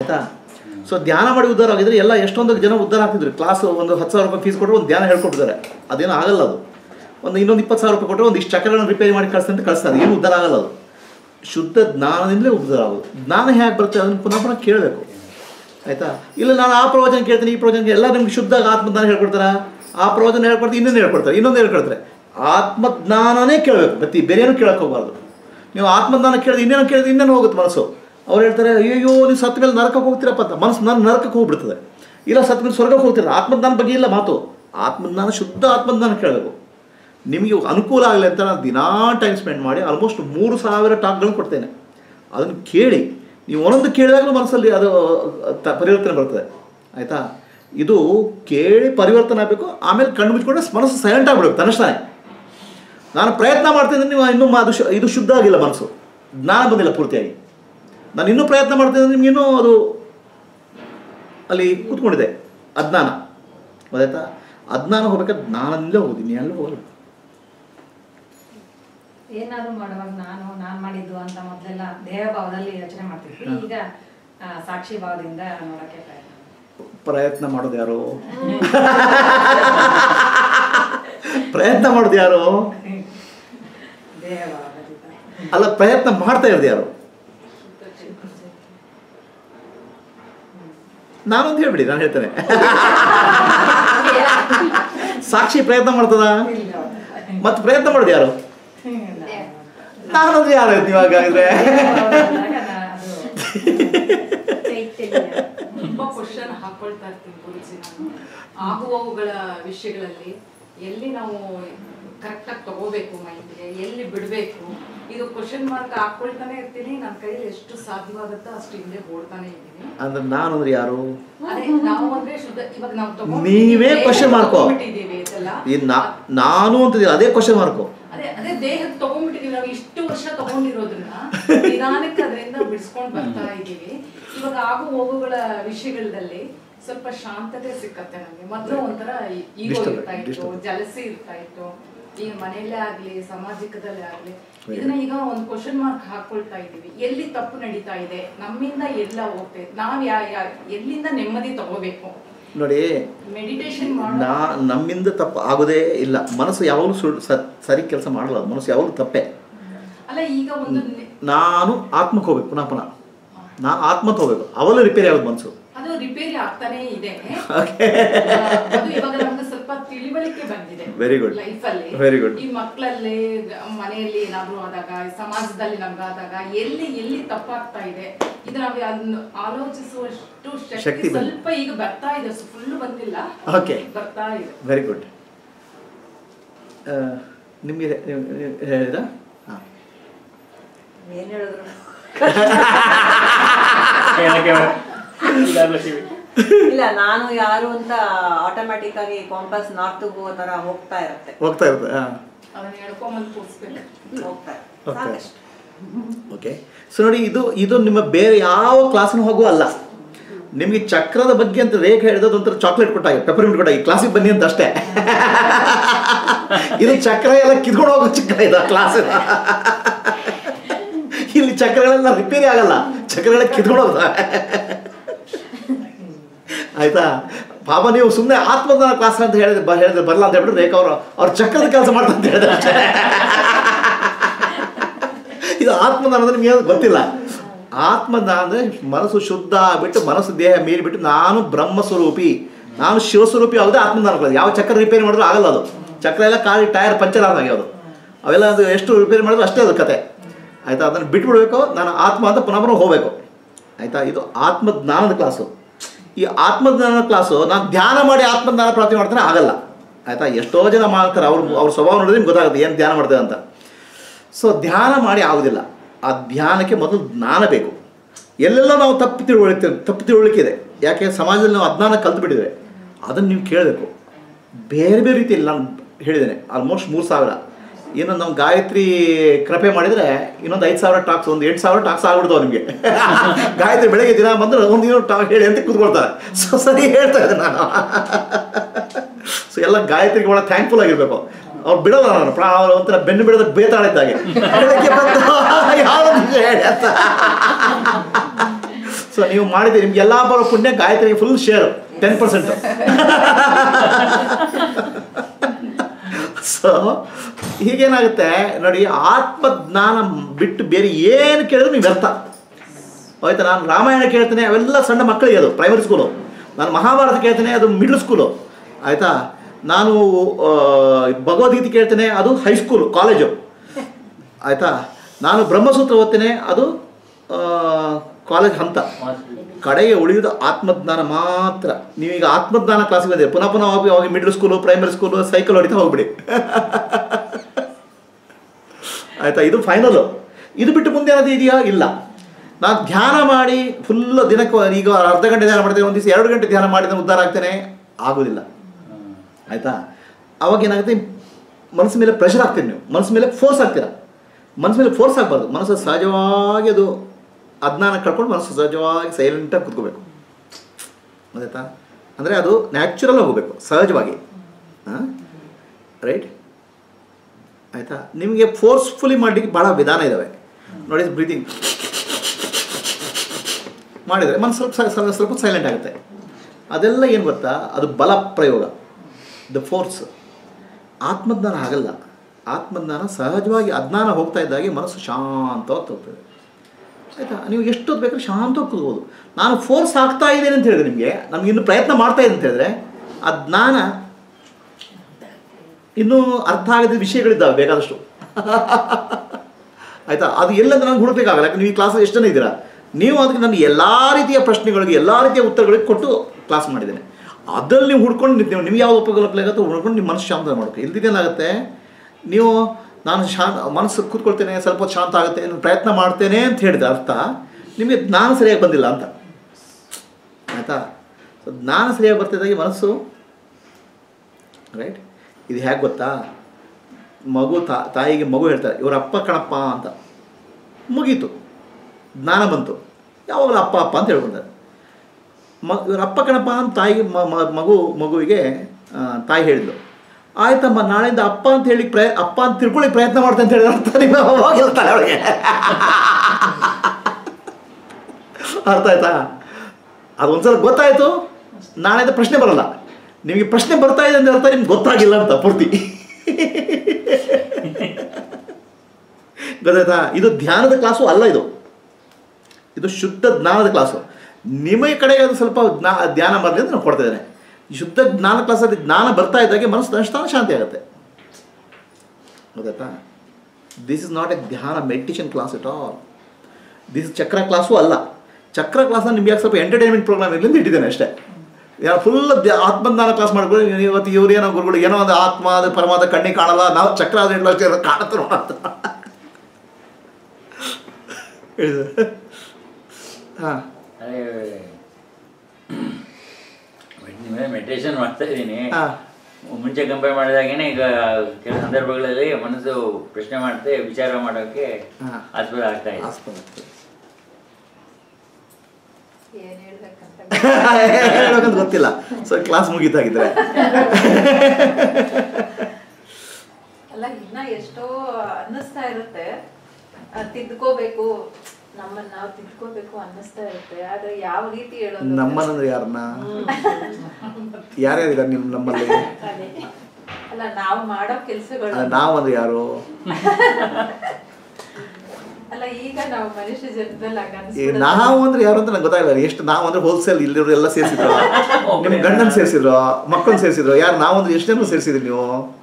ಆಯಿತಾ ಸೊ ಧ್ಯಾನ ಮಾಡಿ ಉದ್ಧಾರ ಆಗಿದ್ರೆ ಎಲ್ಲ ಎಷ್ಟೊಂದು ಜನ ಉದ್ಧಾರ ಆಗ್ತಿದ್ರು ಕ್ಲಾಸ್ ಒಂದು ಹತ್ತು ಸಾವಿರ ರೂಪಾಯಿ ಫೀಸ್ ಕೊಟ್ಟರೆ ಒಂದು ಧ್ಯಾನ ಹೇಳ್ಕೊಟ್ಟಿದ್ದಾರೆ ಅದೇನೋ ಆಗಲ್ಲ ಅದು ಒಂದು ಇನ್ನೊಂದು ಇಪ್ಪತ್ತು ಸಾವಿರ ರೂಪಾಯಿ ಕೊಟ್ಟರೆ ಒಂದು ಇಷ್ಟು ಚಕ್ರಗಳನ್ನು ರಿಪೇರಿ ಮಾಡಿ ಕಳಿಸ್ತಾರೆ ಅಂತ ಕಳಿಸ್ತಾರೆ ಏನು ಉದ್ಧಾರ ಆಗಲ್ಲ ಅದು ಶುದ್ಧ ಜ್ಞಾನದಿಂದಲೇ ಉದ್ಧಾರ ಆಗೋದು ಜ್ಞಾನ ಹೇಗೆ ಬರುತ್ತೆ ಅದನ್ನು ಪುನಃ ಪುನಃ ಕೇಳಬೇಕು ಆಯಿತಾ ಇಲ್ಲ ನಾನು ಆ ಪ್ರವಚನ ಕೇಳ್ತೀನಿ ಈ ಪ್ರವಚನ ಎಲ್ಲ ನಿಮ್ಗೆ ಶುದ್ಧ ಆತ್ಮಜ್ಞಾನ ಹೇಳ್ಕೊಡ್ತಾರ ಆ ಪ್ರವಚನ ಹೇಳ್ಕೊಡ್ತಾರೆ ಇನ್ನೊಂದು ಹೇಳ್ಕೊಡ್ತಾರೆ ಇನ್ನೊಂದು ಹೇಳ್ಕೊಡ್ತಾರೆ ಆತ್ಮಜ್ಞಾನನೇ ಕೇಳಬೇಕು ಪ್ರತಿ ಬೇರೇನು ಕೇಳಕ್ಕೆ ಹೋಗಬಾರ್ದು ನೀವು ಆತ್ಮಜ್ಞಾನ ಕೇಳಿದ್ರೆ ಇನ್ನೇನು ಕೇಳಿದ್ರೆ ಇನ್ನೇನು ಹೋಗುತ್ತೆ ಮನಸ್ಸು ಅವ್ರು ಹೇಳ್ತಾರೆ ಅಯ್ಯೋ ನೀವು ಸತ್ತ ಮೇಲೆ ನರಕಕ್ಕೆ ಹೋಗ್ತೀರಪ್ಪ ಅಂತ ಮನಸ್ಸು ನಾನು ನರಕಕ್ಕೆ ಹೋಗ್ಬಿಡ್ತದೆ ಇಲ್ಲ ಸತ್ತ ಮೇಲೆ ಸ್ವರ್ಗಕ್ಕೆ ಹೋಗ್ತೀರ ಆತ್ಮಜ್ಞಾನ ಬಗ್ಗೆ ಇಲ್ಲ ಮಾತು ಆತ್ಮಜ್ಞಾನ ಶುದ್ಧ ಆತ್ಮಜ್ಞಾನ ಕೇಳಬೇಕು ನಿಮಗೆ ಅನುಕೂಲ ಆಗಲಿ ಅಂತ ನಾನು ದಿನಾ ಟೈಮ್ ಸ್ಪೆಂಡ್ ಮಾಡಿ ಆಲ್ಮೋಸ್ಟ್ ಮೂರು ಸಾವಿರ ಟಾಕ್ಗಳನ್ನು ಕೊಡ್ತೇನೆ ಅದನ್ನು ಕೇಳಿ ನೀವು ಒಂದೊಂದು ಕೇಳಿದಾಗಲೂ ಮನಸ್ಸಲ್ಲಿ ಅದು ತ ಪರಿವರ್ತನೆ ಬರ್ತದೆ ಆಯಿತಾ ಇದು ಕೇಳಿ ಪರಿವರ್ತನೆ ಆಗಬೇಕು ಆಮೇಲೆ ಕಣ್ಣು ಮುಚ್ಕೊಂಡ್ರೆ ಮನಸ್ಸು ಸೈಲೆಂಟ್ ಆಗಿಬಿಡ್ಬೇಕು ತನ್ನಷ್ಟಾನೆ ನಾನು ಪ್ರಯತ್ನ ಮಾಡ್ತಿದ್ದೀನಿ ನೀವು ಇನ್ನೂ ಮಾ- ಅದು ಶು- ಇದು ಶುದ್ಧ ಆಗಿಲ್ಲ ಮನಸ್ಸು ಜ್ಞಾನ ಬಂದಿಲ್ಲ ಪೂರ್ತಿಯಾಗಿ ನಾನು ಇನ್ನೂ ಪ್ರಯತ್ನ ಮಾಡ್ತಿದ್ದೀನಿ ನಿಮ್ಗೆ ಇನ್ನೂ ಅದು ಅಲ್ಲಿ ಕೂತ್ಕೊಂಡಿದೆ ಅಜ್ಞಾನ ಗೊತ್ತಾಯ್ತಾ ಅಜ್ಞಾನ ಹೋಗ್ಬೇಕಾದ್ರೆ ಜ್ಞಾನದಿಂದಲೇ ಹೋಗೋದು ಇನ್ನೆಲ್ಲೂ ಹೋಗಲ್ಲ ಏನಾದ್ರು ಮಾಡುವಾಗ ನಾನು ನಾನ್ ಮಾಡಿದ್ದು ಅಂತ ಮೊದಲೆಲ್ಲ ದೇಹ ಭಾವದಲ್ಲಿ ಯೋಚನೆ ಮಾಡ್ತಿದ್ವಿ ಈಗ ಆ, ಸಾಕ್ಷಿ ಭಾವದಿಂದ ನೋಡಕ್ಕೆ ಪ್ರಯತ್ನ ಪ್ರಯತ್ನ ಮಾಡೋದು ಯಾರು ಪ್ರಯತ್ನ ಮಾಡೋದು ಯಾರು ದೇಹ ಭಾವದಲ್ಲಿ ಅಲ್ಲ ಪ್ರಯತ್ನ ಮಾಡ್ತಾ ಇರೋದು ಯಾರು ನಾನೊಂದು ಹೇಳ್ಬಿಡಿ ನಾನು ಹೇಳ್ತೇನೆ ಸಾಕ್ಷಿ ಪ್ರಯತ್ನ ಮಾಡ್ತದ ಮತ್ತೆ ಪ್ರಯತ್ನ ಮಾಡೋದು ಯಾರು ನಾನಂದ್ರೆ ಯಾರು ಇವಾಗ ಹಾಗಾದ್ರೆ ತುಂಬಾ ಕ್ವಶನ್ ಹಾಕೊಳ್ತಾ ಇರ್ತೀನಿ ಗುರುಜಿ ನಾನು ಆಗುವವುಗಳ ವಿಷಯಗಳಲ್ಲಿ ಎಲ್ಲಿ ನಾವು ಕರೆಕ್ಟಾಗಿ ತಗೋಬೇಕು ಮೈಂಡ್ಗೆ ಎಲ್ಲಿ ಬಿಡಬೇಕು ಇದು ಕ್ವಶನ್ ಮಾರ್ಕ್ ಹಾಕೊಳ್ತಾನೆ ಇರ್ತೀನಿ ನನ್ನ ಕೈಯಲ್ಲಿ ಎಷ್ಟು ಸಾಧ್ಯವಾಗುತ್ತೋ ಅಷ್ಟು ಹಿಂದೆ ಓಡ್ತಾನೆ ಇದ್ದೀನಿ ಅಂದ್ರೆ ನಾನಂದ್ರೆ ಯಾರು ಅದೇ ನಾವು ಅಂದ್ರೆ ಶುದ್ಧ ಇವಾಗ ನಾವು ತಗೊಂಡ್ ನೀವೇ question ಮಾಡ್ಕೊ. ತಗೊಂಡ್ಬಿಟ್ಟಿದೀವಿ ಇದೆಲ್ಲ ಈ ನಾ- ನಾನು ಅಂತಿದ್ದೀವಿ ಅದೇ ಕ್ವಶನ್ ಮಾರ್ಕು ಅದೇ ಅದೇ ದೇಹಕ್ಕೆ ತಗೊಂಡ್ಬಿಟ್ಟಿದೀವಿ ನಾವು ಇಷ್ಟು ವರ್ಷ ತಗೊಂಡಿರೋದನ್ನ ನಿಧಾನಕ್ಕೆ ಅದರಿಂದ ಬಿಡಿಸ್ಕೊಂಡ್ ಬರ್ತಾ ಇದೀವಿ ಇವಾಗ ಆಗು ಹೋಗುಗಳ ವಿಷಯಗಳಲ್ಲಿ ಸ್ವಲ್ಪ ಶಾಂತತೆ ಸಿಕ್ಕತ್ತೆ ನಮ್ಗೆ ಮೊದಲು ಒಂಥರ ಈಗೋ Disturb- ಇರ್ತಾ ಇತ್ತು disturb. ಜಲಸಿ ಇರ್ತಾ ಇತ್ತು ಈಗ ಮನೆಯಲ್ಲೇ ಆಗ್ಲಿ ಸಾಮಾಜಿಕದಲ್ಲೇ ಆಗ್ಲಿ Very ಇದನ್ನ ಈಗ ಒಂದು ಕ್ವಶನ್ ಮಾರ್ಕ್ ಹಾಕೊಳ್ತಾ ಇದೀವಿ ಎಲ್ಲಿ ತಪ್ಪು ನಡೀತಾ ಇದೆ ನಮ್ಮಿಂದ ಎಲ್ಲ ಹೋಗ್ತಾ ಇದೆ ನಾವ್ ಯಾ ಯಾ- ಎಲ್ಲಿಂದ ನೆಮ್ಮದಿ ತಗೋಬೇಕು ನೋಡಿ ಮೆಡಿಟೇಷನ್ ನಾ ಮಾಡೋ ನಮ್ಮಿಂದ ತಪ್ಪು ಆಗೋದೇ ಇಲ್ಲ ಮನಸ್ಸು ಯಾವಾಗಲೂ ಸುಳ್ಳು ಸ- ಸರಿ ಕೆಲಸ ಮಾಡಲ್ಲ ಅದು. ಮನಸ್ಸು ಯಾವಾಗಲೂ ತಪ್ಪೇ ಅಲ್ಲ ಈಗ ಒಂದು ನೆ- ನಾನು ಆತ್ಮಕ್ಕೆ ಹೋಗ್ಬೇಕು ಪುನಃ ಪುನಃ ನಾ ಆತ್ಮಕ್ಕೆ ಹೋಗ್ಬೇಕು ಅವಳು ರಿಪೇರಿ ಆಗೋದು ಮನಸ್ಸು ಅದು ರಿಪೇರಿ ಆಗ್ತಾನೆ ಇದೆ Okay. ಅದು ಇವಾಗ ನಮ್ಗೆ ಸ್ವಲ್ಪ ತಿಳಿವಳಿಕೆ ಬಂದಿದೆ Very good. ಲೈಫ್ ಅಲ್ಲಿ Very good. ಈ ಮಕ್ಕಳಲ್ಲಿ ಮನೆಯಲ್ಲಿ ಏನಾದ್ರು ಆದಾಗ ಸಮಾಜದಲ್ಲಿ ನಮ್ಗಾದಾಗ ಎಲ್ಲಿ ಎಲ್ಲಿ ತಪ್ಪಾಗ್ತಾ ಇದೆ ಇದು ನಾವು ಅದನ್ನ ಆಲೋಚಿಸುವಷ್ಟು ಶಕ್ತಿ ಶಕ್ತಿ ಬಂದಿದೆ. ಸ್ವಲ್ಪ ಈಗ ಬರ್ತಾ ಇದೆ ಫುಲ್ ಬಂದಿಲ್ಲ Okay. ಬರ್ತಾ ಇದೆ ವೆರಿ ಗುಡ್ ನಿಮಗೆ ಹೇಳಿದ ಹಾಂ ಏನ್ ಹೇಳಿದ್ರು ಇಲ್ಲ ನಾನು ಯಾರು ಅಂತ ಆಟೋಮ್ಯಾಟಿಕ್ ಆಗಿ ಕಾಂಪಸ್ ನಾರ್ತ್ ಹೋಗೋ ತರ ಹೋಗ್ತಾ ಇರುತ್ತೆ ಹೋಗ್ತಾ ಇರುತ್ತೆ ಹಾಂ ಅದನ್ನ ಹೇಳ್ಕೊಂಬಂದು ಕೂರಿಸ್ಬೇಕು ಹೋಗ್ತಾ ಇರುತ್ತೆ. Okay. ಸಾಕಷ್ಟು ಓಕೆ ಸೊ ನೋಡಿ ಇದು ಇದು ನಿಮ್ಮ ಬೇರೆ ಯಾವ ಕ್ಲಾಸಿನ ಹೋಗು ಅಲ್ಲ ನಿಮಗೆ ಚಕ್ರದ ಬಗ್ಗೆ ಅಂತ ರೇಖೆ ಹೇಳಿದ ಒಂಥರ ಚಾಕ್ಲೇಟ್ ಕೊಟ್ಟಾಗ ಪೆಪರ್ಮಿಂಟ್ ಕೊಟ್ಟಾಗ ಕ್ಲಾಸಿಗೆ ಬನ್ನಿ ಅಂತ ಅಷ್ಟೇ ಇದು ಚಕ್ರ ಎಲ್ಲ ಕಿತ್ಕೊಂಡು ಹೋಗೋ ಚಕ್ರ ಇದು ಕ್ಲಾಸ್ ಇಲ್ಲಿ ಚಕ್ರಗಳೆಲ್ಲ ರಿಪೇರಿ ಆಗಲ್ಲ ಚಕ್ರಗಳ ಕಿತ್ಕೊಂಡು ಹೋಗ್ತವೆ ಆಯ್ತಾ ಪಾಪ ನೀವು ಸುಮ್ಮನೆ ಆತ್ಮದಾನ ಕ್ಲಾಸ್ ಅಂತ ಹೇಳಿದ್ರೆ ಬ ಹೇಳಿದ್ರೆ ಬರಲ್ಲ ಅಂತ ಹೇಳ್ಬಿಟ್ಟು ರೇಖಾ ಅವರು ಅವ್ರ ಚಕ್ರದ ಕೆಲಸ ಮಾಡ್ತಾ ಅಂತ ಹೇಳಿದ್ರೆ ಅಷ್ಟೇ ಇದು ಆತ್ಮದಾನ ಅಂದ್ರೆ ನಿಮಗೆ ಗೊತ್ತಿಲ್ಲ ಆತ್ಮದಾನ ಅಂದರೆ ಮನಸ್ಸು ಶುದ್ಧ ಬಿಟ್ಟು ಮನಸ್ಸು ದೇಹ ಮೀರಿ ಬಿಟ್ಟು ನಾನು ಬ್ರಹ್ಮ ಸ್ವರೂಪಿ ನಾನು ಶಿವಸ್ವರೂಪಿ ಆಗೋದೇ ಆತ್ಮದಾನ ಕ್ಲಾಸ್ ಯಾವ ಚಕ್ರ ರಿಪೇರಿ ಮಾಡಿದ್ರು ಆಗಲ್ಲ ಅದು ಚಕ್ರ ಎಲ್ಲ ಖಾಲಿ ಟೈರ್ ಪಂಚರ್ ಆದಂಗೆ ಅದು ಅವೆಲ್ಲ ಅದು ಎಷ್ಟು ರಿಪೇರಿ ಮಾಡಿದ್ರು ಅಷ್ಟೇ ಅದು ಕತೆ ಆಯಿತಾ ಅದನ್ನು ಬಿಟ್ಬಿಡ್ಬೇಕು ನಾನು ಆತ್ಮ ಅಂತ ಪುನಃ ಪುನಃ ಹೋಗಬೇಕು ಆಯಿತಾ ಇದು ಆತ್ಮಜ್ಞಾನದ ಕ್ಲಾಸು ಈ ಆತ್ಮಜ್ಞಾನದ ಕ್ಲಾಸು ನಾನು ಧ್ಯಾನ ಮಾಡಿ ಆತ್ಮಜ್ಞಾನ ಪ್ರಾಪ್ತಿ ಮಾಡ್ತಾನೆ ಆಗಲ್ಲ ಆಯಿತಾ ಎಷ್ಟೋ ಜನ ಮಾಡ್ತಾರೆ ಅವ್ರ ಅವ್ರ ಸ್ವಭಾವ ನೋಡಿದ್ರೆ ನಿಮ್ಗೆ ಗೊತ್ತಾಗುತ್ತೆ ಏನು ಧ್ಯಾನ ಮಾಡ್ತೇವೆ ಅಂತ ಸೊ ಧ್ಯಾನ ಮಾಡಿ ಆಗೋದಿಲ್ಲ ಆ ಧ್ಯಾನಕ್ಕೆ ಮೊದಲು ಜ್ಞಾನ ಬೇಕು ಎಲ್ಲೆಲ್ಲ ನಾವು ತಪ್ಪು ತಿಳುವಳಿಕೆ ತಪ್ಪು ತಿಳುವಳಿಕೆ ಇದೆ ಯಾಕೆ ಸಮಾಜದಲ್ಲಿ ನಾವು ಅಜ್ಞಾನ ಕಲ್ತು ಬಿಟ್ಟಿದ್ದೇವೆ ಅದನ್ನು ನೀವು ಕೇಳಬೇಕು ಬೇರೆ ಬೇರೆ ರೀತಿಯಲ್ಲಿ ನಾನು ಹೇಳಿದ್ದೇನೆ ಆಲ್ಮೋಸ್ಟ್ ಮೂರು ಸಾವಿರ ಇನ್ನು ನಾವು ಗಾಯತ್ರಿ ಕೃಪೆ ಮಾಡಿದರೆ ಇನ್ನೊಂದು ಐದು ಸಾವಿರ ಟಾಕ್ಸ್ ಒಂದು ಎಂಟು ಸಾವಿರ ಟಾಕ್ಸ್ ಆಗ್ಬಿಡ್ತಾವೆ ನಿಮಗೆ ಗಾಯತ್ರಿ ಬೆಳಗ್ಗೆ ದಿನ ಬಂದರೆ ಒಂದು ಇನ್ನೊಂದು ಟಾಕ್ ಹೇಳಿ ಅಂತ ಕೂತ್ಕೊಳ್ತಾರೆ ಸೊ ಸರಿ ಹೇಳ್ತಾ ಇದ್ದೆ ನಾನು ಸೊ ಎಲ್ಲ ಗಾಯತ್ರಿಗೆ ಭಾಳ ಥ್ಯಾಂಕ್ಫುಲ್ ಆಗಿರ್ಬೇಕು ಅವ್ರು ಬಿಡೋಲ್ಲ ನಾನು ಪ್ರಾ ಅವ್ರು ಒಂಥರ ಬೆನ್ನು ಬಿಡೋದ ಬೇತಾಳಿದ್ದಾಗೆ ಬೆಳಗ್ಗೆ ಬಂದು ಯಾವ ವಿಷಯ ಹೇಳಿ ಅಂತ ಸೊ ನೀವು ಮಾಡಿದ್ರೆ ನಿಮ್ಗೆ ಎಲ್ಲ ಬರೋ ಪುಣ್ಯ ಗಾಯತ್ರಿಗೆ full share ten percent so ಹೀಗೇನಾಗುತ್ತೆ ನೋಡಿ ಆತ್ಮಜ್ಞಾನ ಬಿಟ್ಟು ಬೇರೆ ಏನು ಕೇಳಿದ್ರು ನೀವು ವ್ಯರ್ಥ ಆಯ್ತಾ ನಾನು ರಾಮಾಯಣ ಕೇಳ್ತೇನೆ ಅವೆಲ್ಲ ಸಣ್ಣ ಮಕ್ಕಳಿಗೆ ಅದು ಪ್ರೈಮರಿ ಸ್ಕೂಲು ನಾನು ಮಹಾಭಾರತ ಕೇಳ್ತೇನೆ ಅದು ಮಿಡ್ಲ್ ಸ್ಕೂಲು ಆಯಿತಾ ನಾನು ಆ, ಭಗವದ್ಗೀತೆ ಕೇಳ್ತೇನೆ ಅದು ಹೈಸ್ಕೂಲು ಕಾಲೇಜು ಆಯಿತಾ ನಾನು ಬ್ರಹ್ಮಸೂತ್ರ ಓದ್ತೇನೆ ಅದು ಕಾಲೇಜ್ ಹಂತ ಕಡೆಗೆ ಉಳಿಯುವುದು ಆತ್ಮಜ್ಞಾನ ಮಾತ್ರ ನೀವೀಗ ಆತ್ಮಜ್ಞಾನ ಕ್ಲಾಸಿಗೆ ಬಂದಿರಿ ಪುನಃ ಪುನಃ ಹೋಗಿ ಹೋಗಿ middle school primary school cycle ಹೊಡಿತಾ ಹೋಗ್ಬಿಡಿ ಆಯ್ತಾ ಇದು ಫೈನಲು ಇದು ಬಿಟ್ಟು ಮುಂದೆ ಏನಾದ್ರು ಇದೆಯಾ ಇಲ್ಲ ನಾನು ಧ್ಯಾನ ಮಾಡಿ ಫುಲ್ ದಿನಕ್ಕೆ ಈಗ ಅರ್ಧ ಗಂಟೆ ಧ್ಯಾನ ಮಾಡ್ತೇನೆ ಒಂದು ದಿವಸ ಎರಡು ಗಂಟೆ ಧ್ಯಾನ ಮಾಡಿದ್ರೆ ಉದ್ಧಾರ ಆಗ್ತೇನೆ ಆಗೋದಿಲ್ಲ ಆಯಿತಾ ಅವಾಗ ಏನಾಗುತ್ತೆ ಮನಸ್ಸು ಮೇಲೆ ಪ್ರೆಷರ್ ಆಗ್ತೀರಿ ನೀವು ಮನಸ್ಸು ಮೇಲೆ ಫೋರ್ಸ್ ಆಗ್ತೀರಾ ಮನಸ್ಸು ಮೇಲೆ ಫೋರ್ಸ್ ಆಗಬಾರ್ದು ಮನಸ್ಸು ಸಹಜವಾಗಿ ಅದು ಅಜ್ಞಾನ ಕಳ್ಕೊಂಡು ಮನಸ್ಸು ಸಹಜವಾಗಿ ಸೈಲೆಂಟಾಗಿ ಕೂತ್ಕೋಬೇಕು ಗೊತ್ತಾಯ್ತಾ ಅಂದರೆ ಅದು ನ್ಯಾಚುರಲ್ ಹೋಗಬೇಕು ಸಹಜವಾಗಿ ಹಾಂ ರೈಟ್ ಆಯಿತಾ ನಿಮಗೆ ಫೋರ್ಸ್ಫುಲಿ ಮಾಡಲಿಕ್ಕೆ ಭಾಳ ವಿಧಾನ ಇದ್ದಾವೆ ನೋಡಿ ಬ್ರೀತಿಂಗ್ ಮಾಡಿದರೆ ಮನಸ್ಸು ಸ್ವಲ್ಪ ಸ- ಸ್ವಲ್ಪ ಸ್ವಲ್ಪ ಸೈಲೆಂಟ್ ಆಗುತ್ತೆ ಅದೆಲ್ಲ ಏನು ಗೊತ್ತಾ ಅದು ಬಲ ಪ್ರಯೋಗ ದ ಫೋರ್ಸ್ ಆತ್ಮಜ್ಞಾನ ಆಗಲ್ಲ ಆತ್ಮಜ್ಞಾನ ಸಹಜವಾಗಿ ಅಜ್ಞಾನ ಹೋಗ್ತಾ ಇದ್ದಾಗೆ ಮನಸ್ಸು ಶಾಂತವಾಗಿ ಹೋಗ್ತದೆ ಆಯಿತಾ ನೀವು ಎಷ್ಟೊತ್ತು ಬೇಕಾದ್ರೆ ಶಾಂತವಾಗಿ ಕೂತ್ಬೋದು ನಾನು ಫೋರ್ಸ್ ಆಗ್ತಾ ಇದ್ದೇನೆ ಅಂತ ಹೇಳಿದ್ರೆ ನಿಮಗೆ ನಮ್ಗೆ ಇನ್ನು ಪ್ರಯತ್ನ ಮಾಡ್ತಾ ಇದ್ದೀನಿ ಅಂತ ಹೇಳಿದ್ರೆ ಆ ಜ್ಞಾನ ಇನ್ನೂ ಅರ್ಥ ಆಗದ ವಿಷಯಗಳಿದ್ದಾವೆ ಬೇಕಾದಷ್ಟು ಆಯಿತಾ ಅದು ಎಲ್ಲಂತ ನನಗೆ ಹುಡುಕ್ಬೇಕಾಗಲ್ಲ ಯಾಕಂದ್ರೆ ನೀವು ಈ ಕ್ಲಾಸಲ್ಲಿ ಎಷ್ಟು ಜನ ಇದ್ದೀರಾ ನೀವು ಅದಕ್ಕೆ ನನಗೆ ಎಲ್ಲ ರೀತಿಯ ಪ್ರಶ್ನೆಗಳಿಗೆ ಎಲ್ಲ ರೀತಿಯ ಉತ್ತರಗಳಿಗೆ ಕೊಟ್ಟು ಕ್ಲಾಸ್ ಮಾಡಿದ್ದೇನೆ ಅದರಲ್ಲಿ ನೀವು ಹುಡ್ಕೊಂಡು ನೀವು ನಿಮ್ಗೆ ಯಾವ್ದು ಉಪಯೋಗ ಆಗುತ್ತೋ ಹುಡ್ಕೊಂಡು ನಿಮ್ಮ ಮನಸ್ಸು ಶಾಂತ ಮಾಡಬೇಕು ಇಲ್ದಿದ್ದೇನಾಗುತ್ತೆ ನೀವು ನಾನು ಶಾಂತ ಮನಸ್ಸು ಕೂತ್ಕೊಳ್ತೇನೆ ಸ್ವಲ್ಪ ಹೊತ್ತು ಶಾಂತ ಆಗುತ್ತೆ ನಾನು ಪ್ರಯತ್ನ ಮಾಡ್ತೇನೆ ಅಂತ ಹೇಳಿದ ಅರ್ಥ ನಿಮಗೆ ಜ್ಞಾನ ಸರಿಯಾಗಿ ಬಂದಿಲ್ಲ ಅಂತ ಆಯಿತಾ ಸೊ ಜ್ಞಾನ ಸರಿಯಾಗಿ ಬರ್ತಿದ್ದಾಗೆ ಮನಸ್ಸು ರೈಟ್ ಇದು ಹೇಗೆ ಗೊತ್ತಾ ಮಗು ತಾ ತಾಯಿಗೆ ಮಗು ಹೇಳ್ತಾರೆ ಇವರ ಅಪ್ಪ ಕಣಪ್ಪ ಅಂತ ಮುಗೀತು ಜ್ಞಾನ ಬಂತು ಯಾವಾಗಲೂ ಅಪ್ಪ ಅಪ್ಪ ಅಂತ ಹೇಳ್ಕೊತಾರೆ ಮ ಇವ್ರ ಅಪ್ಪ ಕಣಪ್ಪ ಅಂತ ತಾಯಿಗೆ ಮ- ಮ- ಮಗು ಮಗುವಿಗೆ ಆ, ತಾಯಿ ಹೇಳಿದ್ಲು ಆಯ್ತಮ್ಮ ನಾಳೆಯಿಂದ ಅಪ್ಪ ಅಂತ ಹೇಳಿ ಪ್ರಯ ಅಪ್ಪ ಅಂತ ತಿಳ್ಕೊಳ್ಳಿ ಪ್ರಯತ್ನ ಮಾಡ್ತೆ ಅಂತ ಹೇಳಿದ್ರೆ ಅರ್ಥ ನಿಮ್ಮ ಹೋಗಿಲ್ಲ ತಲೆ ಒಳಗೆ ಅರ್ಥ ಆಯ್ತಾ ಅದು ಒಂದ್ಸಲ ಗೊತ್ತಾಯ್ತು ನಾಳೆಯಿಂದ ಪ್ರಶ್ನೆ ಬರಲ್ಲ ನಿಮಗೆ ಪ್ರಶ್ನೆ ಬರ್ತಾ ಇದೆ ಅಂತ ಅರ್ಥ ನಿಮ್ಗೆ ಗೊತ್ತಾಗಿಲ್ಲ ಅಂತ ಪೂರ್ತಿ ಗೊತ್ತಾಯ್ತಾ ಇದು ಧ್ಯಾನದ ಕ್ಲಾಸು ಅಲ್ಲ ಇದು ಇದು ಶುದ್ಧ ಜ್ಞಾನದ ಕ್ಲಾಸು ನಿಮ್ಮ ಕಡೆಗೆ ಅದು ಸ್ವಲ್ಪ ಜ್ಞಾ ಧ್ಯಾನ ಬರಲಿ ಅಂತ ನಾನು ಕೊಡ್ತಾ ಇದ್ದೇನೆ ಶುದ್ಧ ಜ್ಞಾನ ಕ್ಲಾಸಲ್ಲಿ ಜ್ಞಾನ ಬರ್ತಾ ಇದ್ದಾಗೆ ಮನಸ್ಸು ತಕ್ಷಣ ಶಾಂತಿ ಆಗುತ್ತೆ ಗೊತ್ತಾಯ್ತಾ this is not a dhyana meditation class it all this chakra class ಅಲ್ಲ ಚಕ್ರ ಕ್ಲಾಸ್ನ ನಿಮ್ಗೆ ಯಾಕೆ ಸ್ವಲ್ಪ ಎಂಟರ್ಟೈನ್ಮೆಂಟ್ ಪ್ರೋಗ್ರಾಮ್ ಇರಲಿ ಅಂತ ಇಟ್ಟಿದ್ದೇನೆ ಅಷ್ಟೇ ಯಾರು ಫುಲ್ ಆತ್ಮಜ್ಞಾನ ಕ್ಲಾಸ್ ಮಾಡ್ಕೊಂಡು ಇವತ್ತು ಇವ್ರು ಏನೋ ಗುರುಗಳು ಏನೋ ಒಂದು ಆತ್ಮ ಅದು ಪರಮಾತ್ಮ ಕಣ್ಣಿಗೆ ಕಾಣಲ್ಲ ನಾವು ಚಕ್ರ ಅದು ಇಡ್ಲ ಅಷ್ಟೇ ಕಾಣುತ್ತೆ ನೋಡಂತ ಹಾಂ ಅದೇ ಮೆಡಿಟೇಷನ್ ಮಾಡ್ತಾ ಇದ್ದೀನಿ ಹಾಂ ಮುಂಚೆ ಕಂಪೇರ್ ಮಾಡಿದಾಗೇನೆ ಈಗ ಕೆಲವು ಸಂದರ್ಭಗಳಲ್ಲಿ ಮನಸ್ಸು ಪ್ರಶ್ನೆ ಮಾಡುತ್ತೆ ವಿಚಾರ ಮಾಡೋಕ್ಕೆ ಹಾ. ಆಸ್ಪದ ಆಗ್ತಾ ಇದೆ ಆಸ್ಪದ ಏನ್ ಹೇಳ್ಬೇಕಂತ ಹೇಳೋಕಂತ ಗೊತ್ತಿಲ್ಲ ಸೊ ಕ್ಲಾಸ್ ಮುಗೀತಾಗಿದ್ರೆ ಅಲ್ಲ ಇನ್ನ ಎಷ್ಟೋ ಅನ್ನಿಸ್ತಾ ಇರುತ್ತೆ ಆ, ತಿದ್ಕೋಬೇಕು ನಮ್ಮನ್ನ ನಾವು ತಿದ್ಕೋಬೇಕು ಅನ್ನಿಸ್ತಾ ಇರುತ್ತೆ ಆದ್ರೆ ಯಾವ ರೀತಿ ಹೇಳೋದು ನಮ್ಮನಂದ್ರೆ ಯಾರನ್ನ ಯಾರ್ಯಾರಿದ್ದಾರೆ ನಿಮ್ಮ ನಮ್ಮಲ್ಲಿ ಅದೇ. ಅಲ್ಲ ನಾವು ಮಾಡೋ ಕೆಲ್ಸಗಳು ಅಲ್ಲ, ನಾವಂದ್ರೆ ಯಾರು ಅಲ್ಲ ಈಗ ನಾವು ಮನುಷ್ಯ ಜನ್ಮದಲ್ಲಿ ಹಂಗ ಈಗ ಅನ್ಸ್ಬಿಡುತ್ತೆ. ನಾವು ಅಂದ್ರೆ ಯಾರು ಅಂತ ನಂಗೆ ಗೊತ್ತಾಗಲ್ಲ ಎಷ್ಟು ನಾವು ಅಂದ್ರೆ ಹೋಲ್ಸೇಲ್ ಇಲ್ಲಿರೋ ಎಲ್ಲ ಸೇರಿಸಿದ್ರು ನಿಮ್ಮ ಗಂಡನ್ ಸೇರಿಸಿದ್ರು ಮಕ್ಕಳನ್ನ ಸೇರಿಸಿದ್ರು ಯಾರು ನಾವು ಅಂದ್ರೆ ಎಷ್ಟು ಜನ ಸೇರಿಸಿದ್ರಿ ನೀವು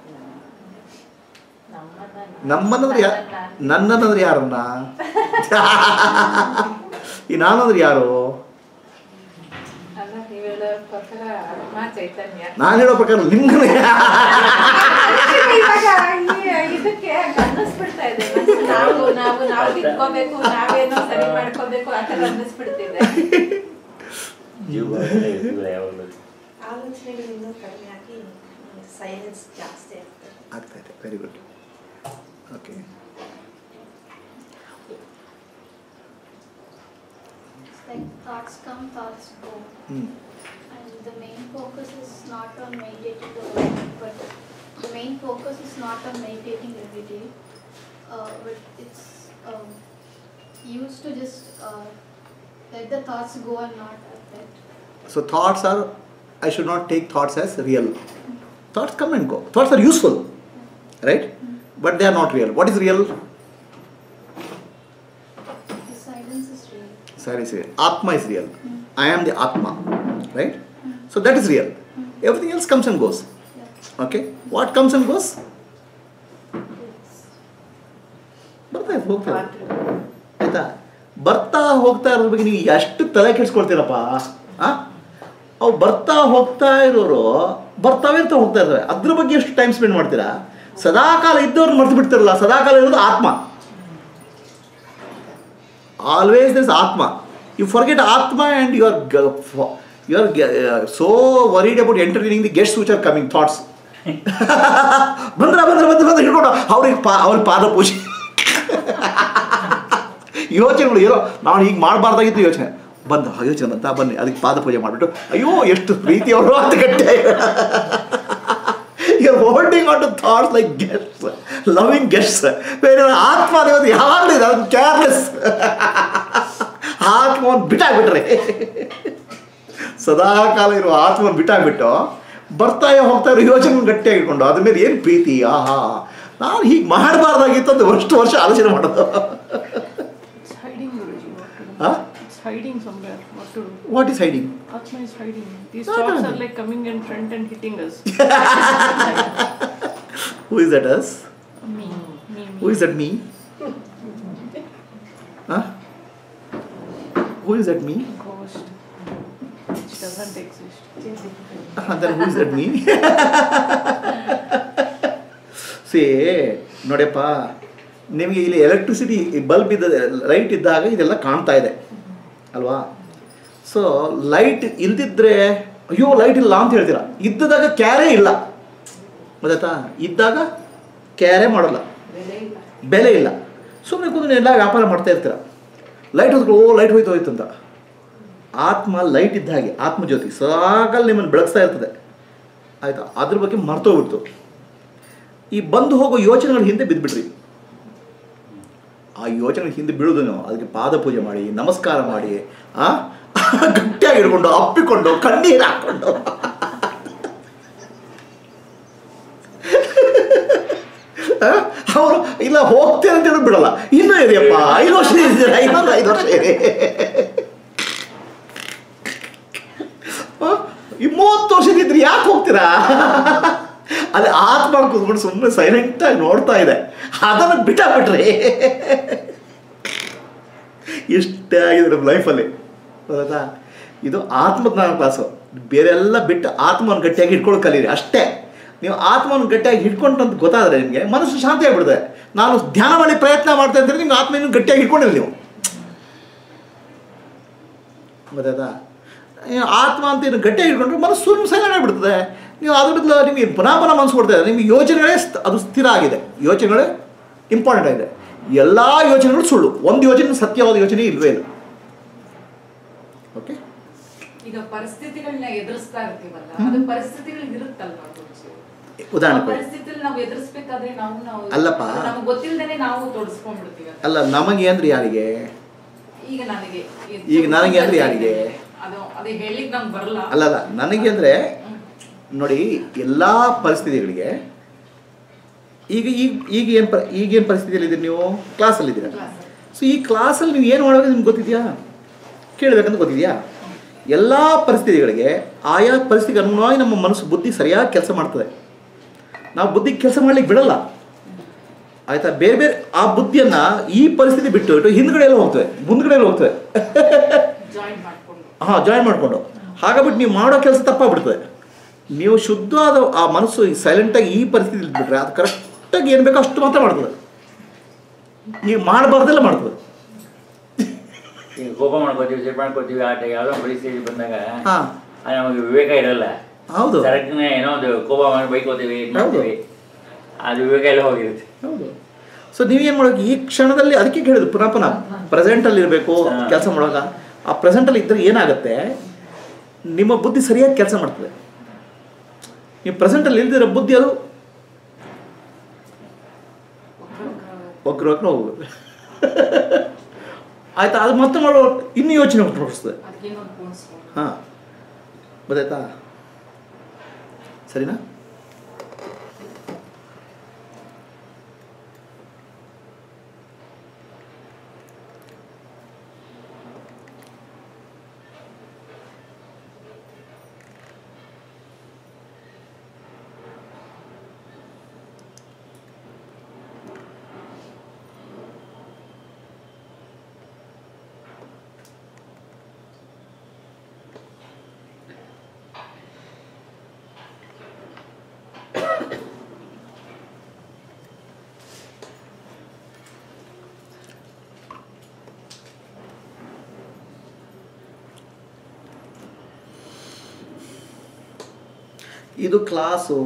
ನಮ್ಮನ್ನ ನಮ್ಮನ್ನಂದ್ರೆ ಯಾ ನನ್ನನ್ನ- ನನ್ನನ್ನಂದ್ರೆ ಯಾರನ್ನ ಈ ನಾನಂದ್ರೆ ಯಾರು ಅಲ್ಲ ನೀವ್ ಹೇಳೋ ಪ್ರಕಾರ ಆತ್ಮ ಚೈತನ್ಯ ನಾನು ಹೇಳೋ ಪ್ರಕಾರ ನಿಮ್ಗೆ ಇವಾಗ ಈ- ಇದಕ್ಕೆ ಹಂಗ್ ಅನ್ನಿಸ್ಬಿಡ್ತಾ ಇದೆ ಮನ್ಸು ನಾವು ನಾವು ನಾವು ತಿದ್ಕೋಬೇಕು ನಾವೇನೋ ಸರಿ ಮಾಡ್ಕೋಬೇಕು ಆ ಥರ ಅನ್ನಿಸ್ಬಿಡ್ತಿದೆ ಜೀವ ಯಾವಾಗಲೂ ಆಲೋಚನೆಗಳು ಇನ್ನೂ ಕಡಿಮೆ ಆಗಿ ಸೈಲೆನ್ಸ್ ಜಾಸ್ತಿ ಆಗ್ತದೆ ಆಗ್ತಾ ಇದೆ very good okay It's like thoughts come, thoughts go. ಹ್ಞೂ And the main focus is not on meditating the whole but the main focus is not on meditating every day. Uh, but it's um, used to just uh, Let the thoughts go or not. That So thoughts are, I should not take thoughts as real. Thoughts come and go. Thoughts are useful, right? But they are not real. What is real? the silence is real. Sorry, sorry. Atma is real. I am the Atma, right? So that is real. Everything else comes and goes. Yeah. Okay? What comes and goes? ಬರ್ತಾ ಇರ್ತದೆ, ಹೋಗ್ತಾ ಇರ್ತದೆ. ಆಯ್ತಾ ಬರ್ತಾ ಹೋಗ್ತಾ ಇರೋದ್ರ ಬಗ್ಗೆ ನೀವು ಎಷ್ಟು ತಲೆ ಕೆಡ್ಸ್ಕೊಳ್ತೀರಪ್ಪ ಆ ಅವು ಬರ್ತಾ ಹೋಗ್ತಾ ಇರೋರು ಬರ್ತಾವೆ ಅಂತ ಹೋಗ್ತಾ ಇರ್ತವೆ ಅದ್ರ ಬಗ್ಗೆ ಎಷ್ಟು ಟೈಮ್ ಸ್ಪೆಂಡ್ ಮಾಡ್ತೀರಾ ಸದಾಕಾಲ ಇದ್ದವ್ರನ್ನ ಮರ್ತು ಬಿಡ್ತಿರಲ್ಲ ಸದಾಕಾಲ ಇರೋದು ಆತ್ಮ always this atma you forget atma and you are you are so worried about entertaining the guest which are coming thoughts ಬಂದ್ರ ಬಂದ್ರ ಬಂದ್ರ ಬಂದ್ರ ಹಿಡ್ಕೊಂಡು ಅವ್ರಿಗೆ ಪಾ ಅವ್ರಿಗೆ ಪಾದ ಪೂಜೆ ಯೋಚನೆಗಳು ಇರೋ ನಾವು ಹೀಗೆ ಮಾಡಬಾರ್ದಾಗಿತ್ತು ಯೋಚನೆ ಬಂದ ಯೋಚನೆ ಅಂತ ಬನ್ನಿ ಅದಕ್ಕೆ ಪಾದ ಪೂಜೆ ಮಾಡಿಬಿಟ್ಟು ಅಯ್ಯೋ ಎಷ್ಟು ಪ್ರೀತಿ ಅವರು ಅಂತ ಗಟ್ಟೆ you're holding on to thoughts like guests, loving guests. ಬೇರೆ ಆತ್ಮ ದೇವತೆ ಯಾವಾಗಲೂ ಇದೆ ಅದು ಕೇರ್ಲೆಸ್ ಆತ್ಮವನ್ನು ಬಿಟ್ಟಾಗ್ಬಿಟ್ರೆ ಸದಾ ಕಾಲ ಇರುವ ಆತ್ಮವನ್ನು ಬಿಟ್ಟಾಗ್ಬಿಟ್ಟು ಬರ್ತಾ ಹೋಗ್ತಾ ಇರೋ ಯೋಚನೆ ಗಟ್ಟಿಯಾಗಿ ಇಟ್ಕೊಂಡು ಅದ್ರ ಮೇಲೆ ಏನು ಪ್ರೀತಿ ಆಹಾ ನಾನು ಹೀಗೆ ಮಾಡಬಾರ್ದಾಗಿತ್ತು ಅಂತ ಅಷ್ಟು ವರ್ಷ ಆಲೋಚನೆ ಮಾಡೋದು It's hiding, Guruji. What to do? Huh? It's hiding somewhere. What to do? What is hiding Atma is hiding. These No, no, thoughts no. are like coming in front and hitting us. Who is that us me, me, who me. Is that me who is that me Ghost, which doesn't exist. then who is that me? See ನೋಡ್ಯಪ್ಪ ನಿಮಗೆ ಇಲ್ಲಿ electricity bulb ಇದ್ದ light ಇದ್ದಾಗ ಇದೆಲ್ಲ ಕಾಣ್ತಾ ಇದೆ ಅಲ್ವಾ so light ಇಲ್ದಿದ್ರೆ ಅಯ್ಯೋ ಲೈಟ್ ಇಲ್ಲ ಅಂತ ಹೇಳ್ತೀರಾ ಇದ್ದದಾಗ ಕ್ಯಾರೇ ಇಲ್ಲ ಗೊತ್ತಾಯ್ತಾ ಇದ್ದಾಗ ಕ್ಯಾರೇ ಮಾಡಲ್ಲ ಬೆಲೆ ಇಲ್ಲ ಸುಮ್ಮನೆ ಕೂತ್ಕೊಂಡು ಎಲ್ಲ ವ್ಯಾಪಾರ ಮಾಡ್ತಾ ಇರ್ತೀರ ಲೈಟ್ ಹೋದ್ರೆ ಓ ಲೈಟ್ ಹೋಯ್ತು ಹೋಯ್ತು ಅಂತ ಆತ್ಮ ಲೈಟ್ ಇದ್ದ ಹಾಗೆ ಆತ್ಮಜ್ಯೋತಿ ಸಾಕಲ್ಲಿ ನಿಮ್ಮನ್ನು ಬೆಳಗ್ಸ್ತಾ ಇರ್ತದೆ ಆಯಿತಾ ಅದ್ರ ಬಗ್ಗೆ ಮರ್ತೋಗ್ಬಿಡ್ತು ಈ ಬಂದು ಹೋಗೋ ಯೋಚನೆಗಳ ಹಿಂದೆ ಬಿದ್ದುಬಿಟ್ರಿ ಆ ಯೋಚನೆ ಹಿಂದೆ ಬೀಳುದು ನೀವು ಅದಕ್ಕೆ ಪಾದ ಪೂಜೆ ಮಾಡಿ ನಮಸ್ಕಾರ ಮಾಡಿ ಆ ಗಟ್ಟಿಯಾಗಿ ಹಿಡ್ಕೊಂಡು ಅಪ್ಪಿಕೊಂಡು ಕಣ್ಣೀರು ಹಾಕೊಂಡು ಅವರು ಇಲ್ಲ ಹೋಗ್ತೇನೆ ಅಂತ ಹೇಳಿ ಬಿಡಲ್ಲ ಇನ್ನೂ ಇದೆಯಪ್ಪ ಐದು ವರ್ಷ ಇದ್ದೀರಾ ಇನ್ನೊಂದು ಐದು ವರ್ಷ ಇದೆ ಆ? ಈ ಮೂವತ್ತು ವರ್ಷದಿದ್ರೆ ಯಾಕೆ ಹೋಗ್ತೀರಾ ಅಲ್ಲಿ ಆತ್ಮ ಕೂತ್ಕೊಂಡು ಸುಮ್ಮನೆ ಸೈಲೆಂಟಾಗಿ ನೋಡ್ತಾ ಇದೆ ಅದನ್ನು ಬಿಟ್ಟಾಗ್ಬಿಟ್ರಿ ಇಷ್ಟೇ ಆಗಿದೆ ನಮ್ಮ ಲೈಫಲ್ಲಿ ಹೌದಾ ಇದು ಆತ್ಮಜ್ಞಾನ ಕ್ಲಾಸು ಬೇರೆಲ್ಲ ಬಿಟ್ಟು ಆತ್ಮವನ್ನು ಗಟ್ಟಿಯಾಗಿ ಹಿಡ್ಕೊಂಡು ಕಲೀರಿ ಅಷ್ಟೇ ನೀವು ಆತ್ಮವನ್ನು ಗಟ್ಟಿಯಾಗಿ ಹಿಡ್ಕೊಂಡು ಅಂತ ಗೊತ್ತಾದರೆ ನಿಮಗೆ ಮನಸ್ಸು ಶಾಂತಿ ಆಗಿಬಿಡುತ್ತೆ ನಾನು ಧ್ಯಾನ ಮಾಡಿ ಪ್ರಯತ್ನ ಮಾಡ್ತಾ ಇದ್ದರೆ ನಿಮ್ಗೆ ಆತ್ಮ ಇನ್ನೂ ಗಟ್ಟಿಯಾಗಿ ಹಿಡ್ಕೊಂಡಿಲ್ಲ ನೀವು ಗೊತ್ತಾಯ್ತಾ ಈ ಆತ್ಮ ಅಂತ ಏನು ಗಟ್ಟಿಯಾಗಿ ಹಿಡ್ಕೊಂಡ್ರೆ ಮನಸ್ಸು ಸುಮ್ಮನೆ ಸೈಲೆಂಟ್ ಆಗಿಬಿಡ್ತದೆ ನೀವು ಅದ್ರ ಬದಲು ನಿಮಗೆ ಪುನಃ ಪುನಃ ಮನಸ್ಸು ಕೊಡ್ತಾ ಇದೆ ನಿಮಗೆ ಯೋಚನೆಗಳೇ ಸ್ಥ- ಅದು ಸ್ಥಿರ ಆಗಿದೆ ಯೋಚನೆಗಳೇ ಇಂಪಾರ್ಟೆಂಟ್ ಆಗಿದೆ ಎಲ್ಲ ಯೋಚನೆಗಳು ಸುಳ್ಳು ಒಂದು ಯೋಚನೆ ಸತ್ಯವಾದ ಯೋಚನೆ ಇಲ್ವೇ ಇಲ್ಲ ಓಕೆ ಈಗ ಪರಿಸ್ಥಿತಿಗಳನ್ನ ಎದುರಿಸ್ತಾ ಇರ್ತೀವಲ್ಲ ಅದು ಪರಿಸ್ಥಿತಿಗಳು ಇರುತ್ತಲ್ವಾ ಗುರುಜಿ? ಉದಾಹರಣೆ ಆ ಕೊಡಿ ಪರಿಸ್ಥಿತಿಲಿ ನಾವು ಎದುರಿಸ್ಬೇಕಾದ್ರೆ ನಾವು ನಾವು ಅಲ್ಲಪ್ಪ. ಅದು ನಮ್ಗೆ ಗೊತ್ತಿಲ್ಲದೇನೆ ನಾವು ತೊಡಸ್ಕೊಂಡ್ಬಿಡ್ತೀವಿ ಅದನ್ನ. ಅಲ್ಲ ನಮಗೆ ಅಂದ್ರೆ ಯಾರಿಗೆ ಈಗ ನನಗೆ ಇದು ಈಗ ನನಗೆ ಅಂದ್ರೆ ಯಾರಿಗೆ? ಅದು ಅದೇ ಹೇಳಿಕ್ ನಂಗೆ ಬರಲ್ಲ ಅಲ್ಲಲ್ಲ ನನಗೆ ಅಂದರೆ ನೋಡಿ ಎಲ್ಲ ಪರಿಸ್ಥಿತಿಗಳಿಗೆ ಈಗ ಈಗ ಈಗ ಏನು ಪ ಈಗೇನು ಪರಿಸ್ಥಿತಿಯಲ್ಲಿದ್ದೀರಿ ನೀವು ಕ್ಲಾಸಲ್ಲಿದ್ದೀರಾ ಸೊ ಈ ಕ್ಲಾಸಲ್ಲಿ ನೀವು ಏನು ಮಾಡಬೇಕು ನಿಮ್ಗೆ ಗೊತ್ತಿದೆಯಾ ಕೇಳಬೇಕಂತ ಗೊತ್ತಿದೆಯಾ ಎಲ್ಲ ಪರಿಸ್ಥಿತಿಗಳಿಗೆ ಆಯಾ ಪರಿಸ್ಥಿತಿಗೆ ಅನುಗುಣವಾಗಿ ನಮ್ಮ ಮನಸ್ಸು ಬುದ್ಧಿ ಸರಿಯಾಗಿ ಕೆಲಸ ಮಾಡ್ತದೆ ನಾವು ಬುದ್ಧಿ ಕೆಲಸ ಮಾಡ್ಲಿಕ್ಕೆ ಬಿಡಲ್ಲ ಆಯ್ತಾ ಬೇರೆ ಬೇರೆ ಆ ಬುದ್ಧಿಯನ್ನು ಈ ಪರಿಸ್ಥಿತಿ ಬಿಟ್ಟು ಇಟ್ಟು ಹಿಂದ್ಗಡೆ ಎಲ್ಲ ಹೋಗ್ತವೆ ಮುಂದ್ಗಡೆ ಎಲ್ಲ ಹೋಗ್ತವೆ ಜಾಯಿನ್ ಮಾಡ್ಕೊಂಡು ಹಾಂ ಜಾಯಿನ್ ಮಾಡಿಕೊಂಡು ಹಾಗಾಗ್ಬಿಟ್ಟು ನೀವು ಮಾಡೋ ಕೆಲಸ ತಪ್ಪಾಗ್ಬಿಡ್ತದೆ ನೀವು ಶುದ್ಧವಾದ ಆ ಮನಸ್ಸು ಸೈಲೆಂಟಾಗಿ ಈ ಪರಿಸ್ಥಿತಿ ಬಿಟ್ಟರೆ ಅದು ಕರೆಕ್ಟಾಗಿ ಏನು ಬೇಕೋ ಅಷ್ಟು ಮಾತ್ರ ಮಾಡ್ತದೆ ನೀವು ಮಾಡಬಾರ್ದೆಲ್ಲ ಮಾಡ್ತದೆ ಈಗ ಕೋಪ ಮಾಡ್ಕೋತೀವಿ ಸಿಟ್ಟು ಮಾಡ್ಕೋತೀವಿ ಆಟ ಯಾವುದೋ ಒಂದು ಪರಿಸ್ಥಿತಿ ಬಂದಾಗ ಹಾಂ ಅದು ನಮಗೆ ವಿವೇಕ ಇರಲ್ಲ ಹೌದು ಸರಕ್ನೆ ಏನೋ ಒಂದು ಕೋಪ ಮಾಡಿ ಬೈಕೋತೀವಿ ಇದ್ ಮಾಡ್ತೀವಿ ಅದು ವಿವೇಕ ಎಲ್ಲ ಹೋಗಿರುತ್ತೆ ಹೌದು ಸೊ ನೀವೇನು ಮಾಡೋಕೆ ಈ ಕ್ಷಣದಲ್ಲಿ ಅದಕ್ಕೆ ಕೇಳಿದ್ರು ಪುನಃ ಪುನಃ ಪ್ರೆಸೆಂಟಲ್ಲಿ ಇರಬೇಕು ಹಾ. ಕೆಲಸ ಮಾಡುವಾಗ ಆ ಪ್ರೆಸೆಂಟಲ್ಲಿ ಇದ್ದರೆ ಏನಾಗುತ್ತೆ ನಿಮ್ಮ ಬುದ್ಧಿ ಸರಿಯಾಗಿ ಕೆಲಸ ಮಾಡ್ತದೆ ನೀವು ಪ್ರೆಸೆಂಟಲ್ಲಿ ಇಲ್ದಿರೋ ಬುದ್ಧಿ ಅದು ಒಗ್ರ ಒಗ್ರ ಹೋಗುತ್ತೆ ಆಯ್ತಾ ಅದು ಮತ್ತೆ ಮಾಡೋ ಇನ್ನೂ ಯೋಚನೆ ಹೊರಡಿಸ್ತದೆ ಅದಕ್ಕೆ ಇನ್ನೊಂದು ಪೂರ್ಣಿಸ್ಕೊಂಡು ಹಾಂ ಗೊತ್ತಾಯ್ತಾ ಸರಿನಾ ಇದು ಕ್ಲಾಸು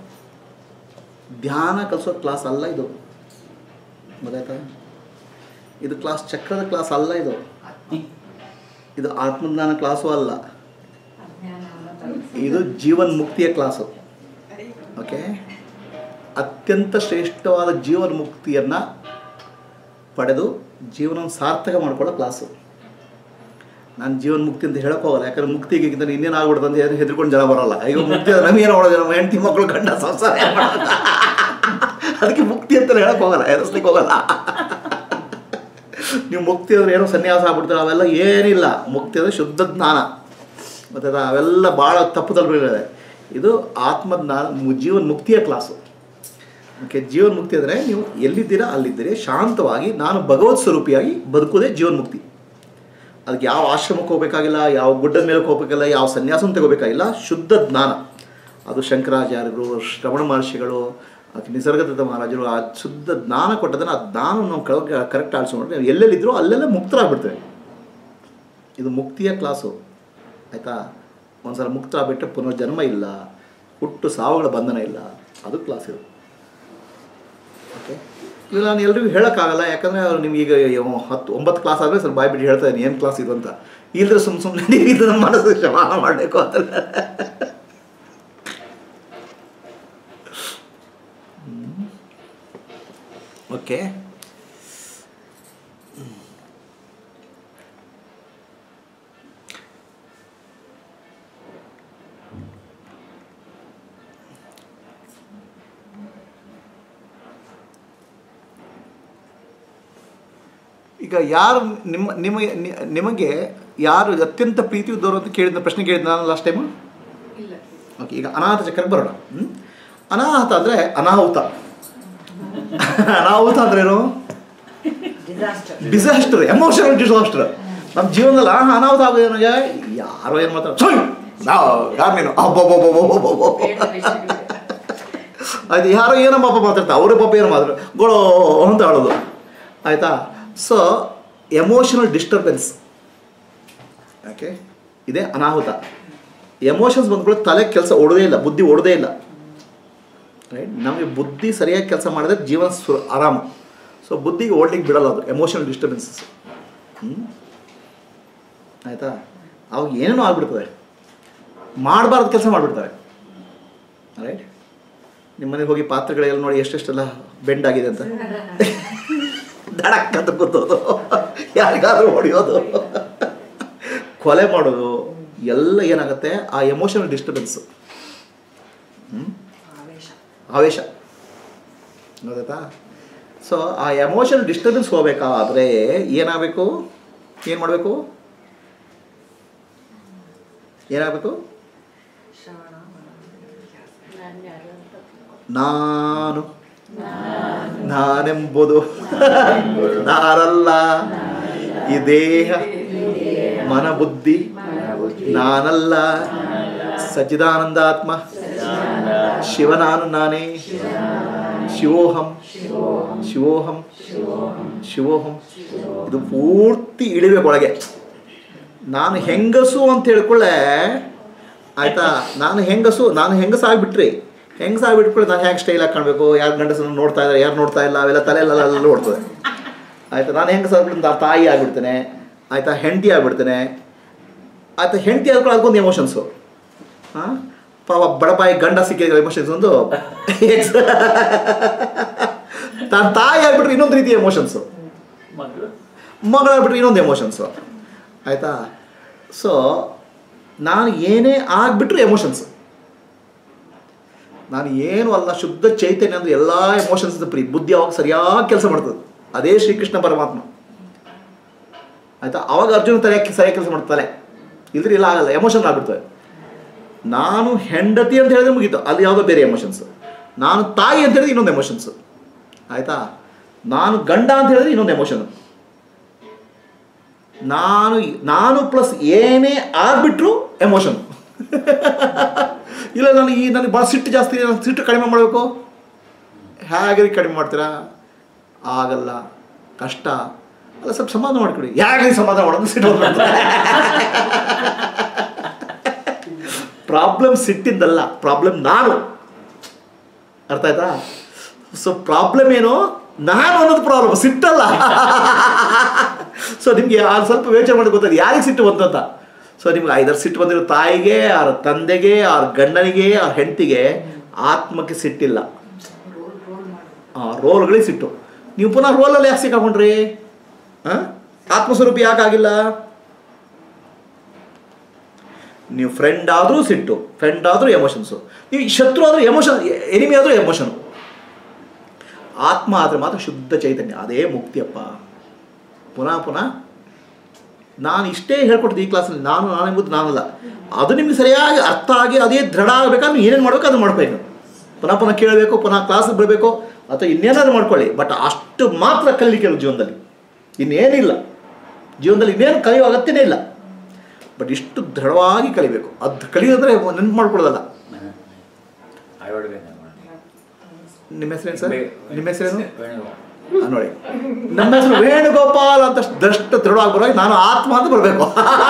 ಧ್ಯಾನ ಕಲಿಸೋ ಕ್ಲಾಸ್ ಅಲ್ಲ ಇದು ಗೊತ್ತಾಯ್ತಾ ಇದು ಕ್ಲಾಸ್ ಚಕ್ರದ ಕ್ಲಾಸ್ ಅಲ್ಲ ಇದು ಇದು ಆತ್ಮಜ್ಞಾನ ಕ್ಲಾಸು ಅಲ್ಲ ಇದು ಜೀವನ್ ಮುಕ್ತಿಯ ಕ್ಲಾಸು ಓಕೆ ಅತ್ಯಂತ ಶ್ರೇಷ್ಠವಾದ ಜೀವನ್ ಮುಕ್ತಿಯನ್ನು ಪಡೆದು ಜೀವನ ಸಾರ್ಥಕ ಮಾಡ್ಕೊಳ್ಳೋ ಕ್ಲಾಸು ನಾನು ಜೀವನ್ ಮುಕ್ತಿ ಅಂತ ಹೇಳಕ್ ಹೋಗಲ್ಲ ಯಾಕಂದ್ರೆ ಮುಕ್ತಿಗೆ ಇನ್ನೇನು ಆಗ್ಬಿಡ್ತು ಅಂತ ಏನು ಹೆದರ್ಕೊಂಡು ಜನ ಬರಲ್ಲ ಅಯ್ಯೋ ಮುಕ್ತಿ ಅಂದ್ರೆ ನಮಗೇನು ಮಾಡೋದು ನಮ್ಮ ಹೆಂಡತಿ ಮಕ್ಕಳು ಗಂಡ ಸಂಸಾರ ಏನ್ ಮಾಡೋದು? ಅದಕ್ಕೆ ಮುಕ್ತಿ ಅಂತ ಹೇಳಕ್ ಹೋಗಲ್ಲ ಎದುರಿಸ್ಲಿಕ್ಕೆ ಹೋಗಲ್ಲ ನೀವು ಮುಕ್ತಿ ಅಂದ್ರೆ ಏನೋ ಸನ್ಯಾಸ ಆಗ್ಬಿಡ್ತಾರೆ ಅವೆಲ್ಲ ಏನಿಲ್ಲ ಮುಕ್ತಿ ಅಂದ್ರೆ ಶುದ್ಧ ಜ್ಞಾನ ಮತ್ತೆ ಅವೆಲ್ಲ ಭಾಳ ತಪ್ಪು ತಲುಪಿದೆ ಇದು ಆತ್ಮಜ್ಞಾನ ಮು- ಜೀವನ್ ಮುಕ್ತಿಯ ಕ್ಲಾಸು ಓಕೆ ಜೀವನ್ ಮುಕ್ತಿ ಅಂದರೆ ನೀವು ಎಲ್ಲಿದ್ದೀರಾ ಅಲ್ಲಿದ್ದೀರಿ ಶಾಂತವಾಗಿ ನಾನು ಭಗವತ್ ಸ್ವರೂಪಿಯಾಗಿ ಬದುಕೋದೇ ಜೀವನ್ ಮುಕ್ತಿ ಅದಕ್ಕೆ ಯಾವ ಆಶ್ರಮಕ್ಕೆ ಹೋಗಬೇಕಾಗಿಲ್ಲ ಯಾವ ಗುಡ್ಡದ ಮೇಲೆ ಹೋಗಬೇಕಾಗಿಲ್ಲ ಯಾವ ಸನ್ಯಾಸನ ತಗೋಬೇಕಾಗಿಲ್ಲ ಶುದ್ಧ ಜ್ಞಾನ ಅದು ಶಂಕರಾಚಾರ್ಯರು ಶ್ರವಣ ಮಹರ್ಷಿಗಳು ಅದಕ್ಕೆ ನಿಸರ್ಗದತ್ತ ಮಹಾರಾಜರು ಆ ಶುದ್ಧ ಜ್ಞಾನ ಕೊಟ್ಟದನ್ನು ಆ ಜ್ಞಾನ ನಾವು ಕರೆಕ್ಟ್ ಆಡಿಸ್ಕೊಂಡ್ರೆ ನಾವು ಎಲ್ಲೆಲ್ಲಿದ್ರೂ ಅಲ್ಲೆಲ್ಲ ಮುಕ್ತರಾಗ್ಬಿಡ್ತೇವೆ ಇದು ಮುಕ್ತಿಯ ಕ್ಲಾಸು ಆಯಿತಾ ಒಂದ್ಸಲ ಮುಕ್ತರಾಗ್ಬಿಟ್ರೆ ಪುನರ್ಜನ್ಮ ಇಲ್ಲ ಹುಟ್ಟು ಸಾವುಗಳ ಬಂಧನ ಇಲ್ಲ ಅದು ಕ್ಲಾಸ್ ಇದು ಓಕೆ ಇದು ನಾನು ಎಲ್ರಿಗೂ ಹೇಳೋಕ್ಕಾಗಲ್ಲ ಯಾಕಂದರೆ ಅವ್ರು ನಿಮ್ಗೆ ಈಗ ಯಾವ- ಹತ್ತು ಒಂಬತ್ತು ಕ್ಲಾಸ್ ಆದರೆ ಸ್ವಲ್ಪ ಬಾಯ್ ಬಿಟ್ಟು ಹೇಳ್ತಾ ಇದ್ದೀನಿ ಏನು ಕ್ಲಾಸ್ ಇದು ಅಂತ ಇಲ್ಲದ್ರೆ ಸುಮ್ಮ ಸುಮ್ಮನೆ ನೀವು ಇದನ್ನ ಮನಸ್ಸು ಶ್ರವಣ ಮಾಡಬೇಕು ಅಂತ ಓಕೆ ಈಗ ಯಾರು ನಿಮ್ಮ ನಿಮಗೆ ನಿ- ನಿಮಗೆ ಯಾರು ಅತ್ಯಂತ ಪ್ರೀತಿ ಇದ್ದವರು ಅಂತ ಕೇಳಿದ ಪ್ರಶ್ನೆ ಕೇಳಿದ ನಾನು ಲಾಸ್ಟ್ ಟೈಮು ಇಲ್ಲ ಓಕೆ ಈಗ ಅನಾಹುತ ಚಕ್ರಕ್ಕೆ ಬರೋಣ ಹ್ಮ್? ಅನಾಹುತ ಅಂದರೆ ಅನಾಹುತ ಅನಾಹುತ ಅಂದ್ರೆ ಏನು ಡಿಸಾಸ್ಟರ್ ಡಿಸಾಸ್ಟರ್ ಎಮೋಷನಲ್ ಡಿಸಾಸ್ಟರ್ ನಮ್ಮ ಜೀವನದಲ್ಲಿ ಆ ಅನಾಹುತ ಆಗೋದು ನನಗೆ ಯಾರೋ ಏನು ಮಾತಾಡ ನಾವು ಯಾರು ನೀನು ಅಬ್ಬಬ್ಬಬ್ಬಬ್ಬಬ್ಬಬ್ಬ. ಬೇಡ ವಿಷಯಗಳಿದೆ. ಆಯ್ತು ಯಾರೋ ಏನೋ ಪಾಪ ಮಾತಾಡ್ತಾರೆ ಅವರೇ ಪಾಪ ಏನೋ ಮಾತಾಡ ಗೋಳೋ ಅಂತ ಹೇಳೋದು ಆಯಿತಾ ಸೊ ಎಮೋಷನಲ್ ಡಿಸ್ಟರ್ಬೆನ್ಸ್ ಓಕೆ ಇದೇ ಅನಾಹುತ ಎಮೋಷನ್ಸ್ ಬಂದ್ಕೊಳ್ಳಿ ತಲೆ ಕೆಲಸ ಓಡೋದೇ ಇಲ್ಲ ಬುದ್ಧಿ ಓಡೋದೇ ಇಲ್ಲ ರೈಟ್ ನಮಗೆ ಬುದ್ಧಿ ಸರಿಯಾಗಿ ಕೆಲಸ ಮಾಡಿದ್ರೆ ಜೀವನ ಸು ಆರಾಮ ಸೊ ಬುದ್ಧಿಗೆ ಓಡ್ಲಿಕ್ಕೆ ಬಿಡಲ್ಲ ಅದು ಎಮೋಷನಲ್ ಡಿಸ್ಟರ್ಬೆನ್ಸಸ್ ಹ್ಞೂ ಆಯಿತಾ ಅವಾಗ ಏನೇನೋ ಆಗ್ಬಿಡ್ತದೆ ಮಾಡಬಾರ್ದು ಕೆಲಸ ಮಾಡಿಬಿಡ್ತಾರೆ ರೈಟ್ ನಿಮ್ಮ ಮನೆಗೆ ಹೋಗಿ ಪಾತ್ರೆಗಳೆಲ್ಲ ನೋಡಿ ಎಷ್ಟೆಷ್ಟೆಲ್ಲ ಬೆಂಡ್ ಆಗಿದೆ ಅಂತ ದಡಕ್ ಅಂತ ಕೂತೋದು ಯಾರಿಗಾದ್ರೂ ಹೊಡೆಯೋದು ಕೊಲೆ ಮಾಡೋದು ಎಲ್ಲ ಏನಾಗುತ್ತೆ ಆ ಎಮೋಷನಲ್ ಡಿಸ್ಟರ್ಬೆನ್ಸು ಆವೇಶ ಆವೇಶ ಗೊತ್ತಾಯ್ತಾ ಸೊ ಆ ಎಮೋಷನಲ್ ಡಿಸ್ಟರ್ಬೆನ್ಸ್ ಹೋಗ್ಬೇಕಾದ್ರೆ ಏನಾಗಬೇಕು ಏನು ಮಾಡಬೇಕು ಏನಾಗಬೇಕು ಶ್ರವಣ ನಾನು ನಾನೆಂಬುದು ನಾನಲ್ಲ ಈ ದೇಹ ಮನ ಬುದ್ಧಿ ನಾನಲ್ಲ ಸಚ್ಚಿದಾನಂದಾತ್ಮ ಶಿವನಾನು ನಾನೇ ಶಿವೋಹಂ ಶಿವೋಹಂ ಶಿವೋಹಂ ಇದು ಪೂರ್ತಿ ಇಳಿಬೇಕು ಒಳಗೆ ನಾನು ಹೆಂಗಸು ಅಂತ ಹೇಳ್ಕೊಳ್ಳೆ ಆಯ್ತಾ ನಾನು ಹೆಂಗಸು ನಾನು ಹೆಂಗಸಾಗ್ಬಿಟ್ರಿ ಹೆಂಗಸಾಗ್ಬಿಟ್ಕೊಳ್ಳಿ ನಾನು ಹೆಂಗೆ ಸ್ಟೈಲಾಗಿ ಕಾಣಬೇಕು ಯಾರು ಗಂಡಸನ್ನು ನೋಡ್ತಾ ಇದ್ದಾರೆ ಯಾರು ನೋಡ್ತಾ ಇಲ್ಲ ಅವೆಲ್ಲ ತಲೆಯಲ್ಲೆಲ್ಲ ಓಡ್ತದೆ ಆಯ್ತಾ ನಾನು ಹೆಂಗಸಾಗ್ಬಿಟ್ಟು ನಾನು ತಾಯಿ ಆಗ್ಬಿಡ್ತೇನೆ ಆಯ್ತಾ ಹೆಂಡತಿ ಆಗ್ಬಿಡ್ತೇನೆ ಆಯ್ತಾ ಹೆಂಡತಿ ಆದ್ಕೊಳ್ಳಿ ಅದಕ್ಕೊಂದು ಎಮೋಷನ್ಸು ಹಾಂ ಪಾಪ ಬಡಪಾಯಿ ಗಂಡ ಸಿಕ್ಕಿದ ಎಮೋಷನ್ಸ್ ಒಂದು ತಾನು ತಾಯಿ ಆಗ್ಬಿಟ್ರೆ ಇನ್ನೊಂದು ರೀತಿಯ ಎಮೋಷನ್ಸು ಮಕ್ಕಳು ಮಗಳಾಗ್ಬಿಟ್ರೆ ಇನ್ನೊಂದು ಎಮೋಷನ್ಸು ಆಯಿತಾ ಸೊ ನಾನು ಏನೇ ಆಗಿಬಿಟ್ರು ಎಮೋಷನ್ಸ್ ನಾನು ಏನು ಅಲ್ಲ ಶುದ್ಧ ಚೈತನ್ಯ ಅಂದರೆ ಎಲ್ಲ ಎಮೋಷನ್ಸ್ ಪ್ರೀ ಬುದ್ಧಿ ಅವಾಗ ಸರಿಯಾಗಿ ಕೆಲಸ ಮಾಡ್ತದೆ ಅದೇ ಶ್ರೀಕೃಷ್ಣ ಪರಮಾತ್ಮ ಆಯಿತಾ ಅವಾಗ ಅರ್ಜುನ ತಲೆಯಾಗಿ ಸರಿಯಾಗಿ ಕೆಲಸ ಮಾಡ್ತಾನೆ ಇಲ್ದ್ರೆ ಇಲ್ಲ ಆಗಲ್ಲ ಎಮೋಷನ್ ಆಗ್ಬಿಡ್ತವೆ ನಾನು ಹೆಂಡತಿ ಅಂತ ಹೇಳಿದ್ರೆ ಮುಗೀತು ಅಲ್ಲಿ ಯಾವುದೋ ಬೇರೆ ಎಮೋಷನ್ಸ್ ನಾನು ತಾಯಿ ಅಂತ ಹೇಳಿದ್ರೆ ಇನ್ನೊಂದು ಎಮೋಷನ್ಸ್ ಆಯಿತಾ ನಾನು ಗಂಡ ಅಂತ ಹೇಳಿದ್ರೆ ಇನ್ನೊಂದು ಎಮೋಷನ್ ನಾನು ನಾನು ಪ್ಲಸ್ ಏನೇ ಆಗ್ಬಿಟ್ರು ಎಮೋಷನ್ ಇಲ್ಲ ನಾನು ಈ ನನಗೆ ಭಾಳ ಸಿಟ್ಟು ಜಾಸ್ತಿ ಇದೆ, ನಾನು ಸಿಟ್ಟು ಕಡಿಮೆ ಮಾಡಬೇಕು ಹೇಗೆ ಕಡಿಮೆ ಮಾಡ್ತೀರಾ ಆಗಲ್ಲ ಕಷ್ಟ ಅಲ್ಲ ಸ್ವಲ್ಪ ಸಮಾಧಾನ ಮಾಡ್ಕೊಡಿ ಹೇಗೆ ಸಮಾಧಾನ ಮಾಡೋದು ಸಿಟ್ಟು ಪ್ರಾಬ್ಲಮ್ ಸಿಟ್ಟಿದ್ದಲ್ಲ ಪ್ರಾಬ್ಲಮ್ ನಾನು ಅರ್ಥ ಆಯ್ತಾ ಸೊ ಪ್ರಾಬ್ಲಮ್ ಏನು ನಾನು ಅನ್ನೋದು ಪ್ರಾಬ್ಲಮ್ ಸಿಟ್ಟಲ್ಲ ಸೊ ನಿಮಗೆ ಆ ಸ್ವಲ್ಪ ಯೋಚನೆ ಮಾಡಿ ಗೊತ್ತಾಗ ಯಾರಿಗೆ ಸಿಟ್ಟು ಬಂತು ಅಂತ ಸೊ ನಿಮ್ಗೆ ಐದಾರು ಸಿಟ್ಟು ಬಂದಿರೋ ತಾಯಿಗೆ ಅವ್ರ ತಂದೆಗೆ ಅವ್ರ ಗಂಡನಿಗೆ ಅವ್ರ ಹೆಂಡತಿಗೆ ಆತ್ಮಕ್ಕೆ ಸಿಟ್ಟಿಲ್ಲ ರೋಲ್ ರೋಲ್ ಮಾಡಿ ಆ ರೋಲ್ಗಳಿಗೆ ಸಿಟ್ಟು ನೀವು ಪುನಃ ರೋಲಲ್ಲಿ ಯಾಕೆ ಸಿಕ್ಕಾಕೊಂಡ್ರಿ ಹಾಂ ಆತ್ಮಸ್ವರೂಪ ಯಾಕಾಗಿಲ್ಲ ನೀವು ಫ್ರೆಂಡ್ ಆದರೂ ಸಿಟ್ಟು ಫ್ರೆಂಡ್ ಆದರೂ ಎಮೋಷನ್ಸು ನೀವು ಶತ್ರು ಆದರೂ ಎಮೋಷನ್ ಎನಿಮಿ ಆದರೂ ಎಮೋಷನು ಆತ್ಮ ಆದರೆ ಮಾತ್ರ ಶುದ್ಧ ಚೈತನ್ಯ ಅದೇ ಮುಕ್ತಿಯಪ್ಪ ಪುನಃ ಪುನಃ ನಾನು ಇಷ್ಟೇ ಹೇಳ್ಕೊಟ್ಟಿದ್ದೆ ಈ ಕ್ಲಾಸಲ್ಲಿ ನಾನು ನಾನು ಎಂಬುದು ನಾನಲ್ಲ ಅದು ನಿಮ್ಗೆ ಸರಿಯಾಗಿ ಅರ್ಥ ಆಗಿ ಅದೇ ದೃಢ ಆಗಬೇಕಾದ್ರೆ ನೀವು ಏನೇನು ಮಾಡಬೇಕು ಅದು ಮಾಡಬೇಕು ಪುನಃ ಪುನಃ ಕೇಳಬೇಕು ಪುನಃ ಕ್ಲಾಸಿಗೆ ಬರಬೇಕು ಅಥವಾ ಇನ್ನೇನಾದ್ರು ಮಾಡ್ಕೊಳ್ಳಿ ಬಟ್ ಅಷ್ಟು ಮಾತ್ರ ಕಲಿಲಿಕ್ಕೆ ಇರೋದು ಜೀವನದಲ್ಲಿ ಇನ್ನೇನಿಲ್ಲ ಜೀವನದಲ್ಲಿ ಇನ್ನೇನು ಕಲಿಯೋ ಅಗತ್ಯನೇ ಇಲ್ಲ ಬಟ್ ಇಷ್ಟು ದೃಢವಾಗಿ ಕಲಿಬೇಕು ಅದು ಕಲಿಯೋದ್ರೆ ನೆನ್ಪು ಮಾಡ್ಕೊಳ್ಳೋದಲ್ಲ ಆಡ್ಬೇಕು ನಿಮ್ಮ ಹೆಸರೇನು ಸರ್ ನಿಮ್ಮ ಹೆಸರೇನು ವೇಣುಗೋಪಾಲ್. ಆ, ನೋಡಿ ನಮ್ಮ ಹೆಸರು ವೇಣುಗೋಪಾಲ್ ಅಂತ ದಷ್ಟು ದೃಢವಾಗಿ ಬರುವಾಗ ನಾನು ಆತ್ಮ ಅಂತ ಬರಬೇಕು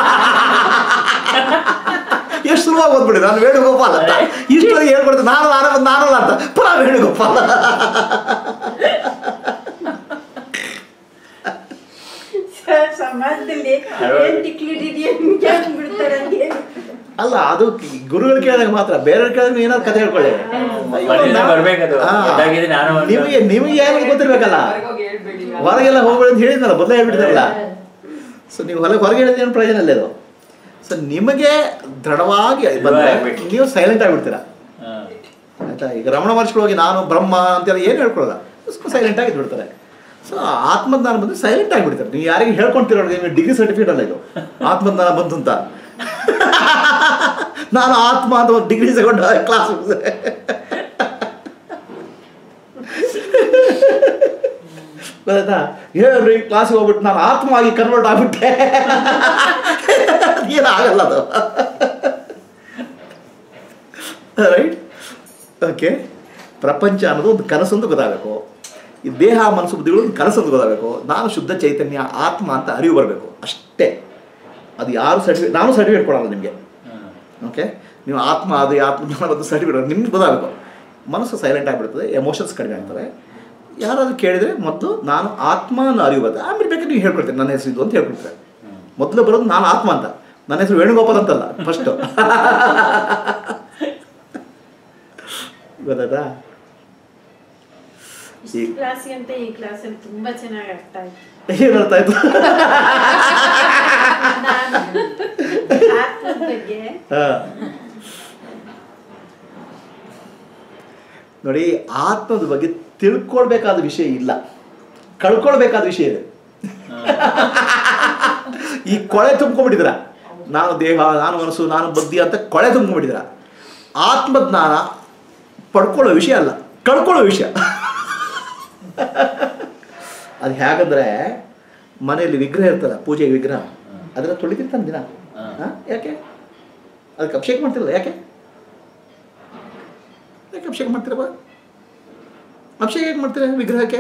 ಎಷ್ಟು ಸುಲಭವಾಗಿ ಬಂದ್ಬಿಡಿ ನಾನು ವೇಣುಗೋಪಾಲ್ ಅಂತ ಇಷ್ಟು ಹೇಳ್ಕೊಡ್ತೀನಿ ನಾನು ನಾನು ನಾನಲ್ಲ ಅಂತ ಪುನಃ ವೇಣುಗೋಪಾಲ್ ಸರ್ ಸಮಾಜದಲ್ಲಿ ಏನ್ ಟಿಕ್ಲಿಟ್ಟಿದೆಯಾ ಹೆಂಗ್ ಬಿಡ್ತಾರೆ ಅಂತ ಏನು ಅಲ್ಲ ಅದು ಗುರುಗಳು ಕೇಳಿದಾಗ ಮಾತ್ರ ಬೇರೆಯವ್ರು ಕೇಳಿದ್ರೆ ಏನಾದ್ರು ಕಥೆ ಹೇಳ್ಕೊಳ್ಳಿ ಅಯ್ಯೋ, ಮನೇಲೇ ನಾ- ಬರ್ಬೇಕದು. ಹಾ. ಗೊತ್ತಾಗಿದೆ ನಾನು ಒಂದು- ನಿಮಗೆ ನಿಮಗೆ ಏನು ಗೊತ್ತಿರ್ಬೇಕಲ್ಲ ಹೊರಗೋಗಿ ಹೇಳ್ಬೇಡಿ ಹೊರಗೆಲ್ಲ ಹೋಗ್ಬೇಡಿ ಅಂತ ಹೇಳಿದ್ನಲ್ಲ ಮೊದಲೇ ಹೇಳ್ಬಿಟ್ಟಿದ್ರಲ್ಲ ಸೊ ನೀವು ಹೊರಗೆ ಹೊರಗೆ ಹೇಳಿದ್ರೆ ಏನು ಪ್ರಯೋಜನ ಇಲ್ಲ ಇದು ಸೊ ನಿಮಗೆ ದೃಢವಾಗಿ ಬಂದರೆ ಆಗ್ಬೇಕು. ನೀವು ಸೈಲೆಂಟ್ ಆಗಿಬಿಡ್ತೀರಾ ಹಾ. ಆಯ್ತಾ ಈಗ ರಮಣ ಮಹರ್ಷಿಗಳು ಹೋಗಿ ನಾನು ಬ್ರಹ್ಮ ಅಂತೆಲ್ಲ ಏನು ಹೇಳ್ಕೊಳ್ಳಲ್ಲ ಸೈಲೆಂಟ್ ಆಗಿ ಬಿಡ್ತಾರೆ ಸೊ ಆತ್ಮಜ್ಞಾನ ಬಂದು ಸೈಲೆಂಟ್ ಆಗಿಬಿಡ್ತಾರೆ ನೀವು ಯಾರಿಗೆ ಹೇಳ್ಕೊಂತೀರೋ ನಿಮಗೆ ಡಿಗ್ರಿ ಸರ್ಟಿಫಿಕೇಟ್ ಅಲ್ಲ ಇದು ಆತ್ಮಜ್ಞಾನ ಬಂತು ಅಂತ ನಾನು ಆತ್ಮ ಅಂತ ಒಂದು ಡಿಗ್ರಿ ತಗೊಂಡು ಕ್ಲಾಸ್ ಗೊತ್ತಾಯ್ತಾ ಹೇಳ್ರಿ ಕ್ಲಾಸಿಗೆ ಹೋಗ್ಬಿಟ್ಟು ನಾನು ಆತ್ಮ ಆಗಿ ಕನ್ವರ್ಟ್ ಆಗ್ಬಿಟ್ಟೆ ಏನಾಗಲ್ಲ ಅದು ರೈಟ್ ಓಕೆ ಪ್ರಪಂಚ ಅನ್ನೋದು ಒಂದು ಕನಸು ಅಂತ ಗೊತ್ತಾಗಬೇಕು ಈ ದೇಹ ಮನಸ್ಸು ಬುದ್ಧಿಗಳು ಒಂದು ಕನಸು ಅಂತ ಗೊತ್ತಾಗಬೇಕು ನಾನು ಶುದ್ಧ ಚೈತನ್ಯ ಆತ್ಮ ಅಂತ ಅರಿವು ಬರಬೇಕು ಅಷ್ಟೇ ಅದು ಯಾರು ಸರ್ಟಿಫಿಕೇಟ್ ನಾನು ಸರ್ಟಿಫಿಕೇಟ್ ಕೊಡಲ್ಲ ನಿಮಗೆ ಹಾ. ಓಕೆ ನೀವು ಆತ್ಮ ಅದು ಆತ್ಮ ಬಂದು ಸರ್ಟಿಫಿಕೇಟ್ ನಿಮ್ಗೆ ಗೊತ್ತಾಗಬೇಕು ಮನಸ್ಸು ಸೈಲೆಂಟ್ ಆಗಿಬಿಡ್ತದೆ ಎಮೋಷನ್ಸ್ ಕಡಿಮೆ ಆಗ್ತವೆ ಯಾರಾದ್ರು ಕೇಳಿದರೆ ಮೊದಲು ನಾನು ಆತ್ಮ ಅನ್ನೋ ಅರಿವು ಬರ್ತದೆ ಆಮೇಲೆ ಬೇಕಾದ್ರೆ ನೀವು ಹೇಳ್ಕೊಡ್ತೀನಿ ನನ್ನ ಹೆಸರು ಇದು ಅಂತ ಹೇಳ್ಕೊಡ್ತಾರೆ ಮೊದಲು ಬರೋದು ನಾನು ಆತ್ಮ ಅಂತ ನನ್ನ ಹೆಸರು ವೇಣುಗೋಪಾಲ್ ಅಂತಲ್ಲ ಫಸ್ಟು ಗೊತ್ತಾಯ್ತಾ ಇಷ್ಟು ಕ್ಲಾಸ್ ಅಂತ ಈ ಕ್ಲಾಸಲ್ಲಿ ತುಂಬಾ ಚೆನ್ನಾಗಿ ಅರ್ಥ ಆಯ್ತು ಏನು ಅರ್ಥ ಆಯ್ತು ನಾನು ಆತ್ಮದ ಬಗ್ಗೆ ಹಾ. ನೋಡಿ ಆತ್ಮದ ಬಗ್ಗೆ ತಿಳ್ಕೊಳ್ಬೇಕಾದ ವಿಷಯ ಇಲ್ಲ ಕಳ್ಕೊಳ್ಬೇಕಾದ ವಿಷಯ ಇದೆ ಈ ಕೊಳೆ ತುಂಬ್ಕೊಂಡ್ಬಿಟ್ಟಿದ್ರ ನಾನು ದೇಹ ನಾನು ಮನಸ್ಸು ನಾನು ಬುದ್ಧಿ ಅಂತ ಕೊಳೆ ತುಂಬ್ಕೊಂಡ್ಬಿಟ್ಟಿದ್ರ ಆತ್ಮಜ್ಞಾನ ಪಡ್ಕೊಳ್ಳೋ ವಿಷಯ ಅಲ್ಲ ಕಳ್ಕೊಳ್ಳೋ ವಿಷಯ ಅದು ಹೇಗಂದ್ರೆ ಮನೆಯಲ್ಲಿ ವಿಗ್ರಹ ಇರ್ತಲ್ಲ ಪೂಜೆಗೆ ವಿಗ್ರಹ ಅದನ್ನ ತೊಳಿತಿರ್ತಾನೆ ದಿನ ಹಾ. ಹಾ? ಯಾಕೆ ಅದಕ್ಕೆ ಅಭಿಷೇಕ ಮಾಡ್ತಿರಲ್ಲ ಯಾಕೆ ಯಾಕೆ ಅಭಿಷೇಕ ಮಾಡ್ತೀರಪ್ಪ ಅಭಿಷೇಕ ಹೇಗೆ ಮಾಡ್ತೀರ ವಿಗ್ರಹಕ್ಕೆ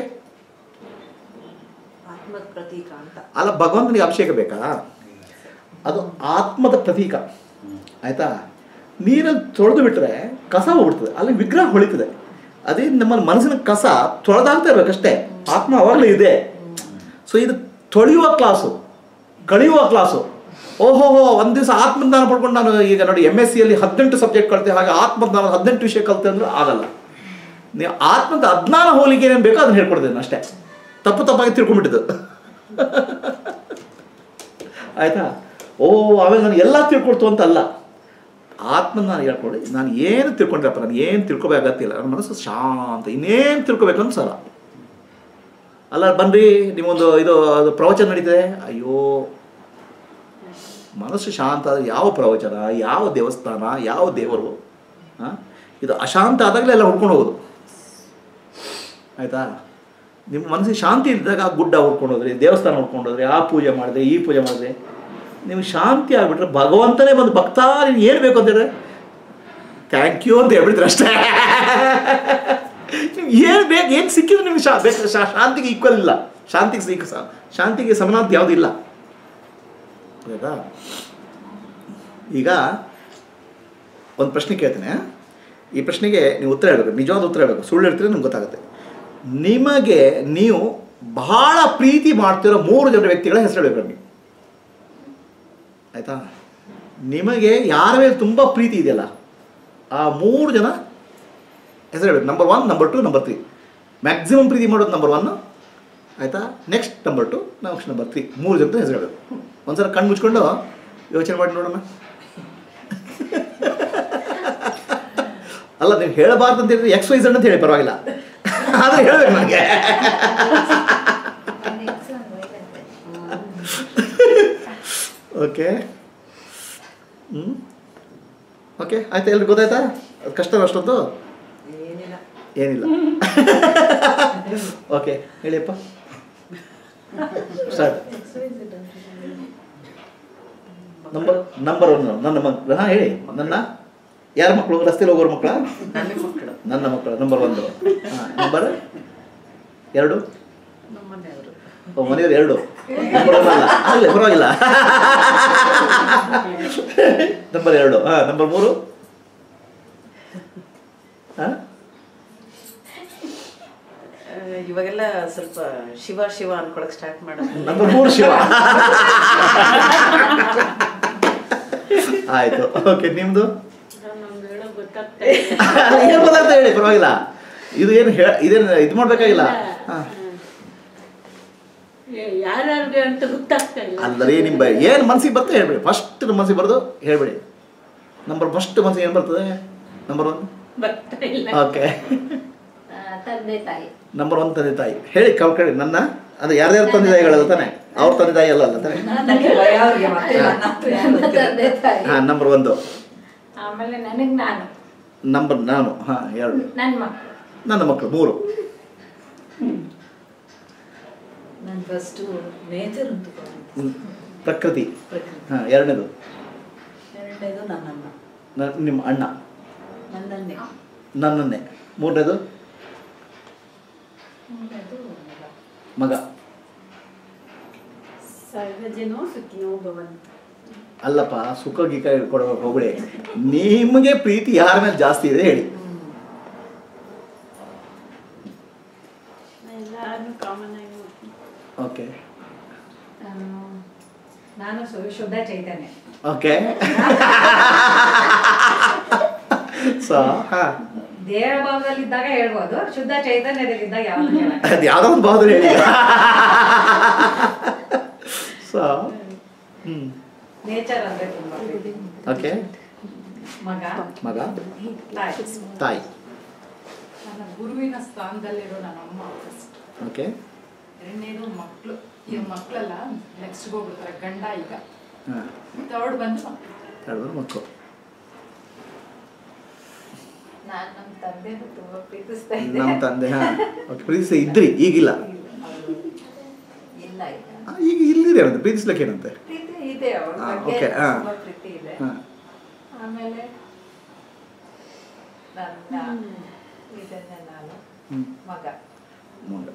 ಆತ್ಮದ ಪ್ರತೀಕ ಅಂತ ಅಲ್ಲ ಭಗವಂತನಿಗೆ ಅಭಿಷೇಕ ಬೇಕಾ ಅದು ಆತ್ಮದ ಪ್ರತೀಕ ಆಯ್ತಾ ನೀರಲ್ಲಿ ತೊಳೆದು ಬಿಟ್ರೆ ಕಸ ಹೋಗ್ಬಿಡ್ತದೆ ಅಲ್ಲಿ ವಿಗ್ರಹ ಹೊಳಿತದೆ ಅದೇ ನಮ್ಮ ಮನಸ್ಸಿನ ಕಸ ತೊಳೆದಾಗ್ತಾ ಇರ್ಬೇಕಷ್ಟೇ ಆತ್ಮ ಅವಾಗಲೇ ಇದೆ ಸೊ ಇದು ತೊಳೆಯುವ ಕ್ಲಾಸು ಕಳೆಯುವ ಕ್ಲಾಸು ಓಹೋಹೋ ಒಂದು ದಿವಸ ಆತ್ಮಜ್ಞಾನ ಪಡ್ಕೊಂಡು ನಾನು ಈಗ ನೋಡಿ ಎಮ್ ಎಸ್ ಸಿಯಲ್ಲಿ ಹದಿನೆಂಟು ಸಬ್ಜೆಕ್ಟ್ ಕಲಿತೆ ಹಾಗೆ ಆತ್ಮಜ್ಞಾನ ಹದಿನೆಂಟು ವಿಷಯ ಕಲಿತೆ ಅಂದ್ರೆ ಆಗಲ್ಲ ನೀವು ಆತ್ಮದ ಅಜ್ಞಾನ ಹೋಲಿಕೆ ಏನೇನು ಬೇಕೋ ಅದನ್ನ ಹೇಳ್ಕೊಡ್ತೇನೆ ಅಷ್ಟೇ ತಪ್ಪು ತಪ್ಪಾಗಿ ತಿಳ್ಕೊಂಡ್ಬಿಟ್ಟಿದ್ದು ಆಯ್ತಾ ಓ ಆಮೇಲೆ ನಾನು ಎಲ್ಲ ತಿಳ್ಕೊಳ್ತು ಅಂತ ಅಲ್ಲ ಆತ್ಮನ ನಾನು ಹೇಳ್ಕೊಳ್ಳಿ ನಾನು ಏನು ತಿಳ್ಕೊಂಡ್ರಪ್ಪ ನಾನು ಏನು ತಿಳ್ಕೊಬೇಕಾಗತ್ತಿಲ್ಲ ನನ್ನ ಮನಸ್ಸು ಶಾಂತ ಇನ್ನೇನು ತಿಳ್ಕೊಬೇಕು ಅಂತ ಸಲ ಅಲ್ಲ ಬನ್ರಿ ನಿಮ್ಮೊಂದು ಇದು ಅದು ಪ್ರವಚನ ನಡೀತದೆ ಅಯ್ಯೋ ಮನಸ್ಸು ಶಾಂತ ಆದ್ರೆ ಯಾವ ಪ್ರವಚನ ಯಾವ ದೇವಸ್ಥಾನ ಯಾವ ದೇವರು ಆ? ಇದು ಅಶಾಂತ ಆದಾಗಲೇ ಎಲ್ಲ ಹುಡ್ಕೊಂಡು ಹೋಗೋದು ಆಯ್ತಾ ನಿಮ್ಮ ಮನಸ್ಸಿಗೆ ಶಾಂತಿ ಇದ್ದಾಗ ಆ ಗುಡ್ಡ ಹುಡ್ಕೊಂಡು ಹೋದ್ರಿ ದೇವಸ್ಥಾನ ಹುಡ್ಕೊಂಡು ಹೋದ್ರಿ ಆ ಪೂಜೆ ಮಾಡಿದ್ರೆ ಈ ಪೂಜೆ ಮಾಡಿದ್ರೆ ನಿಮ್ಗೆ ಶಾಂತಿ ಆಗ್ಬಿಟ್ರೆ ಭಗವಂತನೇ ಬಂದು ಭಕ್ತ ನೀನು ಏನು ಬೇಕು ಅಂತ ಹೇಳಿದ್ರೆ ಥ್ಯಾಂಕ್ ಯು ಅಂತ ಹೇಳ್ಬಿಡ್ತಾರೆ ಅಷ್ಟೇ ನಿಮ್ಗೆ ಏನು ಬೇಕು ಏನು ಸಿಕ್ಕಿದ್ರು ನಿಮ್ಗೆ ಶಾ ಬೇಕು ಶಾ- ಶಾಂತಿಗೆ ಈಕ್ವಲ್ ಇಲ್ಲ ಶಾಂತಿಗೆ ಸಿಕ್ಕ ಸ- ಶಾಂತಿಗೆ ಸಮನಾಂತ ಯಾವುದೂ ಇಲ್ಲ ಆಯ್ತಾ ಈಗ ಒಂದು ಪ್ರಶ್ನೆ ಕೇಳ್ತೇನೆ ಈ ಪ್ರಶ್ನೆಗೆ ನೀವು ಉತ್ತರ ಹೇಳಬೇಕು ನಿಜವಾದ ಉತ್ತರ ಹೇಳಬೇಕು ಸುಳ್ಳು ಹೇಳ್ತೀರಿ ನಿಮ್ಗೆ ಗೊತ್ತಾಗುತ್ತೆ ನಿಮಗೆ ನೀವು ಬಹಳ ಪ್ರೀತಿ ಮಾಡ್ತಿರೋ ಮೂರು ಜನ ವ್ಯಕ್ತಿಗಳ ಹೆಸರು ಹೇಳಬೇಕು ನೀವು ಆಯಿತಾ ನಿಮಗೆ ಯಾರ ಮೇಲೆ ತುಂಬ ಪ್ರೀತಿ ಇದೆಯಲ್ಲ ಆ ಮೂರು ಜನ ಹೆಸರು ಹೇಳಬೇಕು number one number two number three maximum ಪ್ರೀತಿ ಮಾಡೋದು ನಂಬರ್ ಒನ್ನು ಆಯಿತಾ next number two next number three ಮೂರು ಜನ ಹೆಸರು ಹೇಳಬೇಕು ಒಂದ್ಸಲ ಕಣ್ಣು ಮುಚ್ಕೊಂಡು ಯೋಚನೆ ಮಾಡಿ ನೋಡೋಣ ಅಲ್ಲ ನೀವು ಹೇಳಬಾರ್ದು ಅಂತ ಹೇಳಿದ್ರೆ ಎಕ್ಸ್ ವೈಸ್ ಅಂತ ಹೇಳಿ ಪರವಾಗಿಲ್ಲ ಆದರೆ ಹೇಳ್ಬೇಕು ನನಗೆ ಓಕೆ ಹ್ಞೂ ಓಕೆ ಆಯ್ತಾ ಎಲ್ರಿಗೂ ಗೊತ್ತಾಯ್ತಾ ಅದು ಕಷ್ಟ ಅಷ್ಟೊಂದು ಏನಿಲ್ಲ ಏನಿಲ್ಲ ಓಕೆ ಹೇಳಿಯಪ್ಪ ಸ್ಟಾರ್ಟ್ ನಂಬರ್ ನಂಬರ್ ಒನ್ ನನ್ನ ಮಕ್ಕಳು ಹಾಂ ಹೇಳಿ ನನ್ನ ಯಾರ ಮಕ್ಕಳು ರಸ್ತೆಲಿ ಹೋಗೋರ ಮಕ್ಕಳ ನನ್ನ ಮಕ್ಕಳು ನನ್ನ ಮಕ್ಕಳು ನಂಬರ್ ಒಂದು ಹಾಂ ನಂಬರ್ ಎರಡು ನಮ್ಮನೆಯವರು ಓ ಮನೆಯವ್ರು ಎರಡು ನಂಬರ್ ಒನ್ ಅಲ್ಲ ಆಗಲಿ ಪರವಾಗಿಲ್ಲ ನಂಬರ್ ಎರಡು ಹಾಂ ನಂಬರ್ ಮೂರು ಹಾಂ ಆ, ಇವಾಗೆಲ್ಲ ಸ್ವಲ್ಪ ಶಿವ ಶಿವ ಅನ್ಕೊಳಕ್ ಸ್ಟಾರ್ಟ್ ಮಾಡೋದು ನಂಬರ್ ಮೂರು ಶಿವ ಆಯ್ತು ಓಕೆ ನಿಮ್ದು ನಮ್ಗೆ ಹೇಳೋ ಗೊತ್ತಾಗ್ತಾ ಏನು ಗೊತ್ತಾಗ್ತ ಹೇಳಿ ಪರವಾಗಿಲ್ಲ ಇದು ಏನು ಹೇ ಇದೇನು ಇದು ಮಾಡ್ಬೇಕಾಗಿಲ್ಲ ಹಾಂ ಯಾರ್ಯಾರಿಗೆ ಅಂತ ಗೊತ್ತಾಗ್ತಾ ಇಲ್ಲ ಅಲ್ಲರಿ ನಿಮ್ಮ ಏನು ಮನ್ಸಿಗೆ ಬರ್ತದೆ ಹೇಳ್ಬೇಡಿ ಫಸ್ಟ್ ಮನ್ಸಿಗೆ ಬರೋದು ಹೇಳ್ಬೇಡಿ ನಂಬರ್ ಫಸ್ಟ್ ಮನ್ಸಿಗೆ ಏನು ಬರ್ತದೆ ನಂಬರ್ ಒನ್ ಬರ್ತಾ ಇಲ್ಲ ಓಕೆ ತಂದೆ ತಾಯಿ ನಂಬರ್ ಒನ್ ತಂದೆ ತಾಯಿ ಹೇಳಿ ಕವ್ ಕೇಳಿ ನನ್ನ ಅದು ಯಾರ್ಯಾರು ತಂದೆ ತಾಯಿಗಳಲ್ಲ ತಾನೆ ಅವ್ರ ತಂದೆ ತಾಯಿ ಅಲ್ಲ ಅಲ್ಲ ತಾನೆ ನನಗೆ ಭಯ ಅವ್ರಿಗೆ ಮತ್ತೆ ನನ್ನ ಹತ್ರ ಯಾರು ನನ್ನ ಗೊತ್ತಿಲ್ಲ. ತಂದೆ ತಾಯಿ ಹಾಂ ನಂಬರ್ ಒಂದು ಆಮೇಲೆ ನನಗೆ ನಾನು ನಂಬರ್ ನಾನು ಹಾಂ ಎರಡು ನನ್ನ ಮಕ್ಕಳು ನನ್ನ ಮಕ್ಕಳು ಮೂರು ನಾನು ಫಸ್ಟು ನೇಚರ್ ಅಂತ ಹ್ಮ್. ಪ್ರಕೃತಿ ಪ್ರಕೃತಿ ಹಾಂ ಎರಡನೇದು ಎರಡನೇದು ನನ್ನಮ್ಮ ನ- ನಿಮ್ಮ ಅಣ್ಣ ನನ್ನನ್ನೇ ನನ್ನನ್ನೇ ಮೂರನೇದು ಮೂರನೇದು ಮಗ ಸರ್ವಜನೋ ಸುಖಿನೋ ಭವಂತು ಅಲ್ಲಪ್ಪ ಸುಖ ಗೀಕ ಕೊಡಬೇಕು ಹೋಗ್ಬಿಡಿ ನಿಮಗೆ ಪ್ರೀತಿ ಯಾರ ಮೇಲೆ ಜಾಸ್ತಿ ಇದೆ ಹೇಳಿ ಎಲ್ಲಾನು ಕಾಮನ್ ಆಗಿ ನೋಡ್ತೀನಿ ಓಕೆ ನಾನು ಸು- ಶುದ್ಧ ಚೈತನ್ಯ ಓಕೆ ಸೊ ಹಾಂ ದೇಹ ಭಾವದಲ್ಲಿದ್ದಾಗ ಹೇಳ್ಬೋದು ಶುದ್ಧ ಚೈತನ್ಯದಲ್ಲಿದ್ದಾಗ ಯಾವಾಗ ಹೇಳಲ್ಲ. ಅದು ಯಾವುದೋ ಒಂದು ಬಹದ್ದೂರು ಹೇಳಿ ಸೊ ಹ್ಞೂ ನೇಚರ್ ಅಂದ್ರೆ ತುಂಬಾ ಪ್ರೀತಿ. ಓಕೆ ಮಗ ಮಗ ತಾಯಿ ತಾಯಿ ನನ್ನ ಗುರುವಿನ ಸ್ಥಾನದಲ್ಲಿರೋ ನನ್ನ ಅಮ್ಮ ಫಸ್ಟ್ ಓಕೆ ಎರಡನೇದು ಮಕ್ಕಳು ಈ ಮಕ್ಕಳೆಲ್ಲ ನೆಕ್ಸ್ಟ್ ಹೋಗ್ಬಿಡ್ತಾರೆ ಗಂಡ ಈಗ ಹಾಂ ತರ್ಡ್ ಬಂದು ಮಕ್ಕಳು ಎರಡು ಮಕ್ಕಳು ನಾನು ನಮ್ಮ ತಂದೆನೂ ತುಂಬಾ ಪ್ರೀತಿಸ್ತಾ ಇದ್ದೆ ನಮ್ಮ ತಂದೆ ಹಾಂ ಓಕೆ ಪ್ರೀತಿಸಿ ಇದ್ರಿ ಈಗಿಲ್ಲ ಇಲ್ಲ ಈಗ ಆ, ಈಗ ಇಲ್ಲಿದೆ ಏನಂತೆ ಪ್ರೀತಿಸ್ಲಿಕ್ಕೆ ಏನಂತೆ ಪ್ರೀತಿ ಇದೆ ಅವ್ರ ಹಾ, ಬಗ್ಗೆ okay, ಹಾ. ತುಂಬಾ ಪ್ರೀತಿ ಇದೆ ಹಾಂ ಆಮೇಲೆ ನನ್ನ ಇದನ್ನೇ ನಾನು ಹ್ಞೂ ಮಗ ಮುಂದೆ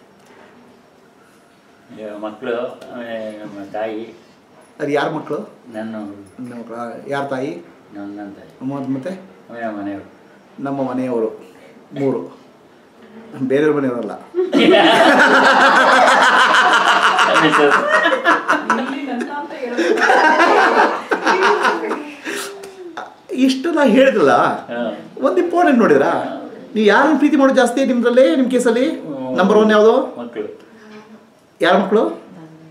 ಮಕ್ಕಳು ನಮ್ಮ ತಾಯಿ ಅದು ಯಾರ ಮಕ್ಕಳು ನನ್ನ ನಮ್ಮ ಮಕ್ಕಳು ಯಾರ ತಾಯಿ ನನ್ನ ತಾಯಿ ಅಮ್ಮ ಮತ್ತೆ ಆಮೇಲೆ ಮನೆಯವರು ನಮ್ಮ ಮನೆಯವರು ಮೂರು ಬೇರೆಯವ್ರ ಮನೆಯವರಲ್ಲ ಇಲ್ಲಿ ನನ್ನ ಅಂತ ಹೇಳ್ಬೋದು ಇಷ್ಟೆಲ್ಲ ಹೇಳಿದ್ರಲ್ಲ ಹಾಂ ಒಂದು ಇಂಪಾರ್ಟೆಂಟ್ ನೋಡಿದ್ರಾ ನೀವು ಯಾರನ್ನ ಪ್ರೀತಿ ಮಾಡೋದು ಜಾಸ್ತಿ ನಿಮ್ದ್ರಲ್ಲಿ ನಿಮ್ಮ ಕೇಸಲ್ಲಿ ನಂಬರ್ ಒನ್ ಯಾವುದು ಮಕ್ಕಳು ಯಾರ ಮಕ್ಕಳು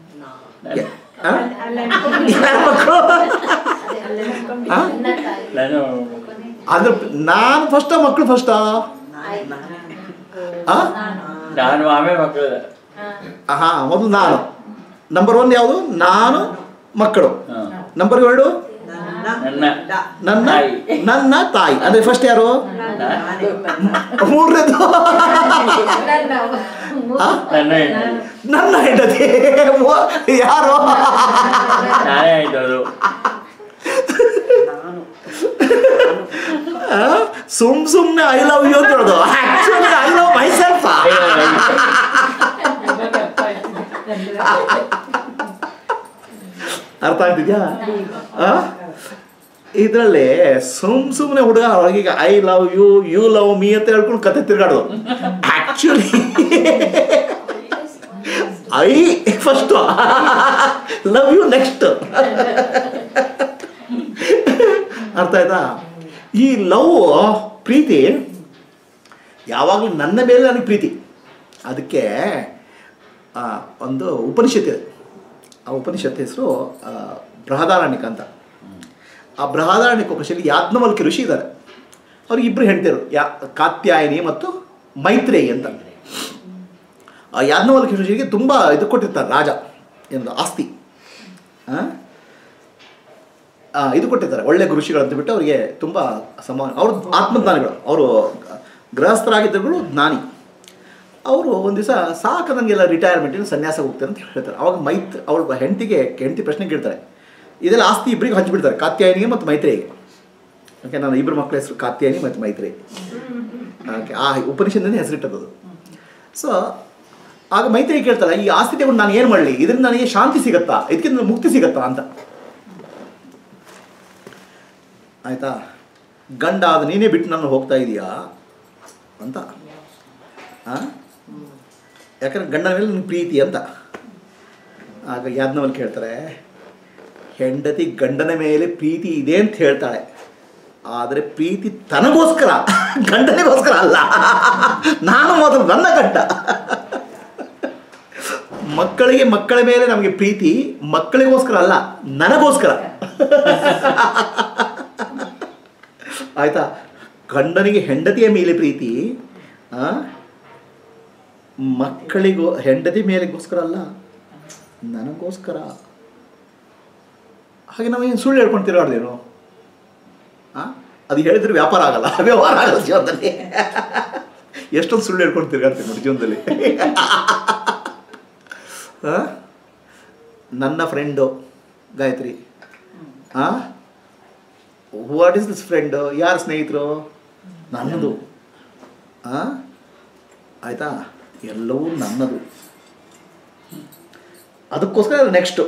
ಆ? ಯಾರ್ ಮಕ್ಕಳು ಆ? ನಾನು ಅಂದ್ರೆ ನಾನು ಫಸ್ಟಾ ಮಕ್ಕಳು ಫಸ್ಟಾ ಆ ನಾನು ಆಮೇಲೆ ಮಕ್ಕಳು ಹಾ ಮೊದಲು ನಾನು ನಂಬರ್ ಒನ್ ಯಾವುದು ನಾನು ಮಕ್ಕಳು ಹಾ. ನಂಬರ್ ಎರಡು ನನ್ನ ನನ್ನ ತಾಯಿ. ನನ್ನ ತಾಯಿ ಅಂದ್ರೆ ಫಸ್ಟ್ ಯಾರು ಮೂರನೇದು ಆ? ನನ್ನ ಹೆಣ್ಣು. ನನ್ನ ಹೆಂಡತಿ ಮೂ- ಯಾರು ನಾನೇ ಇದ್ದದು ಆ? ಸುಮ್ ಸುಮ್ನೆ ಐ ಲವ್ ಯು ಅಂತ ಹೇಳೋದು actually I love myself ಅರ್ಥ ಆಗ್ತಿದ್ಯಾ ಇದರಲ್ಲಿ ಸುಮ್ ಸುಮ್ಮನೆ ಹುಡುಗ ಒಳಗೀಗ I love you you love me ಅಂತ ಹೇಳ್ಕೊಂಡು ಕತೆ ತಿರ್ಗಾಡೋದು actually I first love you next ಅರ್ಥ ಆಯ್ತಾ ಈ ಲವ್ ಪ್ರೀತಿ ಯಾವಾಗಲೂ ನನ್ನ ಮೇಲೆ ನನಗೆ ಪ್ರೀತಿ ಅದಕ್ಕೆ ಆ, ಒಂದು ಉಪನಿಷತ್ ಇದೆ ಆ ಉಪನಿಷತ್ ಹೆಸರು ಬೃಹದಾರಣ್ಯಕ ಅಂತ ಆ ಬೃಹದಾರಣ್ಯಕ ಉಪನಿಷತ್ತಲ್ಲಿ ಯಾಜ್ಞವಲ್ಕ್ಯ ಋಷಿ ಇದ್ದಾರೆ ಅವ್ರಿಗೆ ಇಬ್ಬರು ಹೆಂಡ್ತಿರು ಯಾ ಕಾತ್ಯಾಯಿನಿ ಮತ್ತು ಮೈತ್ರೇಯಿ ಅಂತ ಆ ಯಾಜ್ಞವಲ್ಕ್ಯ ಋಷಿಗೆ ತುಂಬ ಇದು ಕೊಟ್ಟಿರ್ತಾರೆ ರಾಜ ಏನದು ಆಸ್ತಿ ಆ? ಆ, ಇದು ಕೊಟ್ಟಿರ್ತಾರೆ ಒಳ್ಳೆ ಋಷಿಗಳು ಅಂತ ಬಿಟ್ಟು ಅವರಿಗೆ ತುಂಬ ಸಮಾನ ಅವರು ಆತ್ಮಜ್ಞಾನಿಗಳು ಅವರು ಗೃಹಸ್ಥರಾಗಿದ್ದಗಳು ಜ್ಞಾನಿ ಅವರು ಒಂದು ದಿವಸ ಸಾಕು ನನಗೆಲ್ಲ ರಿಟೈರ್ಮೆಂಟಿನ ಸನ್ಯಾಸ ಹೋಗ್ತಾರೆ ಅಂತ ಹೇಳ್ತಾರೆ ಅವಾಗ ಮೈತ್ ಅವಳ ಹೆಂಡತಿಗೆ ಹೆಂಡತಿ ಪ್ರಶ್ನೆ ಕೇಳ್ತಾರೆ ಇದೆಲ್ಲ ಆಸ್ತಿ ಇಬ್ಬರಿಗೆ ಹಂಚಿಬಿಡ್ತಾರೆ ಕಾತ್ಯಾಯನಿಗೆ ಮತ್ತು ಮೈತ್ರೇಯಿಗೆ ಓಕೆ ನನ್ನ ಇಬ್ಬರು ಮಕ್ಕಳ ಹೆಸರು ಕಾತ್ಯಾಯನಿ ಮತ್ತು ಮೈತ್ರೇಯಿ ಓಕೆ ಆ ಉಪನಿಷತ್ತಿನ ಹೆಸರಿಟ್ಟದ್ದು ಸೊ ಆಗ ಮೈತ್ರಿ ಕೇಳ್ತಾಳೆ ಈ ಆಸ್ತಿ ತಗೊಂಡು ನಾನು ಏನು ಮಾಡಲಿ ಇದರಿಂದ ನನಗೆ ಶಾಂತಿ ಸಿಗತ್ತಾ ಇದಕ್ಕಿಂತ ಮುಕ್ತಿ ಸಿಗತ್ತಾ ಅಂತ ಆಯ್ತಾ ಗಂಡ ಆದ ನೀನೇ ಬಿಟ್ಟು ನಾನು ಹೋಗ್ತಾ ಇದೀಯಾ ಅಂತ ಆ? ಯಾಕಂದ್ರೆ ಗಂಡನ ಮೇಲೆ ನಿನ್ಗೆ ಪ್ರೀತಿ ಅಂತ ಆಗ ಯಾಜ್ಞವಲ್ಲಿ ಕೇಳ್ತಾರೆ ಹೆಂಡತಿ ಗಂಡನ ಮೇಲೆ ಪ್ರೀತಿ ಇದೆ ಅಂತ ಹೇಳ್ತಾಳೆ ಆದರೆ ಪ್ರೀತಿ ತನಗೋಸ್ಕರ ಗಂಡನಿಗೋಸ್ಕರ ಅಲ್ಲ ನಾನು ಮೊದಲು ನನ್ನ ಗಂಡ ಮಕ್ಕಳಿಗೆ ಮಕ್ಕಳ ಮೇಲೆ ನಮಗೆ ಪ್ರೀತಿ ಮಕ್ಕಳಿಗೋಸ್ಕರ ಅಲ್ಲ ನನಗೋಸ್ಕರ ಆಯ್ತಾ ಗಂಡನಿಗೆ ಹೆಂಡತಿಯ ಮೇಲೆ ಪ್ರೀತಿ ಆ? ಮಕ್ಕಳಿಗೋ ಹೆಂಡತಿ ಮೇಲೆಗೋಸ್ಕರ ಅಲ್ಲ ನನಗೋಸ್ಕರ ಹಾಗೆ ನಾವು ಏನು ಸುಳ್ಳು ಹೇಳ್ಕೊಂಡು ತಿರುಗಾಡ್ದೇನು ಆ? ಅದು ಹೇಳಿದ್ರೆ ವ್ಯಾಪಾರ ಆಗಲ್ಲ ವ್ಯವಹಾರ ಆಗಲ್ಲ ಜೀವನದಲ್ಲಿ ಎಷ್ಟೊಂದು ಸುಳ್ಳು ಹೇಳ್ಕೊಂಡು ತಿರುಗಾಡ್ತೀನಿ ನೋಡಿ ಜೀವನದಲ್ಲಿ ಆ? ನನ್ನ ಫ್ರೆಂಡು ಗಾಯತ್ರಿ ಆ ವಾಟ್ ಇಸ್ ದಿಸ್ ಫ್ರೆಂಡು ಯಾರು ಸ್ನೇಹಿತರು ನನ್ನದು ಆ? ಆಯ್ತಾ ಎಲ್ಲವೂ ನನ್ನದು ಅದಕ್ಕೋಸ್ಕರ ನೆಕ್ಸ್ಟು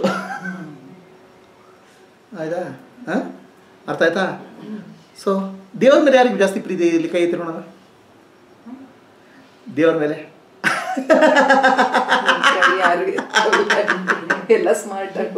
ಆಯ್ತಾ ಹಾಂ ಅರ್ಥ ಆಯ್ತಾ ಸೊ ದೇವ್ರ ಮೇಲೆ ಯಾರಿಗೆ ಜಾಸ್ತಿ ಪ್ರೀತಿ ಇಲ್ಲಿ ಕೈ ಎತ್ತಿ ನೋಡೋಣ ದೇವ್ರ ಮೇಲೆ ಯಾರು ಎಲ್ಲ ಸ್ಮಾರ್ಟ್ ಆಗಿ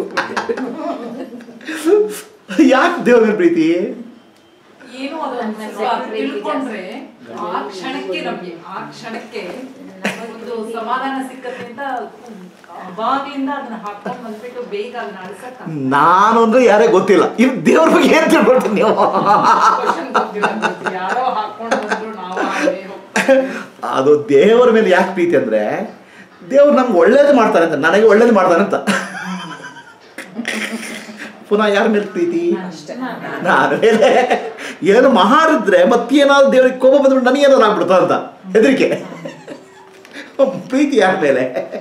ಯಾಕೆ ದೇವ್ರ ಮೇಲೆ ಪ್ರೀತಿ ಏನು ಅದನ್ನ ಸ್ವಲ್ಪ ತಿಳ್ಕೊಂಡ್ರೆ ಆ ಕ್ಷಣಕ್ಕೆ ನಮ್ಗೆ ಆ ಕ್ಷಣಕ್ಕೆ ಒಂದು ಸಮಾಧಾನ ಸಿಕ್ಕತ್ತೆ ಅಂತ ಅವಾಗ್ಲಿಂದ ಅದನ್ನ ಹಾಕೊಂಡ್ ಬಂದ್ಬಿಟ್ಟು ಬೇಗ ಅದನ್ನ ಅಳ್ಸಕ್ ನಾನು ಅಂದ್ರೆ ಯಾರೇ ಗೊತ್ತಿಲ್ಲ ಇದು ದೇವ್ರ ಬಗ್ಗೆ ಏನು ತಿಳ್ಕೊಳ್ತೀನಿ ನೀವು ಕ್ವಶನ್ ಗೊತ್ತಿರೋದು ಯಾರೋ ಹಾಕೊಂಡ್ ಬಂದ್ರು ನಾವು ಹಾಗೆ ಹೋಗ್ತಾ ಅದು ದೇವರ ಮೇಲೆ ಯಾಕೆ ಪ್ರೀತಿ ಅಂದ್ರೆ ದೇವ್ರು ನಮ್ಗೆ ಒಳ್ಳೇದು ಮಾಡ್ತಾನೆ ಅಂತ ನನಗೆ ಒಳ್ಳೇದು ಮಾಡ್ತಾನೆ ಅಂತ ಪುನಃ ಯಾರ ಮೇಲೆ ಪ್ರೀತಿ ನಾನು ಮೇಲೆ ಏನು ಮಹಾರಿದ್ರೆ ಮತ್ತೇನಾದ್ರು ದೇವ್ರಿಗೆ ಕೋಪ ಬಂದ್ಬಿಟ್ಟು ನನಗೇನಾದ್ರು ಆಗ್ಬಿಡ್ತಾ ಅಂತ ಹೆದರಿಕೆ ಪ್ರೀತಿ ಯಾರ ಮೇಲೆ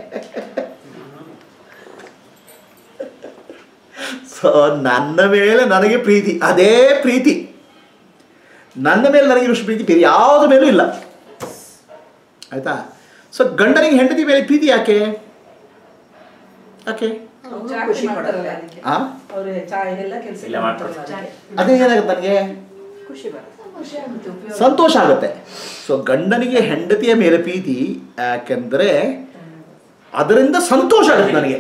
ಸೊ ನನ್ನ ಮೇಲೆ ನನಗೆ ಪ್ರೀತಿ ಅದೇ ಪ್ರೀತಿ ನನ್ನ ಮೇಲೆ ನನಗೆ ಇಷ್ಟು ಪ್ರೀತಿ ಬೇರೆ ಯಾವುದ್ರ ಮೇಲೂ ಇಲ್ಲ ಆಯ್ತಾ ಸೊ ಗಂಡನಿಗೆ ಹೆಂಡತಿ ಮೇಲೆ ಪ್ರೀತಿ ಯಾಕೆ ಯಾಕೆ ಖುಷಿ ಪಡ್ತಾರೆ ಅದಕ್ಕೆ ಆ ಅವ್ರು ಚಾಯ್ ಎಲ್ಲ ಕೆಲಸ ಇಲ್ಲ ಮಾಡ್ತಾರೆ. ಅದೇ ಏನಾಗುತ್ತೆ ನನಗೆ ಖುಷಿ ಬರುತ್ತೆ ಸಂತೋಷ ಆಗುತ್ತೆ ಸೊ ಗಂಡನಿಗೆ ಹೆಂಡತಿಯ ಮೇಲೆ ಪ್ರೀತಿ ಯಾಕೆಂದರೆ ಅದರಿಂದ ಸಂತೋಷ ಆಗುತ್ತೆ ನನಗೆ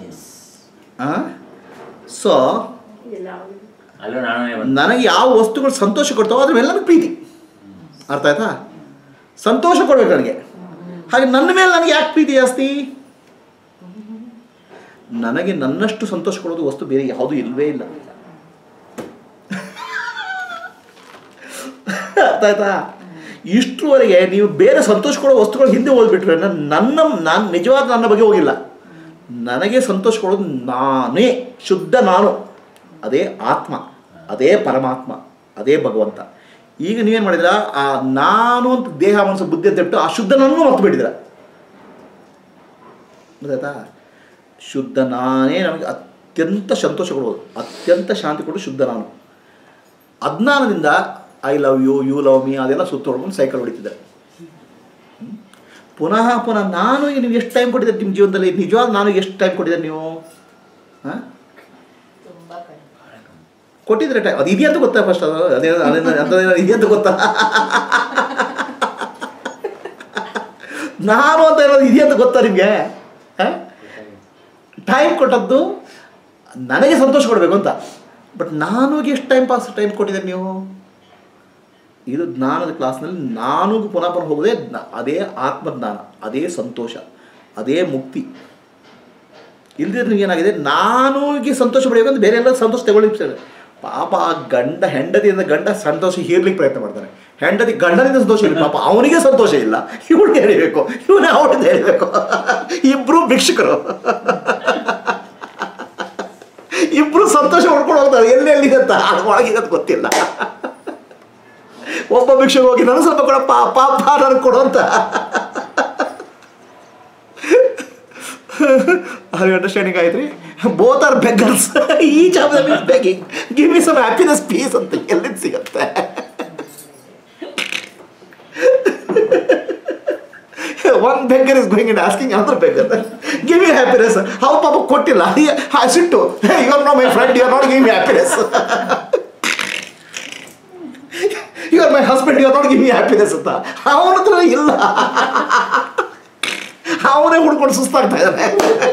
ಸೊ ಅಲ್ಲೂ ನಾನೇ ಬಂದೆ ನನಗೆ ಯಾವ ವಸ್ತುಗಳು ಸಂತೋಷ ಕೊಡ್ತಾವೋ ಅದ್ರ ಮೇಲೆ ನನಗೆ ಪ್ರೀತಿ ಅರ್ಥ ಆಯ್ತಾ ಸಂತೋಷ ಕೊಡ್ಬೇಕು ನನಗೆ ಹಾಗೆ ನನ್ನ ಮೇಲೆ ನನಗೆ ಯಾಕೆ ಪ್ರೀತಿ ಜಾಸ್ತಿ ನನಗೆ ನನ್ನಷ್ಟು ಸಂತೋಷ ಕೊಡೋದು ವಸ್ತು ಬೇರೆ ಯಾವುದೂ ಇಲ್ಲವೇ ಇಲ್ಲ ಅರ್ಥ ಆಯ್ತಾ ಇಷ್ಟರವರೆಗೆ ನೀವು ಬೇರೆ ಸಂತೋಷ ಕೊಡೋ ವಸ್ತುಗಳು ಹಿಂದೆ ಹೋಗ್ಬಿಟ್ರೆ ನನ್ನ ನನ್ನ ನಾನು ನಿಜವಾದ ನನ್ನ ಬಗ್ಗೆ ಹೋಗಿಲ್ಲ ನನಗೆ ಸಂತೋಷ ಕೊಡೋದು ನಾನೇ ಶುದ್ಧ ನಾನು ಅದೇ ಆತ್ಮ ಅದೇ ಪರಮಾತ್ಮ ಅದೇ ಭಗವಂತ ಈಗ ನೀವೇನು ಮಾಡಿದ್ರ ಆ ನಾನು ಅಂತ ದೇಹ ಮನಸ್ಸು ಬುದ್ಧಿ ಅಂತ ಬಿಟ್ಟು ಆ ಶುದ್ಧ ನನ್ನೂ ಮರ್ತು ಬಿಟ್ಟಿದ್ರ ಗೊತ್ತಾಯ್ತಾ ಶುದ್ಧ ನಾನೇ ನಮಗೆ ಅತ್ಯಂತ ಸಂತೋಷ ಕೊಡೋದು ಅತ್ಯಂತ ಶಾಂತಿ ಕೊಡೋದು ಶುದ್ಧ ನಾನು ಅಜ್ಞಾನದಿಂದ I love you you love me ಅದೆಲ್ಲ ಸುತ್ತೊಳ್ಕೊಂಡು ಸೈಕಲ್ ಹೊಡಿತಿದ್ದಾರೆ ಹ್ಮ್? ಪುನಃ ಪುನಃ ನಾನು ಈಗ ನೀವು ಎಷ್ಟು ಟೈಮ್ ಕೊಟ್ಟಿದ್ದೀರಿ ನಿಮ್ಮ ಜೀವನದಲ್ಲಿ ನಿಜವಾದ ನಾನು ಎಷ್ಟು ಟೈಮ್ ಕೊಟ್ಟಿದ್ದೀರಿ ನೀವು ಹಾಂ ತುಂಬಾ ಕಡಿಮೆ ಕೊಟ್ಟಿದ್ರೆ ಟೈಮ್ ಅದು ಇದೆಯಂತ ಗೊತ್ತಾ ಫಸ್ಟ್ ಅದು ಅದೇ ಅದೇನು ಅಂಥದ್ದೇನೋ ಇದೆಯಂತ ಗೊತ್ತಾ ನಾನು ಅಂತ ಹೇಳೋದು ಇದೆಯಂತ ಗೊತ್ತಾ ನಿಮಗೆ ಟೈಮ್ ಕೊಟ್ಟದ್ದು ನನಗೆ ಸಂತೋಷ ಕೊಡಬೇಕು ಅಂತ ಬಟ್ ನಾನುಗೆ ಎಷ್ಟು ಟೈಮ್ ಪಾಸ್ ಟೈಮ್ ಕೊಟ್ಟಿದ್ದೀರಿ ನೀವು ಇದು ಜ್ಞಾನದ ಕ್ಲಾಸ್ನಲ್ಲಿ ನಾನು ಪುನಃ ಪುನಃ ಹೋಗೋದೇ ಜ್ಞಾ- ಅದೇ ಆತ್ಮಜ್ಞಾನ ಅದೇ ಸಂತೋಷ ಅದೇ ಮುಕ್ತಿ ಇಲ್ದಿದ್ರೆ ಏನಾಗಿದೆ ನಾನುಗೆ ಸಂತೋಷ ಪಡೆಯಬೇಕಂತ ಬೇರೆ ಎಲ್ಲ ಸಂತೋಷ ತಗೊಳ್ಳಿ ಪಾಪ ಆ ಗಂಡ ಹೆಂಡತಿಯಿಂದ ಗಂಡ ಸಂತೋಷ ಹೀರ್ಲಿಕ್ಕೆ ಪ್ರಯತ್ನ ಮಾಡ್ತಾನೆ ಹೆಂಡತಿ ಗಂಡನಿಂದ ಸಂತೋಷ ಇಲ್ಲ ಪಾಪ ಅವನಿಗೆ ಸಂತೋಷ ಇಲ್ಲ ಇವಳಿಗೆ ಹೇಳಿಬೇಕು ಇವನೇ ಅವಳಿಂದ ಹೇಳಬೇಕು ಇಬ್ರು ಭಿಕ್ಷುಕರು ಇಬ್ರು ಸಂತೋಷ ಹೊಡ್ಕೊಂಡು ಹೋಗ್ತಾರೆ ಎಲ್ಲೆಲ್ಲಿದೆ ಅಂತ ಅದು ಒಳಗಿರೋದು ಗೊತ್ತಿಲ್ಲ ಒಬ್ಬ ಭಿಕ್ಷುಕ ಹೋಗಿ ನನಗೆ ಸ್ವಲ್ಪ ಕೊಡಪ್ಪ ಪಾಪ ನನಗೆ ಕೊಡು ಅಂತ Are you understanding, Gayatri? Both are beggars. Each of them is begging. Give me some happiness, peace ಅಂತ ಎಲ್ಲಿಂದ ಸಿಗುತ್ತೆ One beggar is going and asking another beggar, give me happiness. How ಪಾಪ ಕೊಟ್ಟಿಲ್ಲ I ಸಿಟ್ಟು Hey, you are not my friend, you are not giving me happiness. you are my husband, you are not giving me happiness ಅಂತ ಅವನ ಹತ್ರ ಇಲ್ಲ ಅವನೇ ಹುಡ್ಕೊಂಡು ಸುಸ್ತಾಗ್ತಾ ಇದ್ದಾನೆ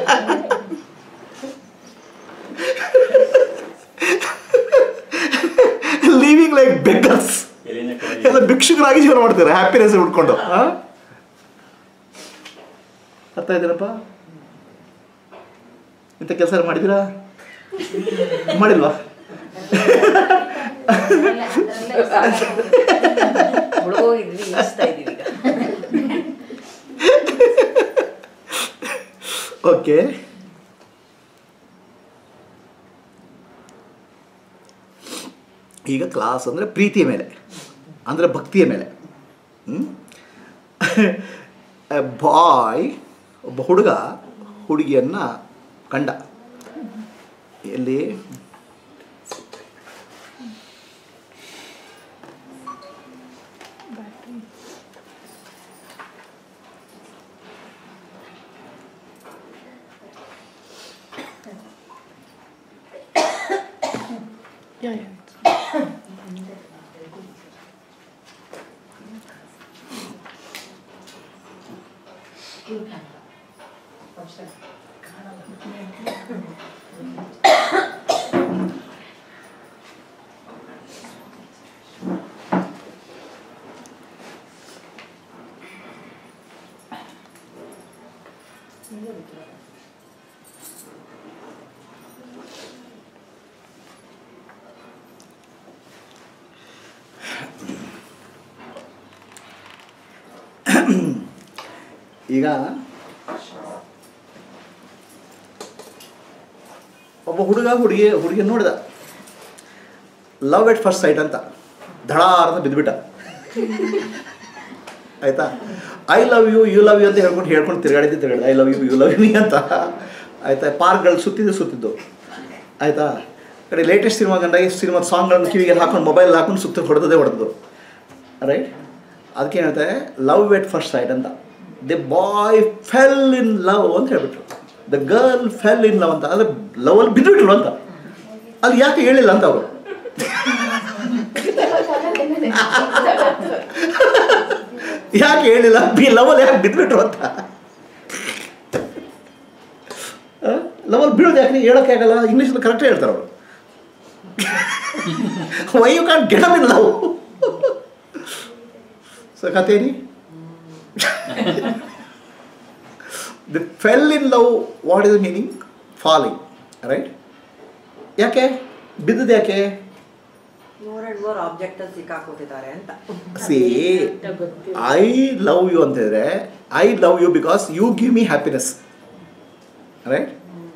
ಲೀವಿಂಗ್ ಲೈಕ್ ಬೆಗ್ಗರ್ಸ್ ಎಲ್ಲ ಭಿಕ್ಷುಕರಾಗಿ ಜೀವನ ಮಾಡ್ತಾರೆ ಹ್ಯಾಪಿನೆಸ್ ಹುಡ್ಕೊಂಡು ಆ? ಅರ್ಥ ಇದ್ದೀರಪ್ಪ ಇಂಥ ಕೆಲಸ ಮಾಡಿದ್ದೀರಾ ಮಾಡಿಲ್ವಾ ಮುಳುಗೋಗಿದ್ವಿ ಇಳಿಸ್ತಾ ಇದೀವಿ ಈಗ ಓಕೆ ಈಗ ಕ್ಲಾಸ್ ಅಂದರೆ ಪ್ರೀತಿಯ ಮೇಲೆ ಅಂದರೆ ಭಕ್ತಿಯ ಮೇಲೆ ಬಾಯ್ ಒಬ್ಬ ಹುಡುಗ ಹುಡುಗಿಯನ್ನು ಕಂಡ ಎಲ್ಲಿ Yeah, yeah. ಈಗ ಒಬ್ಬ ಹುಡುಗ ಹುಡುಗಿ ಹುಡುಗಿ ನೋಡಿದ ಲವ್ ಎಟ್ ಫಸ್ಟ್ ಸೈಟ್ ಅಂತ ಧಡಾರ್ ಅಂತ ಬಿದ್ದುಬಿಟ್ಟ ಆಯ್ತಾ I love you you love you ಅಂತ ಹೇಳ್ಕೊಂಡು ಹೇಳ್ಕೊಂಡು ತಿರುಗಾಡಿದ್ದೆ ತಿರುಗಾಡಿದ I love you you love you ಅಂತ ಆಯ್ತಾ ಪಾರ್ಕ್ಗಳು ಸುತ್ತಿದ್ದು ಸುತ್ತಿದ್ದು ಆಯ್ತಾ ಕಡೆ ಲೇಟೆಸ್ಟ್ ಸಿನಿಮಾ ಕಂಡಾಗ ಸಿನಿಮಾ ಸಾಂಗ್ಗಳನ್ನು ಕಿವಿಗೆ ಹಾಕೊಂಡು ಮೊಬೈಲ್ ಹಾಕೊಂಡು ಸುತ್ತ ಹೊಡೆದದೇ ಹೊಡೆದು ರೈಟ್ ಅದಕ್ಕೆ ಏನಂತೆ ಲವ್ ಎಟ್ ಫಸ್ಟ್ ಸೈಟ್ ಅಂತ the boy fell in love ಅಂತ ಹೇಳ್ಬಿಟ್ರು the girl fell in love ಅಂತ ಅಂದರೆ ಲವಲ್ಲಿ ಬಿದ್ದುಬಿಟ್ರು ಅಂತ ಅಲ್ಲಿ ಯಾಕೆ ಹೇಳಿಲ್ಲ ಅಂತ ಅವರು ಯಾಕೆ ಹೇಳಿಲ್ಲ ಬಿ ಲವಲ್ ಯಾಕೆ ಬಿದ್ದುಬಿಟ್ರು ಅಂತ ಲವಲ್ ಬೀಳೋದು ಯಾಕೆ ಹೇಳೋಕೆ ಆಗಲ್ಲ ಇಂಗ್ಲೀಷಲ್ಲಿ ಕರೆಕ್ಟೇ ಹೇಳ್ತಾರೆ ಅವರು why you can't get up in love so ಕಥೇನಿ the fell in love what is the meaning falling right ಯಾಕೆ ಬಿದ್ದದ್ದು ಯಾಕೆ ಮೋರ್ ಅಂಡ್ ಮೋರ್ ಆಬ್ಜೆಕ್ಟ್ ಸಿಕ್ಕಾಕೋತಿದ್ದಾರೆ ಅಂತ ಸಿ ಐ ಲವ್ ಯು ಅಂತ ಹೇಳಿದ್ರೆ I love you because you give me happiness right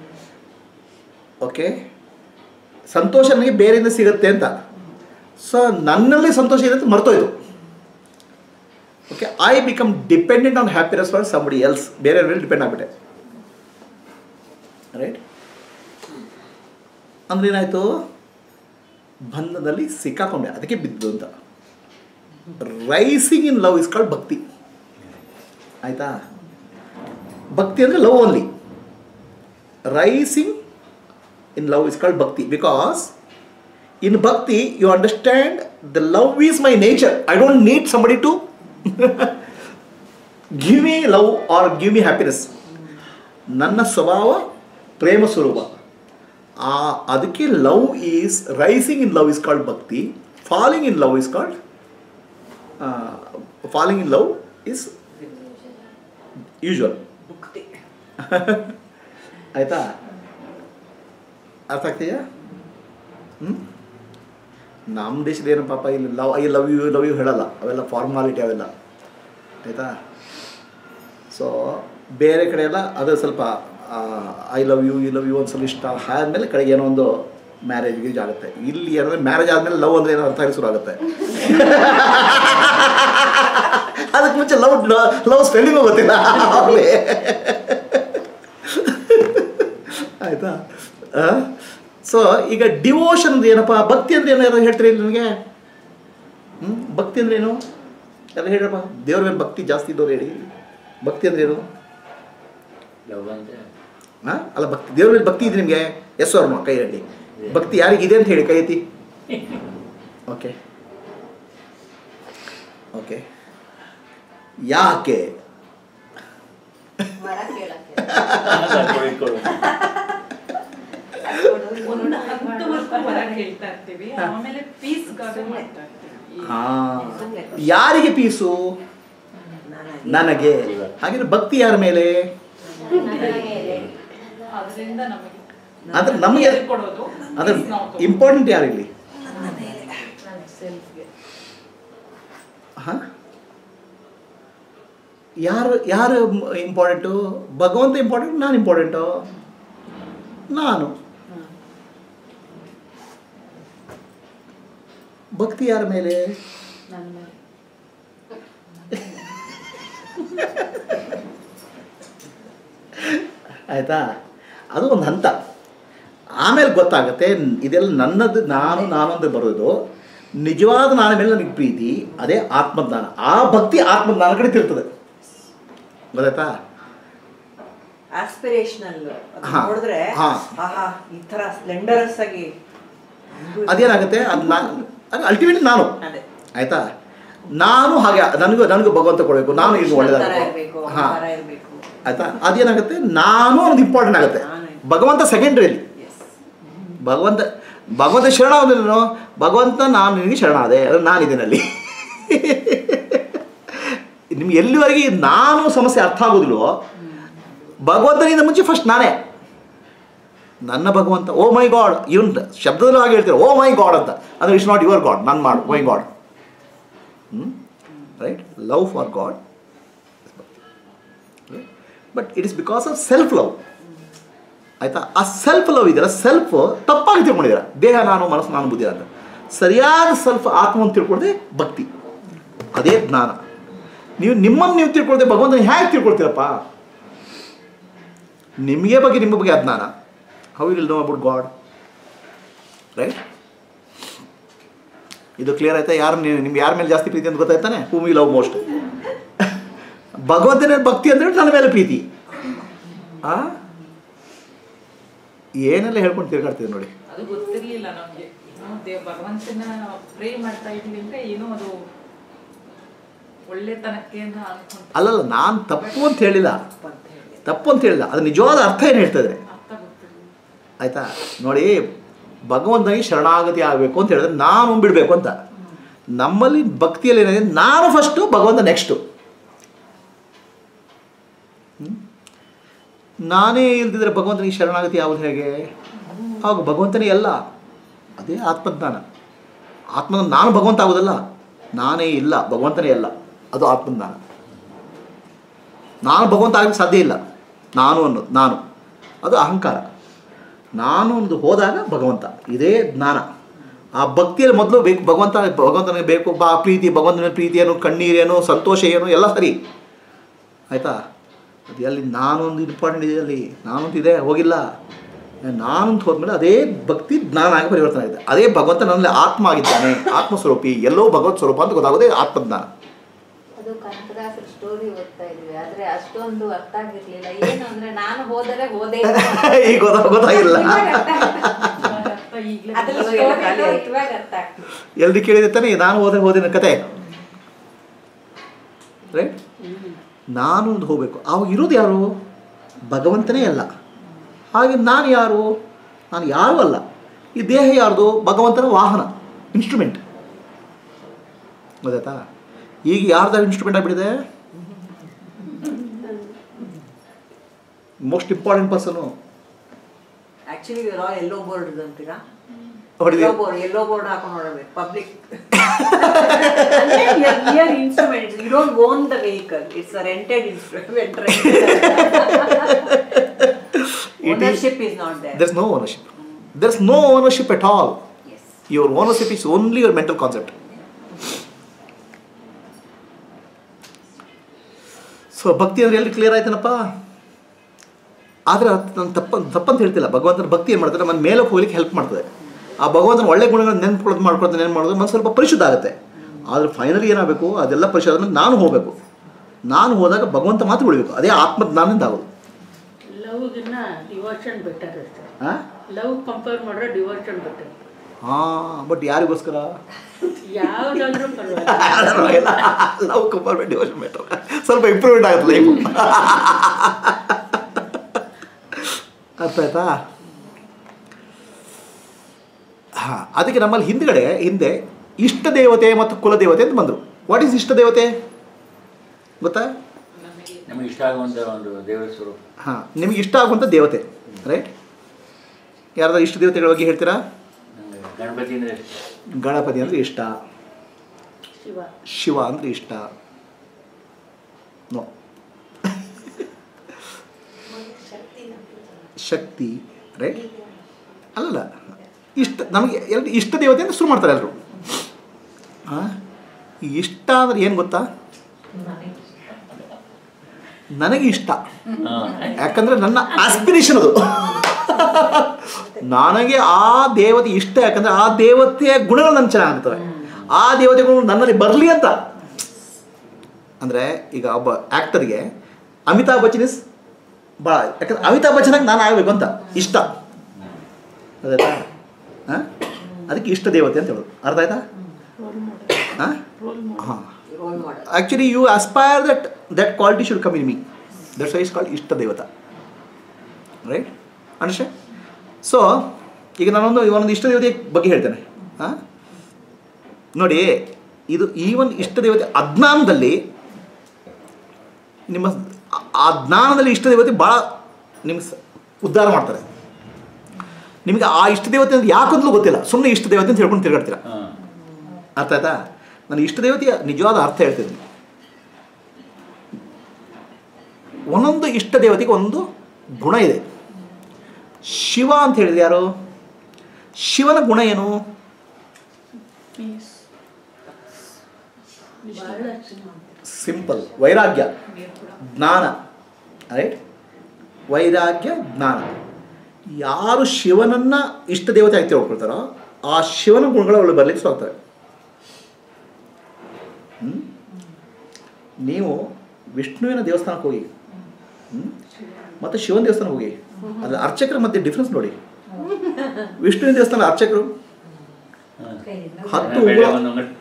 okay ಸಂತೋಷ ನನಗೆ ಬೇರೆಯಿಂದ ಸಿಗುತ್ತೆ ಅಂತ ಸೊ ನನ್ನಲ್ಲಿ ಸಂತೋಷ ಇದೆ ಅಂತ ಮರ್ತೋಯ್ತು okay I become dependent on happiness for somebody else ಬೇರೆಯವ್ರ ಮೇಲೆ ಡಿಪೆಂಡ್ ಆಗಿಬಿಟ್ಟೆ ರೈಟ್ ಅಂದ್ರೆ ಏನಾಯಿತು ಬಂಧದಲ್ಲಿ ಸಿಕ್ಕಾಕೊಂಡೆ ಅದಕ್ಕೆ ಬಿದ್ದು ಅಂತ rising in love is called bhakti ಆಯ್ತಾ ಭಕ್ತಿ ಅಂದರೆ love only rising in love is called bhakti because in bhakti you understand the love is my nature I don't need somebody to give me love or give me happiness ನನ್ನ ಸ್ವಭಾವ ಪ್ರೇಮ ಸ್ವರೂಪ ಆ ಅದಕ್ಕೆ love is rising in love is called bhakti falling in love is called falling in love is usual mukti ಆಯ್ತಾ ಅರ್ಥ ಆಗ್ತೀಯಾ ಹ್ಞೂ ನಮ್ಮ ದೇಶದ ಏನು ಪಾಪ ಇಲ್ಲಿ love I love you love you ಹೇಳಲ್ಲ ಅವೆಲ್ಲ ಫಾರ್ಮಾಲಿಟಿ ಅವೆಲ್ಲ ಆಯಿತಾ ಸೊ ಬೇರೆ ಕಡೆ ಎಲ್ಲ ಅದು ಸ್ವಲ್ಪ I love you you love you ಒಂದು ಸ್ವಲ್ಪ ಇಷ್ಟ ಆದಮೇಲೆ ಕಡೆಗೆ ಏನೋ ಒಂದು ಮ್ಯಾರೇಜ್ ಗೀಜ್ ಆಗುತ್ತೆ ಇಲ್ಲಿ ಏನಂದ್ರೆ ಮ್ಯಾರೇಜ್ ಆದಮೇಲೆ ಲವ್ ಅಂದರೆ ಏನೋ ಅರ್ಥ ಆಗಿ ಶುರು ಆಗುತ್ತೆ ಅದಕ್ಕೆ ಮುಂಚೆ ಲವ್ ಲವ್ ಸ್ಪೆಲ್ಲಿಂಗು ಗೊತ್ತಿಲ್ಲ ಆಮೇಲೆ ಆಯಿತಾ ಸೊ ಈಗ ಡಿವೋಷನ್ ಅಂದ್ರೆ ಏನಪ್ಪ ಭಕ್ತಿ ಅಂದ್ರೆ ಏನಾರು ಹೇಳ್ತೀರಿ ಇಲ್ಲಿ ನನಗೆ ಹ್ಞೂ ಭಕ್ತಿ ಅಂದ್ರೆ ಏನು ಎಲ್ಲ ಹೇಳ್ರಪ್ಪ ದೇವ್ರ ಮೇಲೆ ಭಕ್ತಿ ಜಾಸ್ತಿ ಇದ್ದವ್ರು ಹೇಳಿ ಭಕ್ತಿ ಅಂದ್ರೆ ಏನು ಲವ್ ಅಂದ್ರೆ ಹಾಂ ಅಲ್ಲ ಭಕ್ತಿ ದೇವ್ರ ಮೇಲೆ ಭಕ್ತಿ ಇದೆ ನಿಮಗೆ ಎಸ್ ಅವ್ರ ಕೈ ಹೇಳಿ ಭಕ್ತಿ ಯಾರಿಗಿದೆ ಅಂತ ಹೇಳಿ ಕೈ ಎತ್ತಿ ಓಕೆ ಓಕೆ ಯಾಕೆ ವರ ಕೇಳಕ್ಕೆ ಕೊಡು, ಕೊಡು. ಒಂದು ಹಂತವರೆಗೂ ವರ ಕೇಳ್ತಾ ಇರ್ತೀವಿ ಆಮೇಲೆ ಪೀಸ್ ಗಾಗ ಮಾಡ್ತಾ ಇರ್ತೀವಿ ಈ- ಹಾಂ ಯಾರಿಗೆ ಪೀಸು ನನಗೆ ಹಾಗಿದ್ರೆ ಭಕ್ತಿ ಯಾರ ಮೇಲೆ ಅದರಿಂದ ನಮಗೆ ಅಂದ್ರೆ ನಮಗೆ ಕೊಡೋದು ಅಂದ್ರೆ peace ನಾವು ತಗೊಳ್ಳೋದು. ಇಂಪಾರ್ಟೆಂಟ್ ಯಾರಿಲ್ಲಿ Self-ಗೆ. ಹಾಂ ಯಾರು ಯಾರು ಇಂಪಾರ್ಟೆಂಟು ಭಗವಂತ ಇಂಪಾರ್ಟೆಂಟ್ ನಾನು ಇಂಪಾರ್ಟೆಂಟು ನಾನು ಭಕ್ತಿ ಯಾರ ಮೇಲೆ ನನ್ನ ಮೇಲೆ ಆಯಿತಾ ಅದು ಒಂದು ಹಂತ ಆಮೇಲೆ ಗೊತ್ತಾಗುತ್ತೆ ಇದೆಲ್ಲ ನನ್ನದು ನಾನು ನಾನು ಅಂತ ಬರೋದು ನಿಜವಾದ ನಾನು ಮೇಲೆ ನನಗೆ ಪ್ರೀತಿ ಅದೇ ಆತ್ಮಜ್ಞಾನ ಆ ಭಕ್ತಿ ಆತ್ಮಜ್ಞಾನ ಕಡೆ ತಿರ್ತದೆ ಗೊತ್ತಾಯ್ತಾ ಆಸ್ಪಿರೇಷನಲ್ ಹಾ. ನೋಡಿದ್ರೆ ಹಾ. ಆಹಾ ಈ ತರ ಸ್ಲೆಂಡರಸ್ ಆಗಿ ಅದೇನಾಗುತ್ತೆ ಅದು ನಾನು ಅಲ್ಟಿಮೇಟ್ಲಿ ನಾನು ಅದೇ ಆಯಿತಾ ನಾನು ಹಾಗೆ ನನಗೂ ನನಗೂ ಭಗವಂತ ಕೊಡಬೇಕು ನಾನು ಇದು ತರ ಒಳ್ಳೇದಾಗಬೇಕು ಇರ್ಬೇಕು ಹಾಂ ತರ ಇರ್ಬೇಕು ಆಯಿತಾ ಅದೇನಾಗುತ್ತೆ ನಾನು ಒಂದು ಇಂಪಾರ್ಟೆಂಟ್ ಆಗುತ್ತೆ ನಾನು. ಭಗವಂತ ಸೆಕೆಂಡ್ರಿಯಲ್ಲಿ ಎಸ್ ಭಗವಂತ ಭಗವಂತ ಶರಣ ಆಗೋದಿಲ್ಲ ಭಗವಂತ ನಾನು ನಿನಗೆ ಶರಣಾದೆ ಅದು ನಾನಿದ್ದೀನಲ್ಲಿ ನಿಮ್ಗೆ ಎಲ್ಲಿವರೆಗೆ ಈ ನಾನು ಸಮಸ್ಯೆ ಅರ್ಥ ಆಗೋದಿಲ್ವೋ ಭಗವಂತನಿಂದ ಮುಂಚೆ ಫಸ್ಟ್ ನಾನೇ ನನ್ನ ಭಗವಂತ ಓ ಮೈ ಗಾಡ್ ಇವನ್ ಶಬ್ದದಲ್ಲೂ ಹಾಗೆ ಹೇಳ್ತಾರೆ ಓ ಮೈ ಗಾಡ್ ಅಂತ ಅಂದರೆ ಇಟ್ಸ್ ನಾಟ್ ಯುವರ್ ಗಾಡ್ ನಾನು ಮಾಡು my God right love for God but it is because of self love ಆಯ್ತಾ ಆ ಸೆಲ್ಫ್ ಲವ್ ಇದೆಯಲ್ಲ ಸೆಲ್ಫ್ ತಪ್ಪಾಗಿ ತಿಳ್ಕೊಂಡಿದ್ದೀರ ದೇಹ ನಾನು ಮನಸ್ಸು ನಾನು ಬುದ್ಧಿ ಅಂತ ಸರಿಯಾದ ಸೆಲ್ಫ್ ಆತ್ಮವನ್ನು ತಿಳ್ಕೊಳ್ಳದೆ ಭಕ್ತಿ ಅದೇ ಜ್ಞಾನ ನೀವು ನಿಮ್ಮನ್ನು ನೀವು ತಿಳ್ಕೊಳ್ದೆ ಭಗವಂತನ ಹೇಗೆ ತಿಳ್ಕೊಳ್ತೀರಪ್ಪ ನಿಮಗೆ ಬಗ್ಗೆ ನಿಮ್ಮ ಬಗ್ಗೆ ಅಜ್ಞಾನ how will know about God right ಇದು ಕ್ಲಿಯರ್ ಆಯ್ತಾ ಯಾರು ನಿಮ್ಗೆ ಯಾರ ಮೇಲೆ ಜಾಸ್ತಿ ಪ್ರೀತಿ ಅಂತ ಗೊತ್ತಾಯ್ತಾನೆ ಹೂ ವಿ ಲವ್ ಮೋಸ್ಟ್ ಭಗವಂತನ ಭಕ್ತಿ ಅಂದ್ರೆ ನನ್ನ ಮೇಲೆ ಪ್ರೀತಿ ಆ ಏನೆಲ್ಲ ಹೇಳ್ಕೊಂಡು ತಿರ್ಗಾಡ್ತೀವಿ ನೋಡಿ ಅದು ಗೊತ್ತಿರ್ಲಿಲ್ಲ ನಮ್ಗೆ ಏನೋ ದೇವ್ ಭಗವಂತನ ಪ್ರೇ ಮಾಡ್ತಾ ಇದೀವಿ ಅಂದ್ರೆ ಏನೋ ಅದು ಒಳ್ಳೆತನಕ್ಕೆ ಅಂತ ಅನ್ಕೊಂತ ಅಲ್ಲಲ್ಲ ನಾನು ತಪ್ಪು ಅಂತ ಹೇಳಿಲ್ಲ ಅಂತ ಹೇಳಿ ತಪ್ಪು ಅಂತ ಹೇಳಿಲ್ಲ ಅದು ನಿಜವಾದ ಅರ್ಥ ಏನು ಹೇಳ್ತಾ ಇದ್ದಾರೆ ಅರ್ಥ ಗೊತ್ತಿರ್ಲಿಲ್ಲ ಆಯ್ತಾ ನೋಡಿ ಭಗವಂತನಿಗೆ ಶರಣಾಗತಿ ಆಗಬೇಕು ಅಂತ ಹೇಳಿದ್ರೆ ನಾನು ಬಿಡಬೇಕು ಅಂತ ನಮ್ಮಲ್ಲಿ ಭಕ್ತಿಯಲ್ಲಿ ಏನಿದೆ ನಾನು ಫಸ್ಟು ಭಗವಂತ ನೆಕ್ಸ್ಟು ನಾನೇ ಇಲ್ದಿದ್ರೆ ಭಗವಂತನಿಗೆ ಶರಣಾಗತಿ ಯಾವುದು ಹೇಗೆ ಆಗ ಭಗವಂತನೇ ಎಲ್ಲ ಅದೇ ಆತ್ಮಜ್ಞಾನ ಆತ್ಮ ನಾನು ಭಗವಂತ ಆಗೋದಲ್ಲ ನಾನೇ ಇಲ್ಲ ಭಗವಂತನೇ ಎಲ್ಲ ಅದು ಆತ್ಮಜ್ಞಾನ ನಾನು ಭಗವಂತ ಆಗಲಿಕ್ಕೆ ಸಾಧ್ಯ ಇಲ್ಲ ನಾನು ಅನ್ನೋದು ನಾನು ಅದು ಅಹಂಕಾರ ನಾನು ಒಂದು ಹೋದಾಗ ಭಗವಂತ ಇದೇ ಜ್ಞಾನ ಆ ಭಕ್ತಿಯಲ್ಲಿ ಮೊದಲು ಬೇಕು ಭಗವಂತ ಭಗವಂತನಿಗೆ ಬೇಕು ಬಾ ಪ್ರೀತಿ ಭಗವಂತನ ಪ್ರೀತಿ ಏನು ಕಣ್ಣೀರೇನು ಸಂತೋಷ ಏನು ಎಲ್ಲ ಸರಿ ಆಯಿತಾ ಅದು ಎಲ್ಲಿ ನಾನೊಂದು ಇಂಪಾರ್ಟೆಂಟ್ ಇದೆ ಅಲ್ಲಿ ನಾನೊಂದು ಇದೆ ಹೋಗಿಲ್ಲ ನಾನಂತ ಹೋದ್ಮೇಲೆ ಅದೇ ಭಕ್ತಿ ಜ್ಞಾನ ಆಗಿ ಪರಿವರ್ತನೆ ಆಗಿದೆ ಅದೇ ಭಗವಂತ ನನ್ನಲ್ಲಿ ಆತ್ಮ ಆಗಿದ್ದಾನೆ ಆತ್ಮಸ್ವರೂಪಿ ಎಲ್ಲೋ ಭಗವತ್ ಸ್ವರೂಪ ಅಂತ ಗೊತ್ತಾಗೋದೇ ಆತ್ಮಜ್ಞಾನ ಅದು ಕನಕದಾಸರ ಸ್ಟೋರಿ ಓದ್ತಾ ಇದ್ವಿ ಆದ್ರೆ ಅಷ್ಟೊಂದು ಅರ್ಥ ಆಗಿರ್ಲಿಲ್ಲ ಏನು ಅಂದ್ರೆ ನಾನು ಹೋದರೆ ಹೋದೇ ಈಗ ಗೊತ್ತಾ ಗೊತ್ತಾಗಿಲ್ಲ ಅದ್ರ ಇವಾಗೆಲ್ಲ ಖಾಲಿ story ಆಯ್ತು. ಇವಾಗ ಅರ್ಥ ಆಗ್ತದೆ ಎಲ್ರಿ ಕೇಳಿದೆ ತಾನೆ ನಾನು ಹೋದ್ರೆ ಹೋದಿನ ಕತೆ ರೈಟ್ ನಾನು ಒಂದು ಹೋಗಬೇಕು ಅವಾಗ ಇರೋದು ಯಾರು ಭಗವಂತನೇ ಅಲ್ಲ ಹಾಗೆ ನಾನು ಯಾರು ನಾನು ಯಾರೂ ಅಲ್ಲ ಈ ದೇಹ ಯಾರ್ದು ಭಗವಂತನ ವಾಹನ ಇನ್ಸ್ಟ್ರೂಮೆಂಟ್ ಗೊತ್ತಾಯ್ತಾ ಈಗ ಯಾರ್ದ ಇನ್ಸ್ಟ್ರೂಮೆಂಟ್ ಆಗಿಬಿಟ್ಟಿದೆ most important person actually all yellow board ಅಂತೀರಾ ಹೊಡಿದೆ ಎಲ್ಲೋ ಬೋರ್ಡ್ ಎಲ್ಲೋ ಬೋರ್ಡ್ ಹಾಕೊಂಡು ನೋಡಬೇಕು public instrument you don't own the vehicle it's a rented instrument ownership is not there there's no ownership there's no ownership at all your ownership is only your mental concept so ಭಕ್ತಿ ಅಂದ್ರೆ ಎಲ್ಲಿ clear ಆಯ್ತೇನಪ್ಪ ಆದರೆ ನಾನು ತಪ್ಪ ತಪ್ಪಂತ ಹೇಳ್ತಿಲ್ಲ ಭಗವಂತನ ಭಕ್ತಿ ಏನು ಮಾಡ್ತಾರೆ ನಮ್ಮ ಮೇಲಕ್ಕೆ ಹೋಗ್ಲಿಕ್ಕೆ ಹೆಲ್ಪ್ ಮಾಡ್ತದೆ ಆ ಭಗವಂತನ ಒಳ್ಳೆ ಗುಣಗಳನ್ನ ನೆನ್ಪು ಮಾಡ್ಕೊಳ್ತಾನೆ ಏನು ಮಾಡೋದು ಮನಸ್ಸು ಸ್ವಲ್ಪ ಪರಿಶುದ್ಧ ಆಗುತ್ತೆ ಆದರೆ ಫೈನಲಿ ಏನಾಗಬೇಕು ಅದೆಲ್ಲ ಪರಿಶುದ್ಧ ಆದ್ಮೇಲೆ ನಾನು ಹೋಗಬೇಕು ನಾನು ಹೋದಾಗ ಭಗವಂತ ಮಾತ್ರ ಉಳಿಬೇಕು ಅದೇ ಆತ್ಮಜ್ಞಾನದಿಂದ ಆಗೋದು ಲವ್ಗಿನ್ನ ಡಿವೋರ್ಷನ್ ಬೆಟರ್ ಅಷ್ಟೇ ಹಾಂ ಲವ್ ಕಂಪೇರ್ ಮಾಡಿದ್ರೆ ಡಿವೋರ್ಷನ್ ಬೆಟರ್ ಹಾಂ ಬಟ್ ಯಾರಿಗೋಸ್ಕರ ಯಾವ್ದಾದ್ರೂ ಪರವಾಗಿಲ್ಲ ಲವ್ ಕಂಪೇರ್ಮೆಂಟ್ ಡಿವೋಷನ್ ಬೆಟರ್ ಸ್ವಲ್ಪ ಇಂಪ್ರೂವ್ಮೆಂಟ್ ಆಗುತ್ತೆ ಲೈಫ್ ಅರ್ಥ ಆಯ್ತಾ ಹಾಂ ಅದಕ್ಕೆ ನಮ್ಮಲ್ಲಿ ಹಿಂದ್ಗಡೆ ಹಿಂದೆ ಇಷ್ಟ ದೇವತೆ ಮತ್ತು ಕುಲದೇವತೆ ಅಂತ ಬಂದರು ವಾಟ್ ಈಸ್ ಇಷ್ಟ ದೇವತೆ ಗೊತ್ತಾ ನಮಗೆ ಇಷ್ಟ ಆಗುವಂಥ ಒಂದು ದೇವರ ಸ್ವರೂಪ ಹಾಂ ನಿಮಗೆ ಇಷ್ಟ ಆಗುವಂಥ ದೇವತೆ ರೈಟ್ ಯಾರ್ದಾರು ಇಷ್ಟ ದೇವತೆಗಳ ಬಗ್ಗೆ ಹೇಳ್ತೀರಾ ನಂಗೆ ಗಣಪತಿ ಅಂದರೆ ಇಷ್ಟ. ಗಣಪತಿ ಅಂದರೆ ಇಷ್ಟ ಶಿವ ಶಿವ ಅಂದರೆ ಇಷ್ಟ ನೋ ಶಕ್ತಿ ರೈಟ್ ಅಲ್ಲಲ್ಲ ಇಷ್ಟ ನಮಗೆ ಎರಡು ಇಷ್ಟ ದೇವತೆ ಅಂತ ಶುರು ಮಾಡ್ತಾರೆ ಎಲ್ಲರೂ ಹಾಂ ಈ ಇಷ್ಟ ಅಂದ್ರೆ ಏನು ಗೊತ್ತಾ ನನಗೆ ಇಷ್ಟ ಹಾಂ ಯಾಕಂದ್ರೆ ನನ್ನ ಆಸ್ಪಿರೇಷನ್ ಅದು ನನಗೆ ಆ ದೇವತೆ ಇಷ್ಟ ಯಾಕಂದ್ರೆ ಆ ದೇವತೆಯ ಗುಣಗಳು ನನ್ಗೆ ಚೆನ್ನಾಗಿರ್ತವೆ ಆ ದೇವತೆಗಳು ನನ್ನಲ್ಲಿ ಬರಲಿ ಅಂತ ಅಂದರೆ ಈಗ ಒಬ್ಬ ಆ್ಯಕ್ಟರ್ಗೆ ಅಮಿತಾಬ್ ಬಚ್ಚನ್ ಇಸ್ ಭಾಳ ಯಾಕಂದ್ರೆ ಅಮಿತಾಬ್ ಬಚ್ಚನಾಗಿ ನಾನು ಆಗಬೇಕು ಅಂತ ಇಷ್ಟ ಅದಾಯ್ತಾ ಹಾಂ ಅದಕ್ಕೆ ಇಷ್ಟ ದೇವತೆ ಅಂತ ಹೇಳೋದು ಅರ್ಥ ಆಯ್ತಾ ಹಾಂ ಹಾಂ role model actually you aspire that that quality should come in me that's why's called ishta devata right ಅನುಷ್ಠೆ so ಈಗ ನಾನೊಂದು ಒಂದೊಂದು ಇಷ್ಟ ದೇವತೆ ಬಗ್ಗೆ ಹೇಳ್ತೇನೆ ಹಾಂ ನೋಡಿ ಇದು ಈ ಒಂದು ಇಷ್ಟ ದೇವತೆ ಅಜ್ಞಾನದಲ್ಲಿ ನಿಮ್ಮ ಆ- ಆ ಜ್ಞಾನದಲ್ಲಿ ಇಷ್ಟ ದೇವತೆ ಭಾಳ ನಿಮ್ಮ ಸ- ಉದ್ಧಾರ ಮಾಡ್ತಾರೆ ನಿಮಗೆ ಆ ಇಷ್ಟ ದೇವತೆ ಅಂತ ಯಾಕಂತಲೂ ಗೊತ್ತಿಲ್ಲ ಸುಮ್ಮನೆ ಇಷ್ಟ ದೇವತೆ ಅಂತ ಹೇಳ್ಕೊಂಡು ತಿರುಗಾಡ್ತೀರಾ ಹಾಂ ಅರ್ಥ ಆಯ್ತಾ ನಾನು ಇಷ್ಟ ದೇವತೆಯ ನಿಜವಾದ ಅರ್ಥ ಹೇಳ್ತಿದ್ದೀನಿ ಒಂದೊಂದು ಇಷ್ಟ ದೇವತೆಗೆ ಒಂದು ಗುಣ ಇದೆ ಶಿವ ಅಂತ ಹೇಳಿದ್ರೆ ಯಾರು ಶಿವನ ಗುಣ ಏನು Peace. ಸಿಂಪಲ್ ವೈರಾಗ್ಯ ಜ್ಞಾನ ರೈಟ್ ವೈರಾಗ್ಯ ಜ್ಞಾನ ಯಾರು ಶಿವನನ್ನ ಇಷ್ಟ ದೇವತೆ ಆಗಿ ತಿಳ್ಕೊಳ್ತಾರೋ ಆ ಶಿವನ ಗುಣಗಳು ಅವಳು ಬರ್ಲಿಕ್ಕೆ ಸಾಗ್ತವೆ ಹ್ಮ್? ನೀವು ವಿಷ್ಣುವಿನ ದೇವಸ್ಥಾನಕ್ಕೆ ಹೋಗಿ ಹ್ಮ್? ಮತ್ತು ಶಿವನ ದೇವಸ್ಥಾನಕ್ಕೆ ಹೋಗಿ ಅದ್ರ ಅರ್ಚಕರ ಮಧ್ಯೆ ಡಿಫ್ರೆನ್ಸ್ ನೋಡಿ ವಿಷ್ಣುವಿನ ದೇವಸ್ಥಾನ ಅರ್ಚಕರು ಹತ್ತು ಬೇಡ ಉಂಗುರ ಒಂದು ಅಂಗಡಿ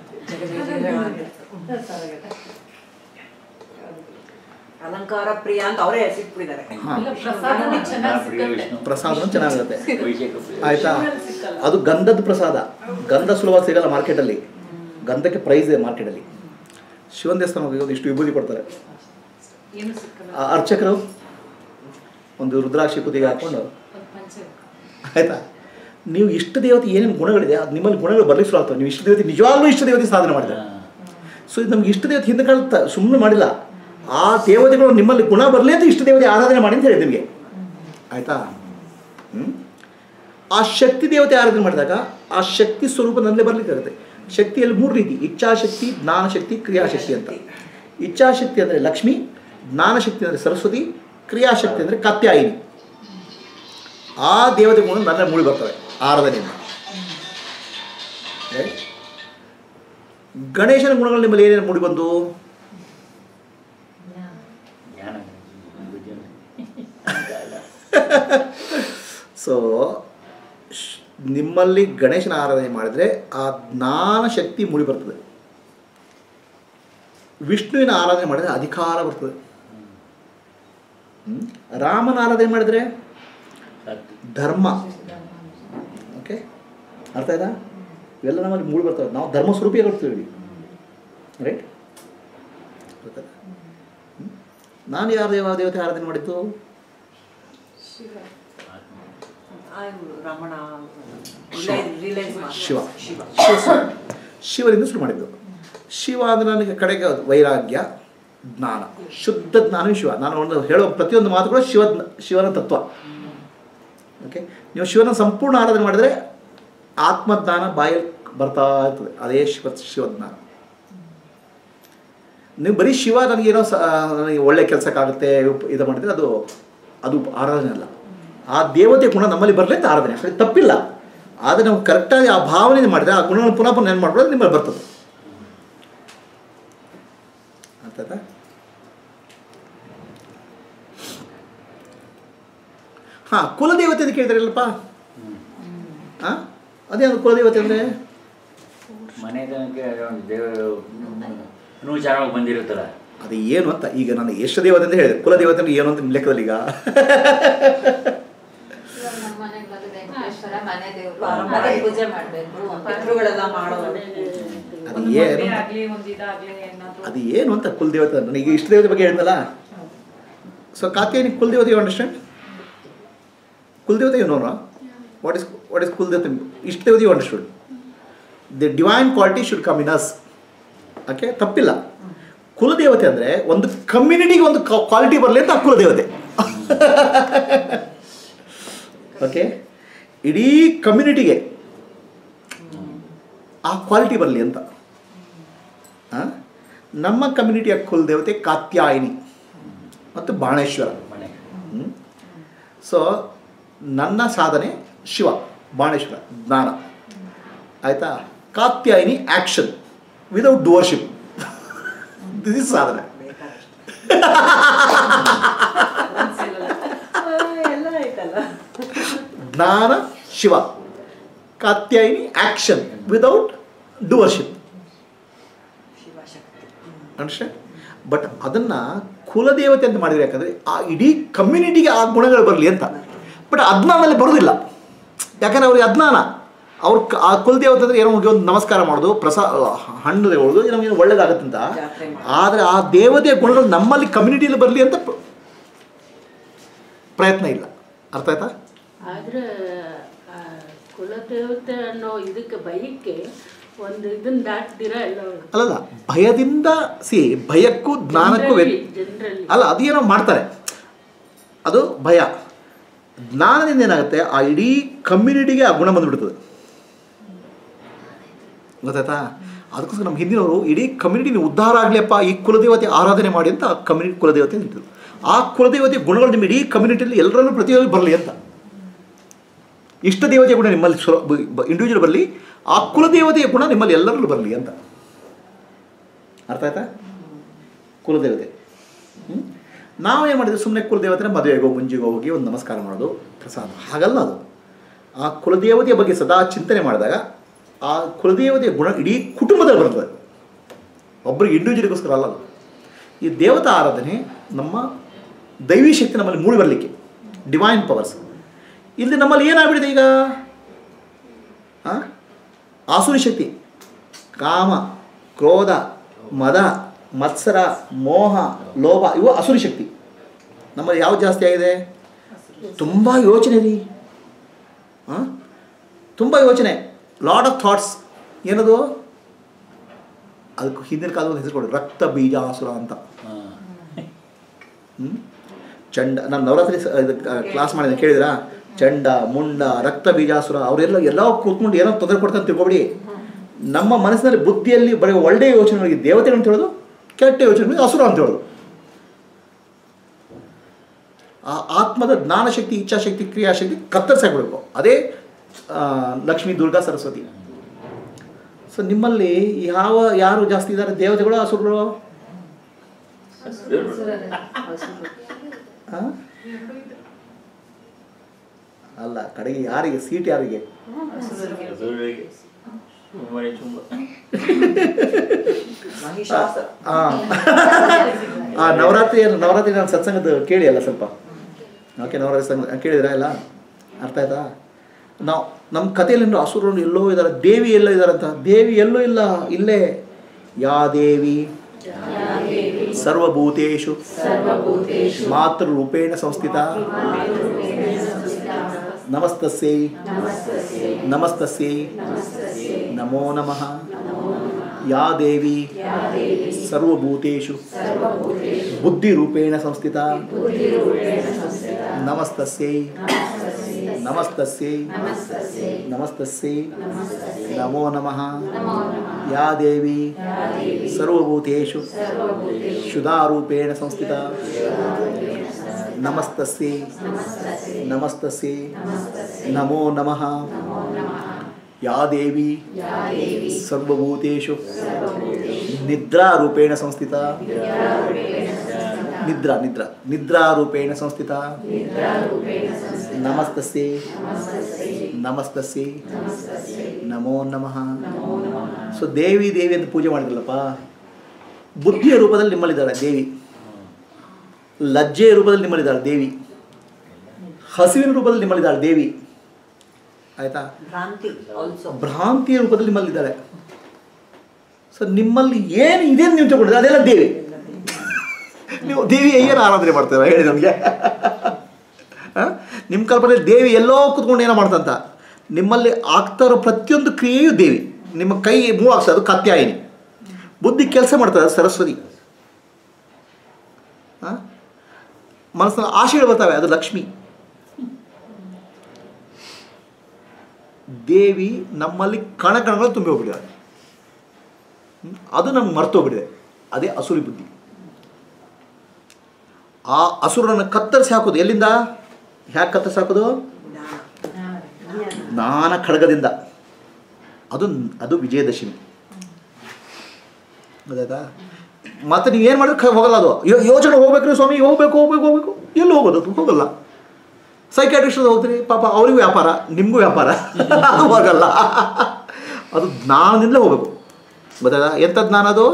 ಅಲಂಕಾರ ಪ್ರಿಯ ಅಂತ ಅವರೇ ಸಿಕ್ಬಿಟ್ಟಿದ್ದಾರೆ ಹಾಂ ಇಲ್ಲ ಪ್ರಸಾದನೂ ಚೆನ್ನಾಗಿ ಪ್ರಿಯ ಸಿಗುತ್ತೆ ವಿಷ್ಣು ಪ್ರಸಾದ ಚೆನ್ನಾಗಿರುತ್ತೆ ವೈಶೇಖ ಪ್ರಿಯ. ಆಯ್ತಾ ಅದು ಗಂಧದ ಪ್ರಸಾದ ಗಂಧ ಸುಲಭವಾಗಿ ಸಿಗಲ್ಲ ಮಾರ್ಕೆಟಲ್ಲಿ ಗಂಧಕ್ಕೆ ಪ್ರೈಸ್ ಇದೆ ಮಾರ್ಕೆಟಲ್ಲಿ ಶಿವನ ದೇವಸ್ಥಾನ ಹೋಗಿ ಒಂದು ಇಷ್ಟು ವಿಭೂತಿ ಕೊಡ್ತಾರೆ ಏನು ಸಿಕ್ಕಲ್ಲ ಆ ಅರ್ಚಕರು ಒಂದು ರುದ್ರಾಕ್ಷಿ ಕುದಿಗೆ ಹಾಕ್ಕೊಂಡು ಒಂದು ಪಂಚೆ ಆಯಿತಾ ನೀವು ಇಷ್ಟ ದೇವತೆ ಏನೇನು ಗುಣಗಳಿದೆ ಅದು ನಿಮ್ಮಲ್ಲಿ ಗುಣಗಳು ಬರ್ಲಿಕ್ಕೆ ಶುರು ಆಗ್ತವೆ ನೀವು ಇಷ್ಟ ದೇವತೆ ನಿಜವಾಗ್ಲೂ ಇಷ್ಟ ದೇವತೆ ಸಾಧನೆ ಮಾಡಿದ್ದಾರೆ ಸೊ ಇದು ನಮ್ಗೆ ಇಷ್ಟ ದೇವತೆ ಹಿಂದೆ ಕಾಲ ಸುಮ್ಮನೆ ಮಾಡಿಲ್ಲ ಆ ದೇವತೆಗಳು ನಿಮ್ಮಲ್ಲಿ ಗುಣ ಬರಲಿ ಅಂತ ಇಷ್ಟ ದೇವತೆ ಆರಾಧನೆ ಮಾಡಿ ಅಂತ ಹೇಳಿದೆ ನಿಮಗೆ ಆಯಿತಾ ಹ್ಮ್? ಆ ಶಕ್ತಿ ದೇವತೆ ಆರಾಧನೆ ಮಾಡಿದಾಗ ಆ ಶಕ್ತಿ ಸ್ವರೂಪ ನಲ್ಲೇ ಬರ್ಲಿಕ್ಕಾಗುತ್ತೆ ಶಕ್ತಿಯಲ್ಲಿ ಮೂರು ರೀತಿ ಇಚ್ಛಾಶಕ್ತಿ ಜ್ಞಾನಶಕ್ತಿ ಕ್ರಿಯಾಶಕ್ತಿ ಅಂತ ಇಚ್ಛಾಶಕ್ತಿ ಅಂದರೆ ಲಕ್ಷ್ಮಿ ಜ್ಞಾನಶಕ್ತಿ ಅಂದರೆ ಸರಸ್ವತಿ ಕ್ರಿಯಾಶಕ್ತಿ ಅಂದರೆ ಕಾತ್ಯಾಯಿನಿ ಆ ದೇವತೆಗಳು ನನ್ನ ಮೂಡಿ ಬರ್ತವೆ ಆರಾಧನೆಯಿಂದ Right? ಗಣೇಶನ ಗುಣಗಳು ನಿಮ್ಮಲ್ಲಿ ಏನೇನು ಮೂಡಿ ಬಂದು ಜ್ಞಾನ ಬುದ್ಧಿ ಸೊ ನಿಮ್ಮಲ್ಲಿ ಗಣೇಶನ ಆರಾಧನೆ ಮಾಡಿದರೆ ಆ ಜ್ಞಾನ ಶಕ್ತಿ ಮೂಡಿ ಬರ್ತದೆ ವಿಷ್ಣುವಿನ ಆರಾಧನೆ ಮಾಡಿದರೆ ಅಧಿಕಾರ ಬರ್ತದೆ ಹ್ಮ್? ರಾಮನ ಆರಾಧನೆ ಮಾಡಿದರೆ ಸತ್ಯ ಧರ್ಮ ಓಕೆ ಅರ್ಥ ಆಯ್ತಾ ಇವೆಲ್ಲ ನಮ್ಮಲ್ಲಿ ಮೂಡಿ ಬರ್ತವೆ ನಾವು ಧರ್ಮ ಸ್ವರೂಪಿಯಾಗಿರ್ತೀವಿ ರೈಟ್ ನಾನು ಯಾರು ದೇವ ದೇವತೆ ಆರಾಧನೆ ಮಾಡಿದ್ದು ಆ, ರಮಣ ರಿಲೈಸ್ ರಿಲೈಸ್ ಶಿವ ಶಿವ ಶಿವನಿಂದ ಶುರು ಮಾಡಿದ್ದು ಶಿವ ಅಂದರೆ ನನಗೆ ಕಡೆಗೆ ವೈರಾಗ್ಯ ಜ್ಞಾನ ಶುದ್ಧ ಜ್ಞಾನವೇ ಶಿವ ನಾನು ಒಂದು ಹೇಳೋ ಪ್ರತಿಯೊಂದು ಮಾತುಗಳು ಶಿವ ಶಿವನ ತತ್ವ ಓಕೆ ನೀವು ಶಿವನ ಸಂಪೂರ್ಣ ಆರಾಧನೆ ಮಾಡಿದರೆ ಆತ್ಮಜ್ಞಾನ ಬಾಯಲ್ಲಿ ಬರ್ತಾ ಇರ್ತದೆ ಅದೇ ಶಿವ ಶಿವಜ್ಞಾನ ನೀವು ಬರೀ ಶಿವ ನನಗೇನೋ ಸ ನನಗೆ ಒಳ್ಳೆ ಕೆಲಸಕ್ಕಾಗುತ್ತೆ ಉಪ್- ಇದು ಮಾಡಿದ್ರೆ ಅದು ಅದು ಆರಾಧನೆ ಅಲ್ಲ ಆ ದೇವತೆ ಗುಣ ನಮ್ಮಲ್ಲಿ ಬರಲಿ ಅಂತ ಆರಾಧನೆ ಅದು ತಪ್ಪಿಲ್ಲ ಆದರೆ ನಾವು ಕರೆಕ್ಟಾಗಿ ಆ ಭಾವನೆ ಮಾಡಿದ್ರೆ ಆ ಗುಣಗಳನ್ನು ಪುನಃ ಪುನಃ ಏನು ಮಾಡ್ಕೊಳ್ಳೋದು ನಿಮ್ಮಲ್ಲಿ ಬರ್ತದೆ ಅರ್ಥಾಯ್ತಾ ಹಾಂ ಕುಲದೇವತೆ ಅಂತ ಕೇಳಿದ್ರಲ್ಲಪ್ಪ ಹಾಂ ಅದೇನು ಕುಲದೇವತೆ ಅಂದರೆ ಮನೆ ತನಕ ಒಂದು ದೇವರು ಇನ್ನೂ ಚೆನ್ನಾಗಿ ಬಂದಿರುತ್ತಲ್ಲ ಅದು ಏನು ಅಂತ ಈಗ ನಾನು ಎಷ್ಟು ದೇವತೆ ಅಂತ ಹೇಳಿದೆ ಕುಲದೇವತೆ ಅಂದ್ರೆ ಏನು ಅಂತ ನಿಮ್ಮ ಲೆಕ್ಕದಲ್ಲಿ ಈಗ ಇವಾಗ ನಮ್ಮ ಮನೆಗಳಲ್ಲಿ ವೆಂಕಟೇಶ್ವರ ಮನೆ ದೇವರು ಪಾರಂಪರೆ. ಅದೇ ಪೂಜೆ ಮಾಡಬೇಕು ಪಿತೃಗಳೆಲ್ಲ ಮಾಡೋದು ಅದು ಒಂದು ಏನು ಮದ್ವೆ ಆಗ್ಲಿ ಒಂದು ಇದಾಗ್ಲಿ ಏನಾದ್ರು ಅದು ಏನು ಅಂತ ಕುಲದೇವತೆ ನನಗೆ ಇಷ್ಟ ದೇವತೆ ಬಗ್ಗೆ ಹೇಳಿದ್ನಲ್ಲ ಸೊ ಕಾತ್ಯಾಯನಿ ಕುಲದೇವತೆ ಯು ಅಂಡರ್ಸ್ಟ್ಯಾಂಡ್ ಕುಲದೇವತೆ ಯು ನೋನ ವಾಟ್ ಇಸ್ ವಾಟ್ ಇಸ್ ಕುಲದೇವತೆ ಇಷ್ಟ ದೇವತೆ you understood the divine quality should come in us okay ತಪ್ಪಿಲ್ಲ ಕುಲದೇವತೆ ಅಂದರೆ ಒಂದು ಕಮ್ಯುನಿಟಿಗೆ ಒಂದು ಕ್ವಾಲಿಟಿ ಬರಲಿ ಅಂತ ಆ ಕುಲದೇವತೆ ಓಕೆ ಇಡೀ ಕಮ್ಯುನಿಟಿಗೆ ಆ ಕ್ವಾಲಿಟಿ ಬರಲಿ ಅಂತ ಆ? ನಮ್ಮ ಕಮ್ಯುನಿಟಿಯ ಕುಲದೇವತೆ ಕಾತ್ಯಾಯಿನಿ ಮತ್ತು ಬಾಣೇಶ್ವರ ಮನೆ ಸೊ ನನ್ನ ಸಾಧನೆ ಶಿವ ಬಾಣೇಶ್ವರ ಜ್ಞಾನ ಆಯಿತಾ ಕಾತ್ಯಾಯಿನಿ ಆ್ಯಕ್ಷನ್ ವಿದೌಟ್ ಡುವರ್ಶಿಪ್ ದಿಸ್ ಇಸ್ ಸಾಧನೆ ಎಲ್ಲ ಆಯ್ತಲ್ಲ ಜ್ಞಾನ ಶಿವ ಕಾತ್ಯಾಯಿನಿ ಆ್ಯಕ್ಷನ್ ವಿದೌಟ್ ಡುವರ್ಶಿಪ್ ಶಿವಶಕ್ತಿ ಅಂಡರ್ಸ್ಟ್ಯಾಂಡ್ ಬಟ್ ಅದನ್ನು ಕುಲದೇವತೆ ಅಂತ ಮಾಡಿದ್ರೆ ಯಾಕಂದರೆ ಆ ಇಡೀ ಕಮ್ಯುನಿಟಿಗೆ ಆ ಗುಣಗಳು ಬರಲಿ ಅಂತ ಬಟ್ ಅಜ್ಞಾನದಲ್ಲಿ ಬರೋದಿಲ್ಲ ಯಾಕಂದರೆ ಅವ್ರಿಗೆ ಅಜ್ಞಾನ ಅವ್ರ ಕ- ಆ ಕುಲದೇವತೆ ಅಂದರೆ ಏನೋ ಹೋಗಿ ಒಂದು ನಮಸ್ಕಾರ ಮಾಡೋದು ಪ್ರಸಾ ಹಣ್ಣು ತಗೊಳ್ಳೋದು ನಮಗೇನು ಒಳ್ಳೇದಾಗತ್ತಂತ ಜಾತ್ರೆ ಮಾಡೋದು. ಆದರೆ ಆ ದೇವತೆಯ ಗುಣಗಳು ನಮ್ಮಲ್ಲಿ ಕಮ್ಯುನಿಟಿಯಲ್ಲಿ ಬರಲಿ ಅಂತ ಪ್ರ- ಪ್ರಯತ್ನ ಇಲ್ಲ ಅರ್ಥ ಆಯ್ತಾ ಆದ್ರೆ ಆ ಕುಲದೇವತೆ ಅನ್ನೋ ಇದಕ್ಕೆ ಭಯಕ್ಕೆ ಒಂದು ಇದನ್ನ ದಾಟ್ದಿರ ಎಲ್ಲ ಅಲ್ಲಲ್ಲ ಭಯದಿಂದ ಸಿ ಭಯಕ್ಕೂ ಜ್ಞಾನಕ್ಕೂ ವ್ಯತ್ ಜನರಲ್ಲಿ ಅಲ್ಲ ಅದೇನೋ ಮಾಡ್ತಾರೆ ಅದು ಭಯ ಜ್ಞಾನದಿಂದ ಏನಾಗುತ್ತೆ ಆ ಇಡೀ ಕಮ್ಯುನಿಟಿಗೆ ಆ ಗುಣ ಬಂದ್ಬಿಡ್ತದೆ ಗೊತ್ತಾಯ್ತಾ ಅದಕ್ಕೋಸ್ಕರ ನಮ್ಮ ಹಿಂದಿನವರು ಇಡೀ ಕಮ್ಯುನಿಟಿ ಉದ್ಧಾರ ಆಗಲಿಯಪ್ಪ ಈ ಕುಲದೇವತೆ ಆರಾಧನೆ ಮಾಡಿ ಅಂತ ಆ ಕಮ್ಯುನಿಟಿ ಕುಲದೇವತೆ ಅಂತ ಇಟ್ಟಿದ್ರು ಆ ಕುಲದೇವತೆ ಗುಣಗಳು ನಿಮ್ಮ ಇಡೀ ಕಮ್ಯುನಿಟಿಯಲ್ಲಿ ಎಲ್ಲರಲ್ಲೂ ಪ್ರತಿಯೊಂದು ಬರಲಿ ಅಂತ ಇಷ್ಟ ದೇವತೆಯ ಗುಣ ನಿಮ್ಮಲ್ಲಿ ಇಂಡಿವಿಜುವಲ್ ಬರಲಿ ಆ ಕುಲದೇವತೆಯ ಗುಣ ನಿಮ್ಮಲ್ಲಿ ಎಲ್ಲರಲ್ಲೂ ಬರಲಿ ಅಂತ ಅರ್ಥ ಆಯ್ತಾ ಕುಲದೇವತೆ ಹ್ಮ್? ನಾವು ಏನು ಮಾಡಿದ್ವಿ ಸುಮ್ಮನೆ ಕುಲದೇವತೆ ಮದುವೆಗೋ ಮುಂಜಿಗೋ ಹೋಗಿ ಒಂದು ನಮಸ್ಕಾರ ಮಾಡೋದು ಪ್ರಸಾದ ಹಾಗಲ್ಲ ಅದು ಆ ಕುಲದೇವತೆಯ ಬಗ್ಗೆ ಸದಾ ಚಿಂತನೆ ಮಾಡಿದಾಗ ಆ ಕುಲದೇವತೆಯ ಗುಣ ಇಡೀ ಕುಟುಂಬದಲ್ಲಿ ಬರ್ತದೆ ಒಬ್ಬರಿಗೆ ಇಂಡಿವಿಜುವಲ್ಗೋಸ್ಕರ ಅಲ್ಲ ಅದು ಈ ದೇವತಾ ಆರಾಧನೆ ನಮ್ಮ ದೈವಿ ಶಕ್ತಿ ನಮ್ಮಲ್ಲಿ ಮೂಡಿ ಬರಲಿಕ್ಕೆ ಡಿವೈನ್ ಪವರ್ಸ್ ಇಲ್ಲಿ ನಮ್ಮಲ್ಲಿ ಏನಾಗ್ಬಿಟ್ಟಿದೆ ಈಗ ಆ? ಆಸುರಿ ಶಕ್ತಿ ಕಾಮ ಕ್ರೋಧ ಮದ ಮತ್ಸರ ಮೋಹ ಲೋಭ ಇವು ಅಸುರಿ ಶಕ್ತಿ ನಮ್ಮಲ್ಲಿ ಯಾವ್ದು ಜಾಸ್ತಿ ಆಗಿದೆ ತುಂಬ ಯೋಚನೆ ರೀ ಹಾಂ ತುಂಬ ಯೋಚನೆ ಲಾಟ್ ಆಫ್ ಥಾಟ್ಸ್ ಏನದು ಅದಕ್ಕೆ ಹಿಂದಿನ ಕಾಲದಲ್ಲಿ ಹೆಸರು ಕೊಡಿ ರಕ್ತ ಬೀಜಾಸುರ ಅಂತ ಹ್ಮ್? ಚಂಡ ನಾನು ನವರಾತ್ರಿ ಕ್ಲಾಸ್ ಮಾಡಿದೆ ಕೇಳಿದ್ರಾ ಚಂಡ ಮುಂಡ ರಕ್ತ ಬೀಜಾಸುರ ಅವರೆಲ್ಲ ಎಲ್ಲ ಕೂತ್ಕೊಂಡು ಏನೋ ತೊಂದರೆ ಕೊಡ್ತಾರೆ ತಿಳ್ಕೊಬಿಡಿ ನಮ್ಮ ಮನಸ್ಸಿನಲ್ಲಿ ಬುದ್ಧಿಯಲ್ಲಿ ಬರೀ ಒಳ್ಳೆಯ ಯೋಚನೆಗಳಿಗೆ ದೇವತೆಗಳು ಅಂತ ಹೇಳೋದು ಕೆಟ್ಟ ಯೋಚನೆಗಳಿಗೆ ಅಸುರ ಅಂತ ಹೇಳೋದು ಆ ಆತ್ಮದ ಜ್ಞಾನಶಕ್ತಿ ಇಚ್ಛಾಶಕ್ತಿ ಕ್ರಿಯಾಶಕ್ತಿ ಕತ್ತರಿಸಾಕ್ಬಿಡ್ಬೇಕು ಅದೇ ಆ, ಲಕ್ಷ್ಮೀ ದುರ್ಗಾ ಸರಸ್ವತಿ ಸೊ ನಿಮ್ಮಲ್ಲಿ ಯಾವ ಯಾರು ಜಾಸ್ತಿ ಇದ್ದಾರೆ ದೇವತೆಗಳು ಅಸುರಗಳು ಆ? ಅಲ್ಲ ಕಡೆಗೆ ಯಾರಿಗೆ ಸೀಟ್ ಯಾರಿಗೆ ಹಸುರಿಗೆ ಸುಮ್ಮನೆ ಚುಂಬ ಮಹಿಷಾಸುರ ಆ ಆ ನವರಾತ್ರಿ ನವರಾತ್ರಿ ನಾನು ಸತ್ಸಂಗದ ಕೇಳಿ ಅಲ್ಲ ಸ್ವಲ್ಪ ಓಕೆ ನವರಾತ್ರಿ ಸಂಘ ಕೇಳಿದ್ರಾ ಎಲ್ಲ ಅರ್ಥ ಆಯ್ತಾ ನಾವು ನಮ್ಮ ಕಥೆಯಲ್ಲಿ ಅಸುರರು ಎಲ್ಲೋ ಇದ್ದಾರೆ ದೇವಿ ಎಲ್ಲೋ ಇದ್ದಾರೆ ಅಂತ ದೇವಿ ಎಲ್ಲೂ ಇಲ್ಲ ಇಲ್ಲೇ ಯಾ ದೇವಿ ಸರ್ವಭೂತೇಶು ಮಾತೃರೂಪೇಣ ಸಂಸ್ಥಿತ ನಮಸ್ತಸ್ಯೈ ನಮಸ್ತಸ್ಯೈ ನಮೋ ನಮಃ ಯಾ ದೇವಿ ಸರ್ವಭೂತೇಷು ಬುದ್ಧಿರೂಪೇಣ ಸಂಸ್ಥಿತ ನಮಸ್ತಸ್ಯೈ ನಮಸ್ತಸ್ಯೈ ನಮಸ್ತಸ್ಯೈ ನಮೋ ನಮಃ ಯಾ ದೇವಿ ಸರ್ವಭೂತೇಷು ಶುಧಾರೂಪೇಣ ಸಂಸ್ಥಿತ ನಮಸ್ತಸ್ಯೈ ನಮಸ್ತಸ್ಯೈ ನಮೋ ನಮಃ ಯಾ ದೇವಿ ಸರ್ವಭೂತೇಷು ನಿದ್ರಾರೂಪೇಣ ಸಂಸ್ಥಿತ ನಿದ್ರಾ ನಿದ್ರಾ ನಿದ್ರಾರೂಪೇಣ ಸಂಸ್ಥಿತ ನಮಸ್ತಸ್ಯೈ ನಮಸ್ತಸ್ಯೈ ನಮೋ ನಮಃ ಸೊ ದೇವಿ ದೇವಿ ಅಂತ ಪೂಜೆ ಮಾಡಿದ್ರಲ್ಲಪ್ಪ ಬುದ್ಧಿಯ ರೂಪದಲ್ಲಿ ನಿಮ್ಮಲ್ಲಿದ್ದಾಳೆ ದೇವಿ ಲಜ್ಜೆಯ ರೂಪದಲ್ಲಿ ನಿಮ್ಮಲ್ಲಿದ್ದಾಳೆ ದೇವಿ ಹಸಿವಿನ ರೂಪದಲ್ಲಿ ನಿಮ್ಮಲ್ಲಿದ್ದಾಳೆ ದೇವಿ ಆಯ್ತಾ ಭ್ರಾಂತಿ ಆಲ್ಸೋ ಭ್ರಾಂತಿಯ ರೂಪದಲ್ಲಿ ನಿಮ್ಮಲ್ಲಿದ್ದಾಳೆ ಸೊ ನಿಮ್ಮಲ್ಲಿ ಏನು ಇದೆ ಅಂತ ನೀವು ತಗೊಂಡಿದ್ರೆ ಅದೆಲ್ಲ ದೇವಿ ನೀವು ದೇವಿ ಏನು ಆರಾಧನೆ ಮಾಡ್ತೀರಾ ಹೇಳಿ ನಮಗೆ ನಿಮ್ಮ ಕಲ್ಪನೆಯಲ್ಲಿ ದೇವಿ ಎಲ್ಲೋ ಕೂತ್ಕೊಂಡು ಏನೋ ಮಾಡ್ತಂತ ನಿಮ್ಮಲ್ಲಿ ಆಗ್ತಾ ಇರೋ ಪ್ರತಿಯೊಂದು ಕ್ರಿಯೆಯೂ ದೇವಿ ನಿಮ್ಮ ಕೈ ಮೂವ್ ಆಗ್ತದೆ ಅದು ಕಾತ್ಯಾಯಿನಿ ಬುದ್ಧಿ ಕೆಲಸ ಮಾಡ್ತದೆ ಅದು ಸರಸ್ವತಿ ಆ? ಮನಸ್ಸಿನ ಆಶೆಗಳು ಬರ್ತವೆ ಅದು ಲಕ್ಷ್ಮಿ ದೇವಿ ನಮ್ಮಲ್ಲಿ ಕಣ ಕಣಗಳು ತುಂಬಿ ಹೋಗ್ಬಿಟ್ಟಿದ್ದಾರೆ ಹ್ಮ್? ಅದು ನಮ್ಗೆ ಮರ್ತೋಗ್ಬಿಟ್ಟಿದೆ ಅದೇ ಅಸುರಿ ಬುದ್ಧಿ ಆ ಅಸುರನ್ನು ಕತ್ತರಿಸಿ ಹಾಕೋದು ಎಲ್ಲಿಂದ ಹ್ಯಾಕೆ ಕತ್ತರಿಸಿ ಹಾಕೋದು ಜ್ಞಾನ ಖಡ್ಗದಿಂದ ಅದು ಅದು ವಿಜಯದಶಮಿ ಗೊತ್ತಾಯ್ತಾ ಮತ್ತೆ ನೀವು ಏನು ಮಾಡಿದ್ರೆ ಕ- ಹೋಗಲ್ಲ ಅದು ಯೋ- ಯೋಚನೆ ಹೋಗ್ಬೇಕ್ರಿ ಸ್ವಾಮಿ ಹೋಗ್ಬೇಕು ಹೋಗ್ಬೇಕು ಹೋಗ್ಬೇಕು ಎಲ್ಲಿ ಹೋಗೋದು ಅದು ಹೋಗಲ್ಲ ಸೈಕ್ಯಾಟ್ರಿಸ್ಟ್ ಹೋಗ್ತೀರಿ ಪಾಪ ಅವರಿಗೂ ವ್ಯಾಪಾರ ನಿಮಗೂ ವ್ಯಾಪಾರ ಅದು ಹೋಗಲ್ಲ ಅದು ಜ್ಞಾನದಿಂದಲೇ ಹೋಗ್ಬೇಕು ಗೊತ್ತಾಯ್ತಾ ಎಂಥ ಜ್ಞಾನ ಅದು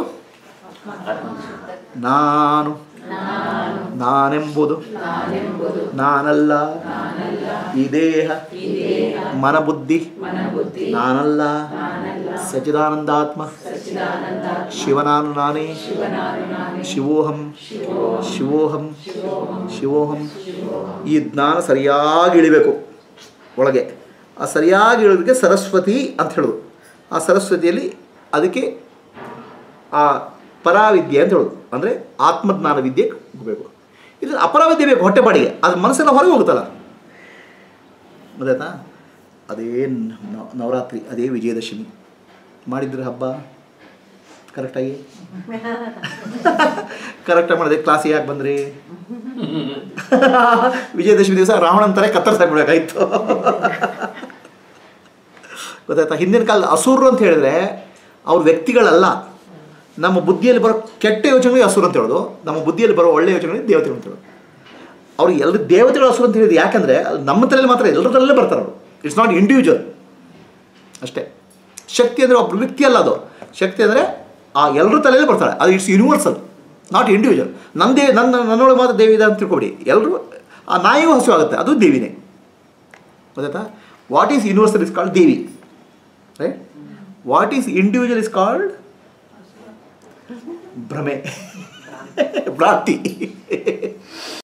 ನಾನು ನಾನೆಂಬುದು ನಾನಲ್ಲ ಈ ದೇಹ ಮನಬುದ್ಧಿ ನಾನಲ್ಲ ಸಚಿದಾನಂದಾತ್ಮ ಶಿವನಾನು ನಾನೇ ಶಿವೋಹಂ ಶಿವೋಹಂ ಶಿವೋಹಂ ಈ ಜ್ಞಾನ ಸರಿಯಾಗಿ ಇಳಿಬೇಕು ಒಳಗೆ ಆ ಸರಿಯಾಗಿ ಇಳೋದಕ್ಕೆ ಸರಸ್ವತಿ ಅಂತ ಹೇಳೋದು ಆ ಸರಸ್ವತಿಯಲ್ಲಿ ಅದಕ್ಕೆ ಆ ಪರಾವಿದ್ಯೆ ಅಂತ ಹೇಳೋದು ಅಂದರೆ ಆತ್ಮಜ್ಞಾನ ವಿದ್ಯೆ ಹೋಗಬೇಕು ಇದು ಅಪರಾವಿದ್ಯೆ ಬೇಕು ಹೊಟ್ಟೆಪಾಡಿಗೆ ಅದು ಮನಸ್ಸೆಲ್ಲ ಹೊರಗೆ ಹೋಗುತ್ತಲ್ಲ ಗೊತ್ತಾಯ್ತಾ ಅದೇ ನ- ನವರಾತ್ರಿ ಅದೇ ವಿಜಯದಶಮಿ ಮಾಡಿದ್ರೆ ಹಬ್ಬ ಕರೆಕ್ಟಾಗಿ ಕರೆಕ್ಟಾಗಿ ಮಾಡಿದೆ ಕ್ಲಾಸಿಗೆ ಯಾಕೆ ಬಂದ್ರಿ ವಿಜಯದಶಮಿ ದಿವಸ ರಾವಣನ ಥರ ಕತ್ತರಿಸಾಕ್ಬಿಡ್ಬೇಕಾಯ್ತು ಗೊತ್ತಾಯ್ತಾ ಹಿಂದಿನ ಕಾಲದ ಅಸುರರು ಅಂತ ಹೇಳಿದ್ರೆ ಅವ್ರ ವ್ಯಕ್ತಿಗಳಲ್ಲ ನಮ್ಮ ಬುದ್ಧಿಯಲ್ಲಿ ಬರೋ ಕೆಟ್ಟ ಯೋಚನೆಗಳಿಗೆ ಅಸುರ ಅಂತ ಹೇಳೋದು ನಮ್ಮ ಬುದ್ಧಿಯಲ್ಲಿ ಬರೋ ಒಳ್ಳೆಯ ಯೋಚನೆಗಳಿಗೆ ದೇವತೆಗಳು ಅಂತ ಹೇಳೋದು ಅವ್ರು ಎಲ್ಲರೂ ದೇವತೆಗಳು ಅಸುರ ಅಂತ ಹೇಳಿದ್ದು ಯಾಕಂದರೆ ಅದು ನಮ್ಮ ತಲೆಯಲ್ಲಿ ಮಾತ್ರ ಎಲ್ಲರ ತಲೆಯಲ್ಲೇ ಬರ್ತಾರೆ ಅವರು ಇಟ್ಸ್ ನಾಟ್ ಇಂಡಿವಿಜುವಲ್ ಅಷ್ಟೇ ಶಕ್ತಿ ಅಂದರೆ ಒಬ್ಬರು ವ್ಯಕ್ತಿ ಅಲ್ಲ ಅದು ಶಕ್ತಿ ಅಂದರೆ ಆ ಎಲ್ಲರ ತಲೆಯಲ್ಲೇ ಬರ್ತಾಳೆ ಅದು ಇಟ್ಸ್ ಯೂನಿವರ್ಸಲ್ ನಾಟ್ ಇಂಡಿವಿಜುವಲ್ ನನ್ನ ದೇವಿ ನನ್ನ ನನ್ನೊಳಗೆ ಮಾತ್ರ ದೇವಿ ಇದೆ ಅಂತ ತಿಳ್ಕೊಬಿಡಿ ಎಲ್ಲರೂ ಆ ನಾಯಿಗೂ ಹಸು ಆಗುತ್ತೆ ಅದು ದೇವಿನೇ ಗೊತ್ತಾಯ್ತಾ what is universal is called Devi right what is individual is called ಭ್ರಮೆ ಭ್ರಾಂತಿ